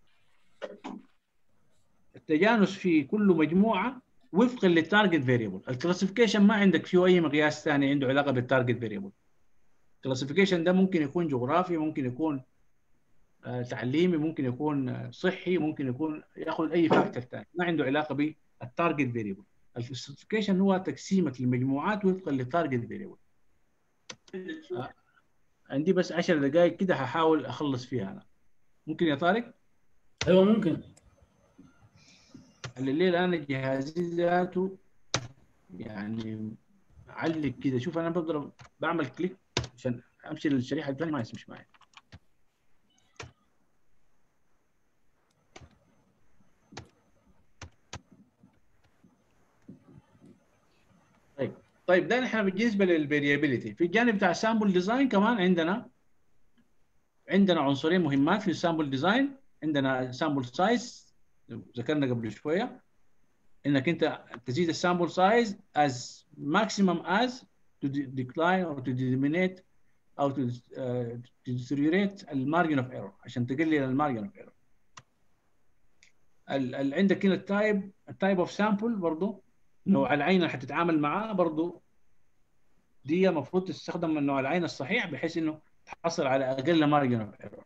التجانس في كل مجموعه وفقا للتارجت فاريبل الكلاسيفيكيشن ما عندك فيه اي مقياس ثاني عنده علاقه بالتارجت فاريبل الكلاسيفيكيشن ده ممكن يكون جغرافي ممكن يكون آه، تعليمي ممكن يكون آه، صحي ممكن يكون ياخذ اي فاكتور ثاني ما عنده علاقه بالتارجت فاريبل الكلاسيفيكيشن هو تقسيمك للمجموعات وفقا للتارجت فاريبل عندي بس 10 دقائق كده هحاول اخلص فيها انا ممكن يا طارق؟ ايوه ممكن الليل انا جهازي ذاته يعني علق كده شوف انا بضرب بعمل كليك عشان امشي للشريحه الثانيه ما يسمش معي طيب طيب ده نحن بالنسبه للفاريابيليتي في الجانب بتاع السامبل ديزاين كمان عندنا عندنا عنصرين مهمات في السامبل ديزاين عندنا سامبل سايز ذكرنا قبل شويه انك انت تزيد السامبل سايز as maximum as to de- decline or to eliminate او to, uh, to deteriorate المارجن اوف ايرور عشان تقلل المارجن اوف ايرور ال- ال- عندك هنا التايب التايب اوف سامبل برضه نوع العين اللي حتتعامل معاه برضه دي المفروض تستخدم من نوع العين الصحيح بحيث انه تحصل على اقل مارجن اوف ايرور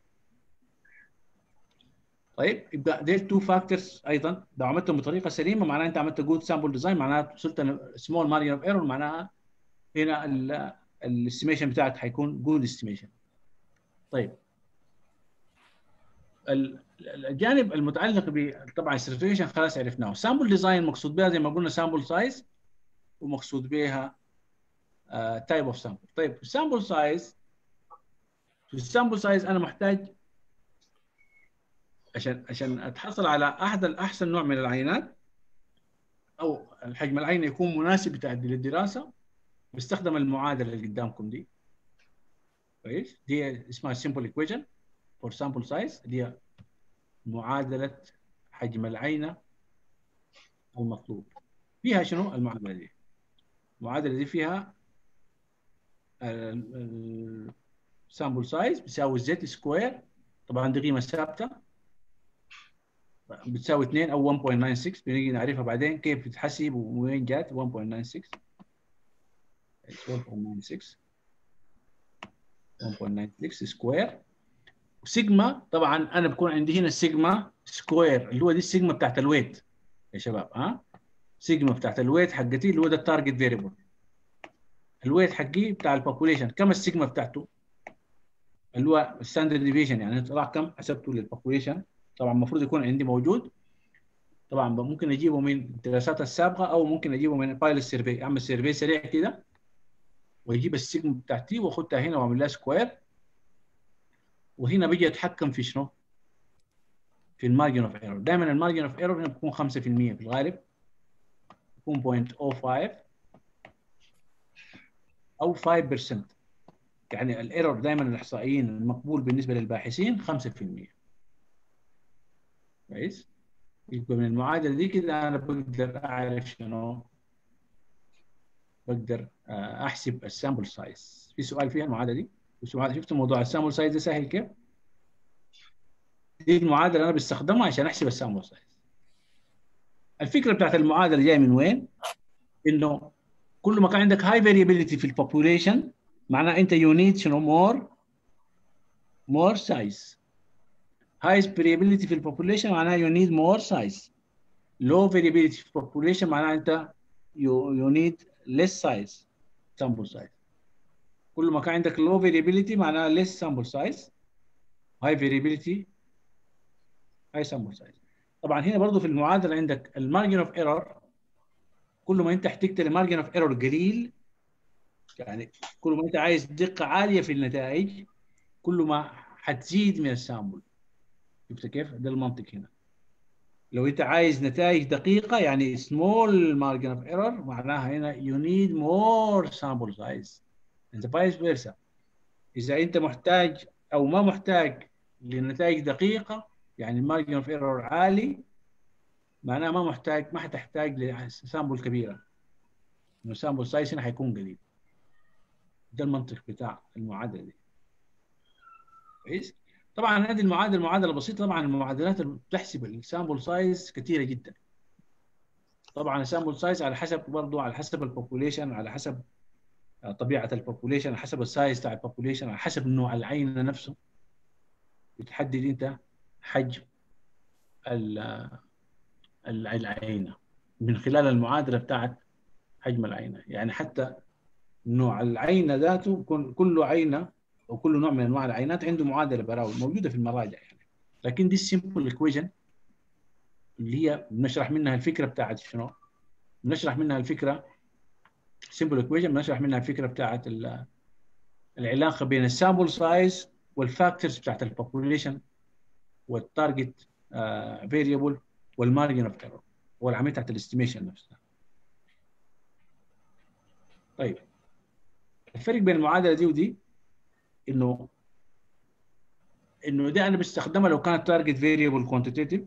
طيب يبقى ديل تو فاكتورز ايضا لو عملتهم بطريقه سليمه معناها انت عملت جود سامبل ديزاين معناها وصلت سمول مارجن اوف ايرور معناها هنا الاستيميشن بتاعك هيكون جود استيميشن طيب ال- الجانب المتعلق ب طبعا السيرتيفيكيشن خلاص عرفناه سامبل ديزاين مقصود بها زي ما قلنا سامبل سايز ومقصود بها تايب اوف سامبل طيب السامبل سايز في السامبل سايز انا محتاج عشان عشان اتحصل على احد احسن نوع من العينات او الحجم العين يكون مناسب بتاع للدراسه بستخدم المعادله اللي قدامكم دي كويس دي اسمها simple equation for sample size اللي هي معادله حجم العينه المطلوب فيها شنو المعادله دي المعادله دي فيها السامبل سايز بيساوي زد سكوير طبعا دي قيمه ثابته بتساوي 2 او 1.96 بنيجي نعرفها بعدين كيف بتتحسب وين جات 1.96 1.96 1.96 سكوير سيجما طبعا انا بكون عندي هنا سيجما سكوير اللي هو دي السيجما بتاعت الويت يا شباب ها سيجما بتاعت الويت حقتي اللي هو ده التارجت فيريبل الويت حقي بتاع البوبوليشن كم السيجما بتاعته اللي هو الستاندرد ديفيشن يعني طلع كم حسبته للبوبوليشن طبعا المفروض يكون عندي موجود طبعا ممكن اجيبه من الدراسات السابقه او ممكن اجيبه من بايل سيرفي اعمل سيرفي سريع كده واجيب السيجما بتاعتي واخدها هنا واعمل لها سكوير وهنا بيجي اتحكم في شنو؟ في المارجن اوف ايرور دائما المارجن اوف ايرور هنا بيكون 5% في الغالب يكون 0.05 او 5% يعني الايرور دائما الاحصائيين المقبول بالنسبه للباحثين 5% كويس يبقى من المعادله دي كده انا بقدر اعرف شنو بقدر احسب السامبل سايز في سؤال فيها المعادله دي سؤال شفت موضوع السامبل سايز ده سهل كيف دي المعادله انا بستخدمها عشان احسب السامبل سايز الفكره بتاعت المعادله جايه من وين انه كل ما كان عندك هاي فاريبيليتي في البوبوليشن معناه انت يو نيد شنو مور مور سايز high variability في البوبوليشن معناها you need more size low variability في البوبوليشن معناها انت you, you need less size sample size كل ما كان عندك low variability معناها less sample size high variability high sample size طبعا هنا برضه في المعادله عندك المارجن اوف ايرور كل ما انت احتجت لمارجن اوف ايرور قليل يعني كل ما انت عايز دقه عاليه في النتائج كل ما حتزيد من السامبل شفت كيف؟ ده المنطق هنا. لو انت عايز نتائج دقيقة يعني small margin of error معناها هنا you need more sample size. انت vice versa. إذا أنت محتاج أو ما محتاج لنتائج دقيقة يعني margin of error عالي معناها ما محتاج ما حتحتاج لسامبل كبيرة. إنه sample size هنا حيكون قليل. ده المنطق بتاع المعادلة دي. كويس؟ طبعا هذه المعادله معادله بسيطه طبعا المعادلات اللي بتحسب السامبل سايز كثيره جدا طبعا السامبل سايز على حسب برضه على حسب البوبوليشن على حسب طبيعه البوبوليشن على حسب السايز بتاع البوبوليشن على حسب نوع العينه نفسه بتحدد انت حجم العينه من خلال المعادله بتاعت حجم العينه يعني حتى نوع العينه ذاته كل عينه او كل نوع من انواع العينات عنده معادله براوي موجوده في المراجع يعني لكن دي السمبل ايكويشن اللي هي بنشرح منها الفكره بتاعت شنو؟ بنشرح منها الفكره سمبل ايكويشن بنشرح منها الفكره بتاعت العلاقه بين السامبل سايز والفاكتورز بتاعت البوبوليشن والتارجت فيريبل والمارجن اوف ايرور والعمليه بتاعت الاستيميشن نفسها. طيب الفرق بين المعادله دي ودي انه انه ده انا بستخدمها لو كانت تارجت فيريبل كوانتيتيف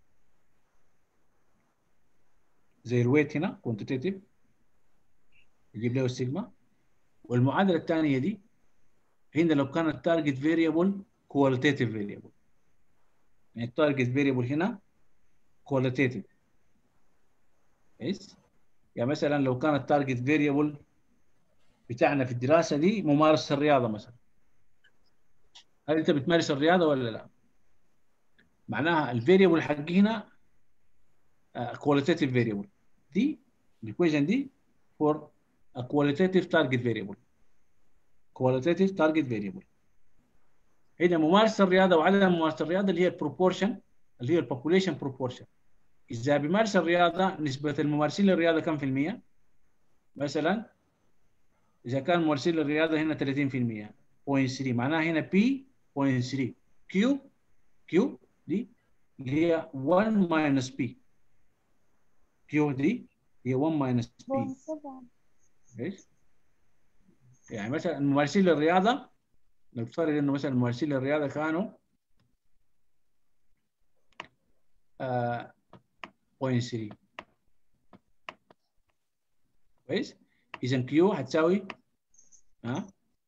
زي الويت هنا كوانتيتيف يجيب له السيجما والمعادله الثانيه دي هنا لو كانت تارجت فيريبل كواليتيف فيريبل يعني التارجت فيريبل هنا كواليتيف كويس يعني مثلا لو كانت تارجت فيريبل بتاعنا في الدراسه دي ممارسه الرياضه مثلا هل انت بتمارس الرياضه ولا لا؟ معناها الفيريبل حقي هنا كواليتيف فيريبل دي الايكويشن دي فور a qualitative target variable qualitative target variable هنا ممارسه الرياضه وعدم ممارسه الرياضه اللي هي البروبورشن اللي هي البوبوليشن بروبورشن اذا بيمارس الرياضه نسبه الممارسين للرياضه كم في المية؟ مثلا اذا كان مرسل الرياضه هنا 30% 0.3 معناها هنا بي 0.3 كيو كيو دي اللي هي 1 ماينس بي كيو دي هي 1 ماينس بي ايش؟ يعني مثلا ممارسين للرياضه نفترض انه مثلا ممارسين للرياضه كانوا آه 0.3 كويس؟ اذا كيو هتساوي ها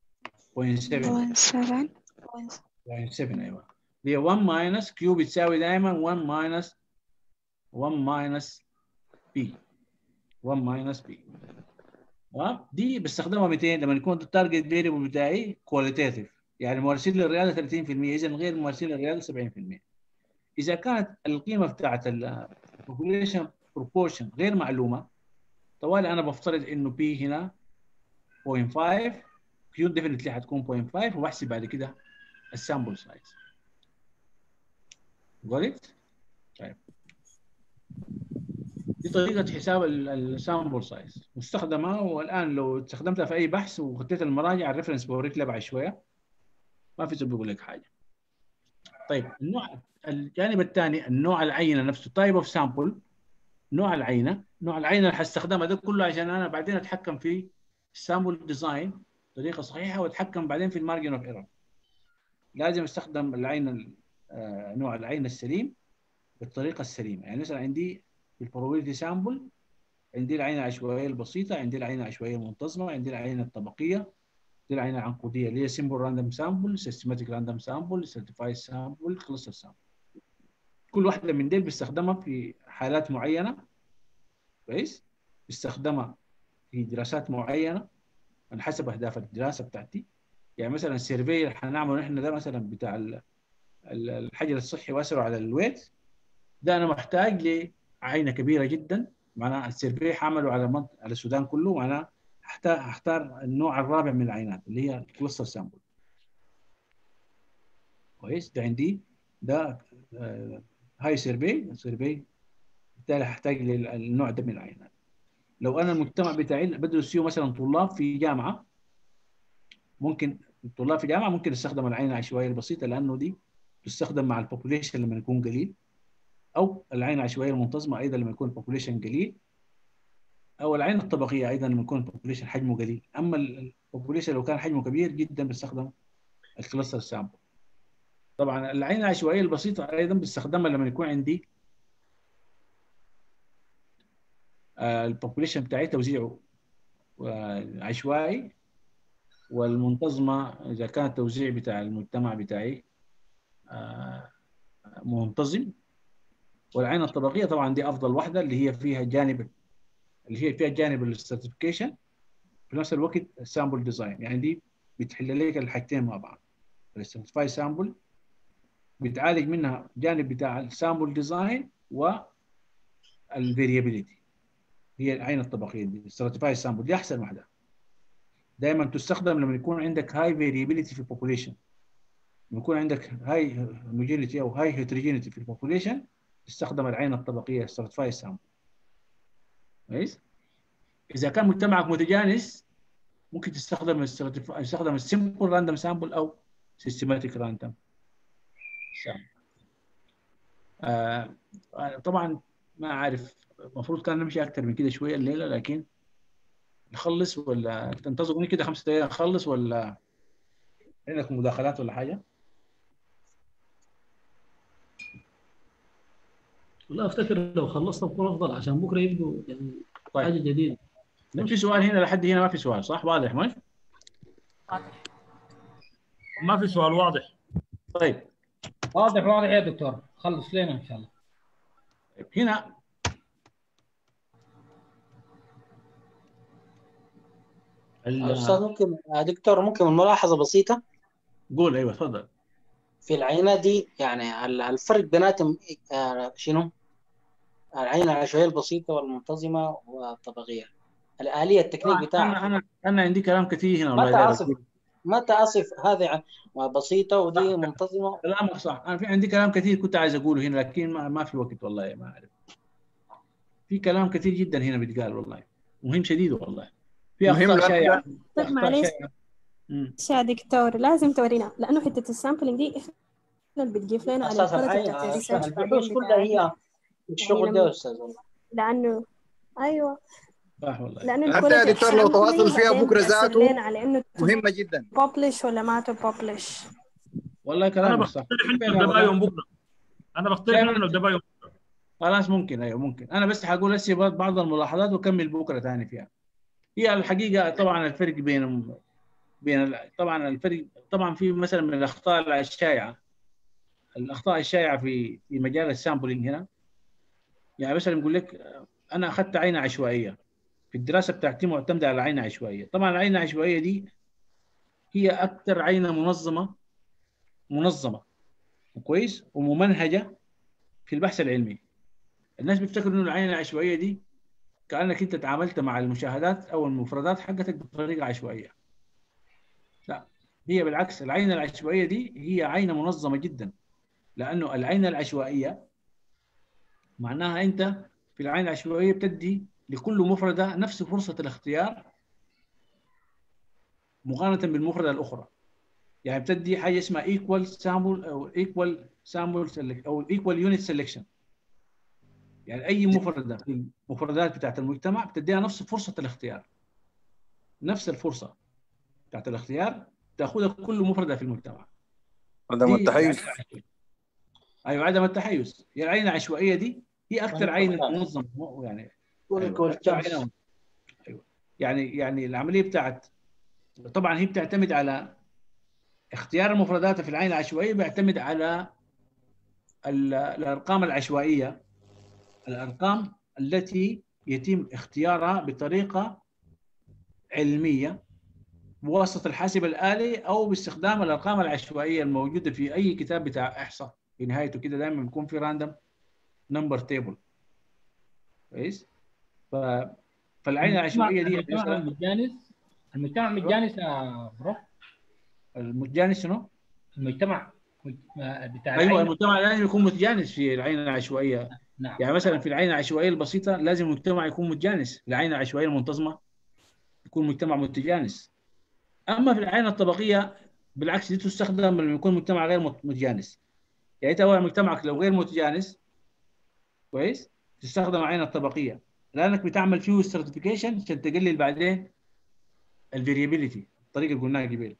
0.7 0.7 ايوه هي 1 ماينس كيو بتساوي دائما 1 ماينس 1 ماينس بي 1 ماينس بي تمام دي بستخدمها 200 لما يكون التارجت فيريبل بتاعي كواليتيف يعني ممارسين للرياضه 30% اذا غير ممارسين للرياضه 70% اذا كانت القيمه بتاعت البوبوليشن بروبورشن غير معلومه طوالي انا بفترض انه بي هنا 0.5 كيو ديفنتلي حتكون 0.5 وبحسب بعد كده السامبل سايز got it؟ طيب دي طريقة حساب السامبل سايز مستخدمة والآن لو استخدمتها في أي بحث وخديت المراجع الريفرنس بوريك لها بعد شوية ما في زول بيقول لك حاجة. طيب النوع الجانب الثاني النوع العينة نفسه تايب اوف سامبل نوع العينة نوع العينة اللي حستخدمها ده كله عشان أنا بعدين أتحكم في السامبل ديزاين بطريقة صحيحة وأتحكم بعدين في المارجن اوف ايرور. لازم استخدم العينة نوع العين السليم بالطريقة السليمة يعني مثلا عندي في البروبابيلتي سامبل عندي العين العشوائيه البسيطه عندي العين العشوائيه المنتظمه عندي العين الطبقيه عندي العين العنقوديه اللي هي سيمبل راندوم سامبل سيستماتيك راندوم سامبل سيرتيفايد سامبل كلستر سامبل كل واحده من ديل بستخدمها في حالات معينه كويس بستخدمها في دراسات معينه على حسب اهداف الدراسه بتاعتي يعني مثلا السيرفي اللي حنعمله نحن ده مثلا بتاع الحجر الصحي واثره على الويت ده انا محتاج عينه كبيره جدا معناها السيرفي حعمله على منط... على السودان كله معناها هختار هختار النوع الرابع من العينات اللي هي الكلستر سامبل كويس ده عندي ده آه هاي سيرفي سيرفي بالتالي هحتاج للنوع ده من العينات لو انا المجتمع بتاعي بدرس فيه مثلا طلاب في جامعه ممكن الطلاب في جامعه ممكن استخدم العين العشوائيه البسيطه لانه دي تستخدم مع البوبوليشن لما يكون قليل او العين العشوائيه المنتظمه ايضا لما يكون البوبوليشن قليل او العين الطبقيه ايضا لما يكون البوبوليشن حجمه قليل اما البوبوليشن لو كان حجمه كبير جدا بستخدم الكلاستر سامبل طبعا العين العشوائيه البسيطه ايضا بستخدمها لما يكون عندي البوبوليشن بتاعي توزيعه عشوائي والمنتظمه اذا كان التوزيع بتاع المجتمع بتاعي منتظم والعين الطبقيه طبعا دي افضل واحده اللي هي فيها جانب اللي هي فيها جانب السيرتيفيكيشن في نفس الوقت السامبل ديزاين يعني دي بتحل لك الحاجتين مع بعض السيرتيفاي سامبل بتعالج منها جانب بتاع السامبل ديزاين والفاريابيليتي هي العين الطبقيه دي السيرتيفاي سامبل دي احسن واحده دائما تستخدم لما يكون عندك هاي فاريابيليتي في البوبوليشن لما يكون عندك هاي هوموجينيتي او هاي هيتروجينيتي في البوبوليشن تستخدم العين الطبقيه سيرتيفاي سامبل كويس اذا كان مجتمعك متجانس ممكن تستخدم تستخدم السمبل راندوم سامبل او سيستماتيك راندوم سامبل آه طبعا ما اعرف المفروض كان نمشي اكثر من كده شويه الليله لكن نخلص ولا تنتظروني كده خمس دقائق نخلص ولا عندك مداخلات ولا حاجه؟ والله افتكر لو خلصنا بكون افضل عشان بكره يبدوا يعني طيب. حاجه جديده في سؤال هنا لحد هنا ما في سؤال صح واضح مش؟ ما في سؤال واضح طيب واضح واضح يا دكتور خلص لنا ان شاء الله طيب هنا استاذ ممكن دكتور ممكن ملاحظه بسيطه قول ايوه تفضل في العينه دي يعني الفرق بيناتهم شنو؟ العينه العشوائيه البسيطه والمنتظمه والطبقيه الاليه التكنيك بتاعها انا انا انا عندي كلام كثير هنا متى اصف متى اصف هذه بسيطه ودي منتظمه كلامك صح انا في عندي كلام كثير كنت عايز اقوله هنا لكن ما, ما في وقت والله ما اعرف في كلام كثير جدا هنا بيتقال والله مهم شديد والله في مهم اخطاء لأنه شائعه ده- في طيب اخطاء معلش شائعه مم. يا دكتور لازم تورينا لانه حته السامبلينج دي احنا اللي بتجيب لنا على اساس الكواليتي الحي بتاعت الريسيرش بعدين البحوث كلها بتاعتنا هي يعني الشغل ده لما يا استاذ والله لانه ايوه صح والله لانه حتى يا الكواليتي دكتور لو تواصل السامبلينج فيها بعدين بكره بتاثر ذاته لنا على انه مهمه جدا تببلش ولا ما تببلش والله انا كلامك صح بقترح انه فعلا نبدا يوم والله. بكره انا بقترح شايف انه انت نبدا يوم خلاص ممكن ايوه ممكن انا بس حقول هسه بعض الملاحظات واكمل بكره ثاني فيها هي الحقيقه طبعا الفرق بين بين ال- طبعا الفرق طبعا في مثلا من الاخطاء الشائعه الاخطاء الشائعه في في مجال السامبلينج هنا يعني مثلا بقول لك آه، انا اخذت عينه عشوائيه في الدراسه بتاعتي معتمده على عينه عشوائيه طبعا العينه العشوائيه دي هي اكثر عينه منظمه منظمه كويس وممنهجه في البحث العلمي الناس بيفتكروا انه العينه العشوائيه دي كانك انت تعاملت مع المشاهدات او المفردات حقتك بطريقه عشوائيه لا هي بالعكس العينه العشوائيه دي هي عينه منظمه جدا لانه العينه العشوائيه معناها انت في العين العشوائيه بتدي لكل مفرده نفس فرصه الاختيار مقارنه بالمفرده الاخرى يعني بتدي حاجه اسمها ايكوال سامبل او ايكوال سامبل او ايكوال يونت سelection يعني اي مفرده في المفردات بتاعت المجتمع بتديها نفس فرصه الاختيار نفس الفرصه بتاعت الاختيار تاخذها كل مفرده في المجتمع عدم دي التحيز العينة العشوائية. ايوه عدم التحيز هي العين العشوائيه دي هي اكثر عين منظمه مو- يعني أيوة. أكثر عينة ايوه يعني يعني العمليه بتاعت طبعا هي بتعتمد على اختيار المفردات في العين العشوائيه بيعتمد على ال- الارقام العشوائيه الارقام التي يتم اختيارها بطريقه علميه بواسطه الحاسب الالي او باستخدام الارقام العشوائيه الموجوده في اي كتاب بتاع احصاء في نهايته كده دائما بيكون في راندوم نمبر تيبل كويس ف... فالعين العشوائيه دي المجتمع المتجانس المجتمع المتجانس يا برو المتجانس شنو؟ المجتمع بتاع ايوه العين. المجتمع لازم يكون متجانس في العين العشوائيه نعم. يعني مثلا في العين العشوائيه البسيطه لازم المجتمع يكون متجانس العين العشوائيه المنتظمه يكون مجتمع متجانس اما في العين الطبقيه بالعكس دي تستخدم لما يكون مجتمع غير مت- متجانس يعني انت هو مجتمعك لو غير متجانس كويس تستخدم العين الطبقيه لانك بتعمل فيه استراتيفيكيشن عشان تقلل بعدين الفاريبيليتي الطريقه اللي قلناها قبل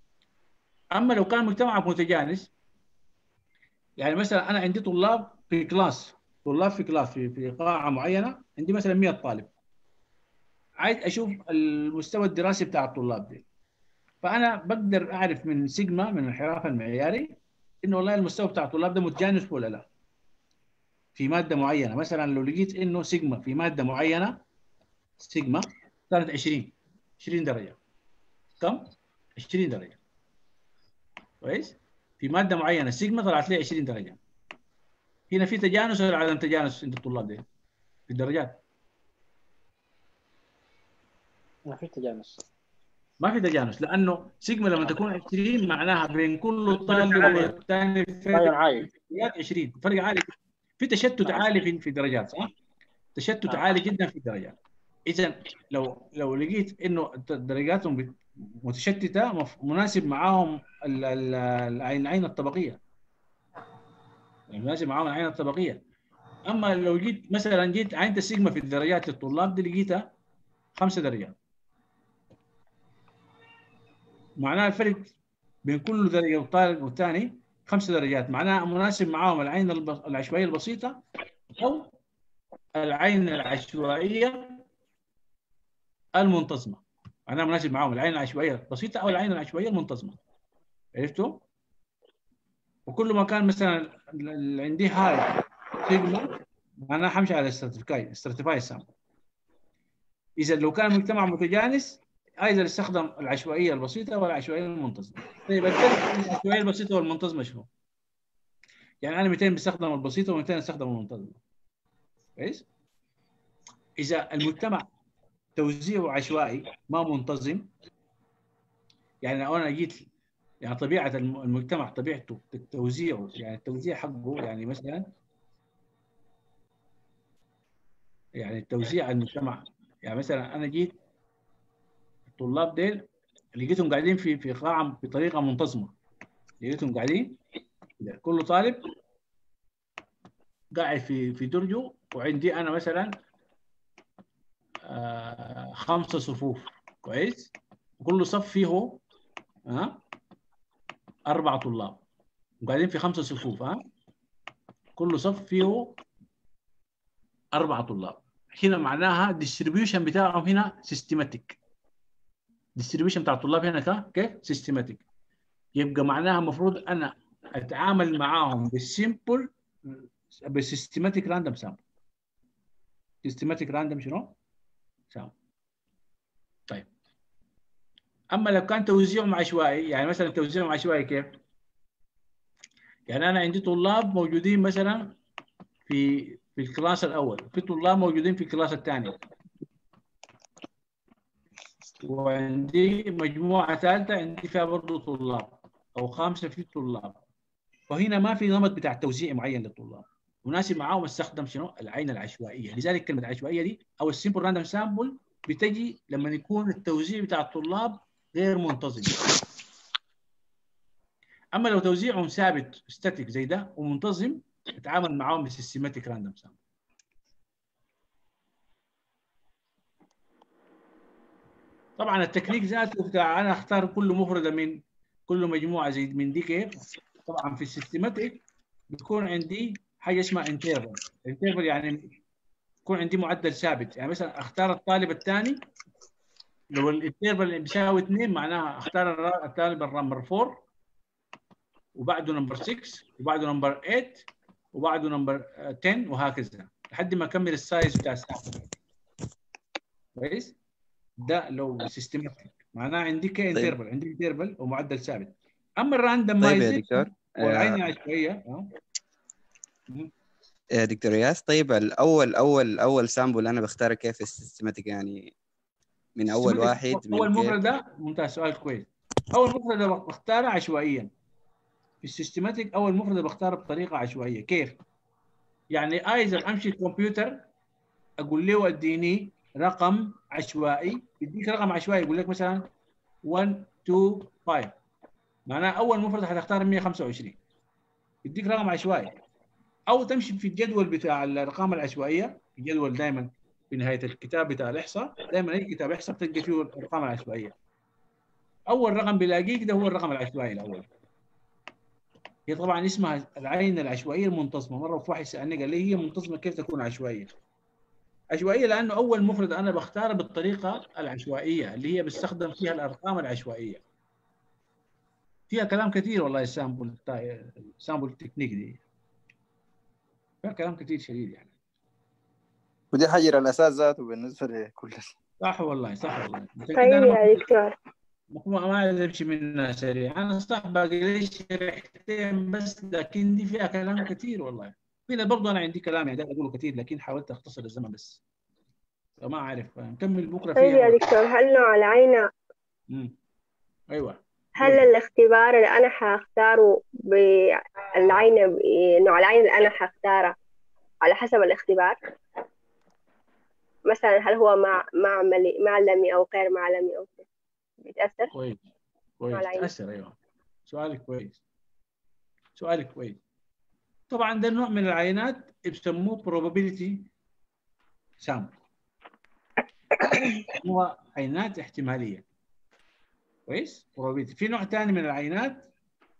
اما لو كان مجتمعك متجانس يعني مثلا انا عندي طلاب في كلاس طلاب في كلاس في في قاعه معينه عندي مثلا 100 طالب عايز اشوف المستوى الدراسي بتاع الطلاب دي فانا بقدر اعرف من سيجما من الانحراف المعياري انه والله المستوى بتاع الطلاب ده متجانس ولا لا في ماده معينه مثلا لو لقيت انه سيجما في ماده معينه سيجما كانت 20 20 درجه كم 20 درجه كويس في ماده معينه سيجما طلعت لي 20 درجه هنا في تجانس ولا عدم تجانس عند الطلاب دي في الدرجات ما في تجانس ما في تجانس لانه سيجما لما تكون 20 معناها بين كل طالب والثاني فرق عالي. فرق 20 فرق عالي في تشتت عالي في في الدرجات صح؟ تشتت نعم. عالي جدا في الدرجات اذا لو لو لقيت انه درجاتهم بت- متشتته مف- مناسب معاهم ال- ال- العين العين الطبقيه يعني مناسب معاهم العين الطبقيه اما لو جيت مثلا جيت عينت السيجما في الدرجات للطلاب دي لقيتها خمسة درجات معناها الفرق بين كل درجه وطالب والثاني خمسة درجات معناها مناسب معاهم العين الب- العشوائيه البسيطه او العين العشوائيه المنتظمه معناها مناسب معاهم العين العشوائيه البسيطه او العين العشوائيه المنتظمه عرفتوا؟ وكل ما كان مثلا اللي عندي هاي سيجما معناها حمشي على استراتيفاي استراتيفاي سام اذا لو كان مجتمع متجانس ايضا استخدم العشوائيه البسيطه والعشوائيه المنتظمه طيب الفرق بين العشوائيه البسيطه والمنتظمه شنو؟ يعني انا 200 بستخدم البسيطه و200 استخدم المنتظمه كويس؟ اذا المجتمع توزيعه عشوائي ما منتظم يعني لو انا جيت يعني طبيعه الم- المجتمع طبيعته توزيعه يعني التوزيع حقه يعني مثلا يعني توزيع المجتمع يعني مثلا انا جيت الطلاب ديل لقيتهم قاعدين في في قاعه بطريقه منتظمه لقيتهم قاعدين كده. كل طالب قاعد في في درجه وعندي انا مثلا آه خمسه صفوف كويس وكل صف فيه ها اربع طلاب وقاعدين في خمسه صفوف ها كل صف فيه اربع طلاب هنا معناها الديستريبيوشن بتاعهم هنا سيستماتيك الديستريبيوشن بتاع الطلاب هنا كا- كيف سيستماتيك يبقى معناها المفروض انا اتعامل معاهم بالسيمبل بالسيستماتيك راندوم سامبل سيستماتيك راندوم شنو؟ سامبل طيب اما لو كان توزيعهم عشوائي يعني مثلا توزيعهم عشوائي كيف؟ يعني انا عندي طلاب موجودين مثلا في في الكلاس الاول في طلاب موجودين في الكلاس الثاني وعندي مجموعه ثالثه عندي فيها برضه طلاب او خامسه في طلاب وهنا ما في نمط بتاع توزيع معين للطلاب مناسب معاهم استخدم شنو العين العشوائيه لذلك كلمه العشوائيه دي او السيمبل راندوم سامبل بتجي لما يكون التوزيع بتاع الطلاب غير منتظم اما لو توزيعهم ثابت ستاتيك زي ده ومنتظم اتعامل معاهم بسيستماتيك راندوم سامبل طبعا التكنيك ذاته بتاع انا اختار كل مفرده من كل مجموعه زي من دي كيف طبعا في السيستماتيك بتكون عندي حاجه اسمها انترفال انترفال يعني يكون عندي معدل ثابت يعني مثلا اختار الطالب الثاني لو الانترفال بيساوي 2 معناها اختار الر- الطالب النمبر 4 وبعده نمبر 6 وبعده نمبر 8 وبعده نمبر 10 وهكذا لحد ما اكمل السايز بتاع السامبل كويس ده لو سيستماتيك معناه عندي كانترفال عندي انترفال ومعدل ثابت اما الراندوم طيب يا دكتور والعين آه، عشوائيه اه يا دكتور ياس طيب الاول اول اول سامبل انا بختاره كيف السيستماتيك يعني من اول systematic. واحد اول من كيف مفرد ده ممتاز سؤال كويس اول مفرد ده بختاره عشوائيا في السيستماتيك اول مفرد بختاره بطريقه عشوائيه كيف؟ يعني ايزر امشي الكمبيوتر اقول له اديني رقم عشوائي يديك رقم عشوائي يقول لك مثلا 1 2 5 معناه اول مفرد هتختار 125 يديك رقم عشوائي او تمشي في الجدول بتاع الارقام العشوائيه الجدول دائما في نهايه الكتاب بتاع الاحصاء دائما اي كتاب احصاء بتلقى فيه الارقام العشوائيه اول رقم بيلاقيك ده هو الرقم العشوائي الاول هي طبعا اسمها العين العشوائيه المنتظمه مره في واحد سالني قال لي هي منتظمه كيف تكون عشوائيه؟ عشوائيه لانه اول مفرد انا بختاره بالطريقه العشوائيه اللي هي بستخدم فيها الارقام العشوائيه فيها كلام كثير والله السامبل بتاع السامبل تكنيك دي فيها كلام كثير شديد يعني ودي حجر الاساس ذاته بالنسبه لكل صح والله صح والله عشان كده طيب انا يا دكتور ما ما عايز امشي منها سريع انا صح باقي لي شريحتين بس لكن دي فيها كلام كثير والله فينا برضه انا عندي كلام يعني داير اقوله كثير لكن حاولت اختصر الزمن بس فما اعرف نكمل بكره طيب فيها يا دكتور هل نوع العينة مم. ايوه هل الاختبار اللي أنا حاختاره بالعينة ب- نوع العينة اللي أنا حختاره على حسب الاختبار مثلا هل هو مع معملي معلمي أو غير معلمي أو كده بيتأثر كويس مع كويس العين. تاثر ايوه سؤالك كويس سؤالك كويس طبعا ده نوع من العينات بيسموه probability sample هو عينات احتماليه كويس probability في نوع ثاني من العينات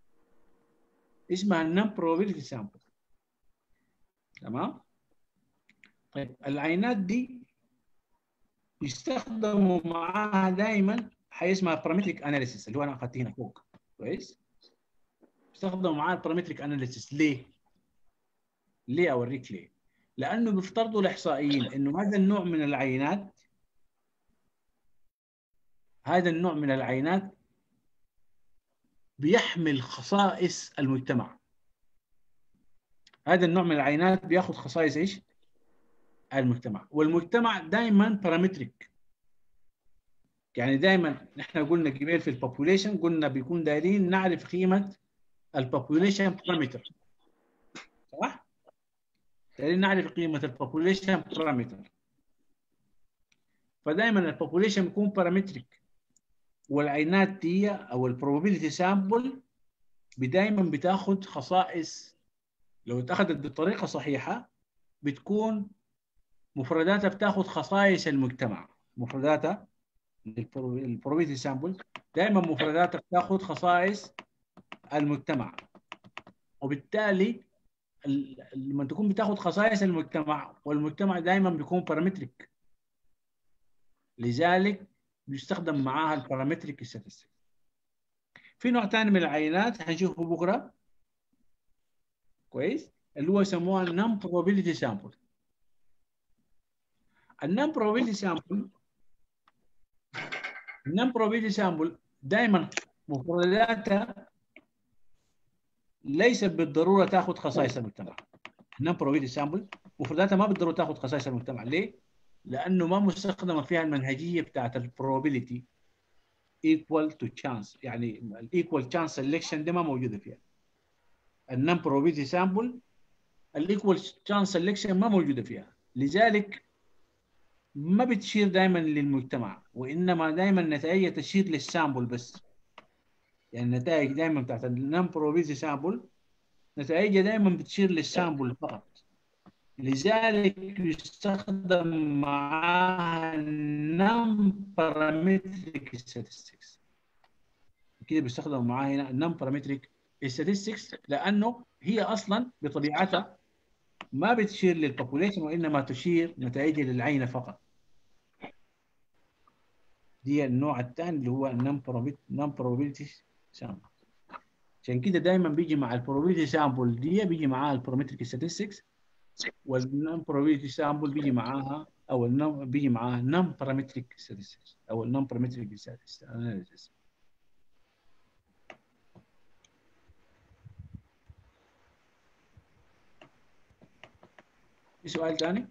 اسمها non probability sample تمام طيب العينات دي يستخدموا معاها دائما حاجه اسمها parametric analysis اللي هو انا اخذته هنا فوق كويس يستخدموا معاها البارامتريك اناليسيس ليه؟ ليه اوريك ليه؟ لانه بيفترضوا الاحصائيين انه هذا النوع من العينات هذا النوع من العينات بيحمل خصائص المجتمع هذا النوع من العينات بياخذ خصائص ايش؟ المجتمع والمجتمع دائما بارامتريك يعني دائما نحن قلنا قبل في البوبوليشن قلنا بيكون دايرين نعرف قيمه البوبوليشن بارامتر صح؟ دايرين نعرف قيمه البوبوليشن بارامتر فدائما البوبوليشن بيكون بارامتريك والعينات دي او البروبابيلتي سامبل دايما بتاخد خصائص لو اتاخذت بطريقه صحيحه بتكون مفرداتها بتاخد خصائص المجتمع مفرداتها البروبابيلتي سامبل دائما مفرداتها بتاخد خصائص المجتمع وبالتالي ال- لما تكون بتاخد خصائص المجتمع والمجتمع دائما بيكون بارامتريك لذلك بيستخدم معاها البارامتريك statistics في نوع ثاني من العينات هنشوفه بكره كويس اللي هو يسموها النون probability سامبل النون probability سامبل النون probability سامبل دائما مفرداتها ليست بالضروره تاخذ خصائص المجتمع النون probability سامبل مفرداتها ما بالضروره تاخذ خصائص المجتمع ليه؟ لانه ما مستخدمه فيها المنهجيه بتاعت البروبابيلتي equal to chance يعني الايكوال chance selection دي ما موجوده فيها النون probability سامبل الايكوال chance selection ما موجوده فيها لذلك ما بتشير دائما للمجتمع وانما دائما نتائجها تشير للسامبل بس يعني النتائج دائما بتاعت النون probability سامبل نتائجها دائما بتشير للسامبل فقط لذلك يستخدم معها non parametric statistics كده بيستخدم معاه هنا non parametric statistics لانه هي اصلا بطبيعتها ما بتشير للبوبوليشن وانما تشير نتائجها للعينه فقط دي النوع الثاني اللي هو non probability non probability sample عشان كده دايما بيجي مع البروبابيلتي سامبل دي بيجي معاها البرومتريك statistics والنون probability سامبل بيجي معاها او النون بيجي معاها نون بارامتريك statistics او النون بارامتريك analysis في سؤال ثاني؟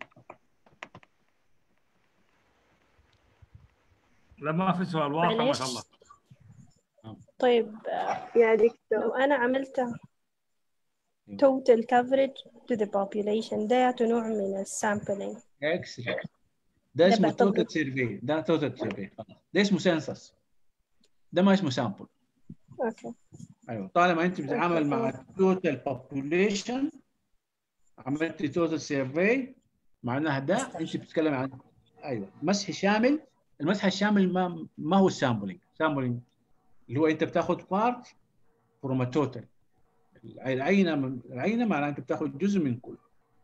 لا ما في سؤال واضح ما معلش. شاء الله طيب يا دكتور لو أنا عملت total coverage to the population ده يعطي نوع من السامبلينج اكسلنت ده ده اسمه بعتبره- توتال سيرفي ده توتال سيرفي ده اسمه سنسس ده ما اسمه سامبل أوكي ايوه طالما انت بتتعامل أوكي، مع تمام. توتال بوبوليشن عملت توتال سيرفي معناها ده انت بتتكلم عن ايوه مسح شامل المسح الشامل ما ما هو السامبلينج سامبلينج اللي هو انت بتاخذ بارت فروم توتال العينه من العينه معناها انت بتاخذ جزء من كل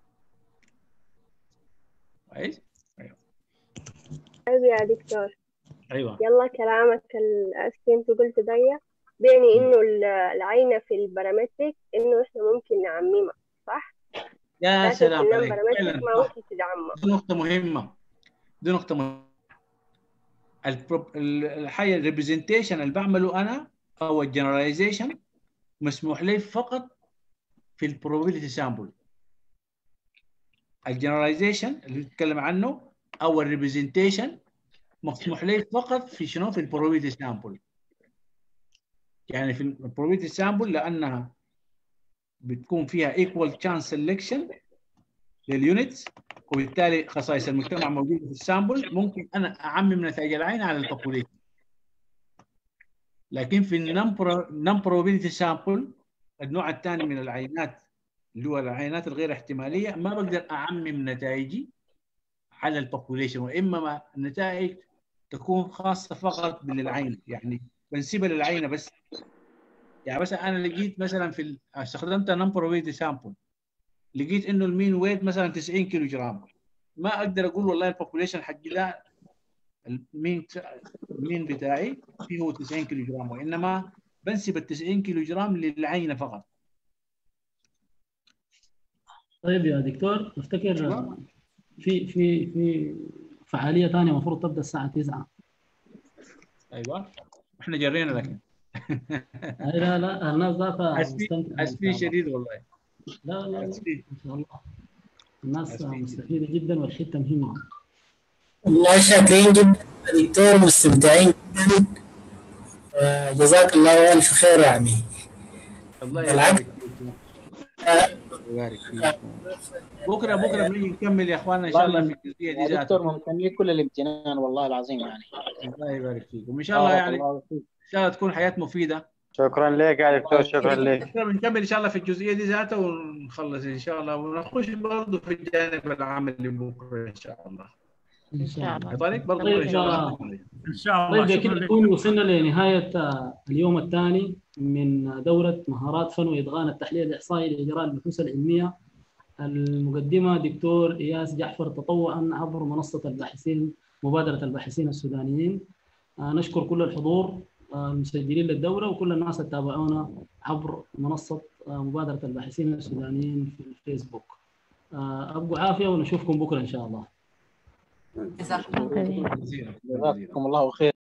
كويس طيب يا دكتور ايوه يلا كلامك الأساسي انت قلت ده بيعني انه ال- العينة في البارامتريك انه احنا ممكن نعممها صح؟ يا لكن في سلام النون عليك بارامتريك فعلا ما صح. ممكن تدعمها دي نقطة مهمة دي نقطة مهمة البروب... ال- الحاجة الريبرزنتيشن اللي بعمله أنا أو الجنراليزيشن مسموح لي فقط في البروبابيلتي سامبل الجنراليزيشن اللي بنتكلم عنه أو الريبرزنتيشن مسموح لي فقط في شنو في البروبابيلتي سامبل يعني في البروبابيلتي سامبل لأنها بتكون فيها equal chance selection لليونتس وبالتالي خصائص المجتمع موجوده في السامبل ممكن انا اعمم نتائج العين على البوبوليشن لكن في النون probability سامبل النوع الثاني من العينات اللي هو العينات الغير احتماليه ما بقدر اعمم نتائجي على البوبوليشن واما ما النتائج تكون خاصه فقط بالعين يعني بنسيبها للعينه بس يعني مثلا انا لقيت مثلا في ال- استخدمت نون probability سامبل لقيت انه المين ويت مثلا 90 كيلو جرام ما اقدر اقول والله البوبوليشن حقي ده المين المين بتاعي فيه 90 كيلو جرام وانما بنسب ال 90 كيلو جرام للعينه فقط طيب يا دكتور افتكر في في في فعاليه ثانيه المفروض تبدا الساعه 9 ايوه احنا جرينا لكن أي لا لا الناس ذاتها اسفي مستمتعه اسفي شديد والله لا لا لا اسفي ان شاء الله الناس أسفين جداً. مستفيده جدا والحته مهمه والله شاكرين جدا يا دكتور مستمتعين جدا آه، جزاك الله ألف خير يعني الله بالعكس يبارك فيك آه، يبارك فيك بكره بكره بنيجي نكمل يا اخواننا ان شاء الله في الجزئيه دي يا ذاتها دكتور ممتن لك كل الامتنان والله العظيم يعني الله يبارك فيكم ان شاء الله بارك يعني الله فيك ان شاء الله تكون حياه مفيده شكرا لك يا دكتور شكرا لك بكره بنكمل ان شاء الله في الجزئيه دي ذاتها ونخلص ان شاء الله ونخش برضه في الجانب العملي بكره ان شاء الله ان شاء الله يا طارق برضه طيب ان شاء الله ان شاء طيب الله ده شكرا كده لك نكون وصلنا لنهاية آه، اليوم الثاني من دورة مهارات فن وإتقان التحليل الإحصائي لإجراء البحوث العلمية المقدمة دكتور إياس جعفر تطوعا عبر منصة الباحثين مبادرة الباحثين السودانيين آه، نشكر كل الحضور آه، المسجلين للدورة وكل الناس اللي تابعونا عبر منصة آه، مبادرة الباحثين السودانيين في الفيسبوك آه، أبقوا عافية ونشوفكم بكرة إن شاء الله جزاكم الله خير جزيلا جزاكم الله خير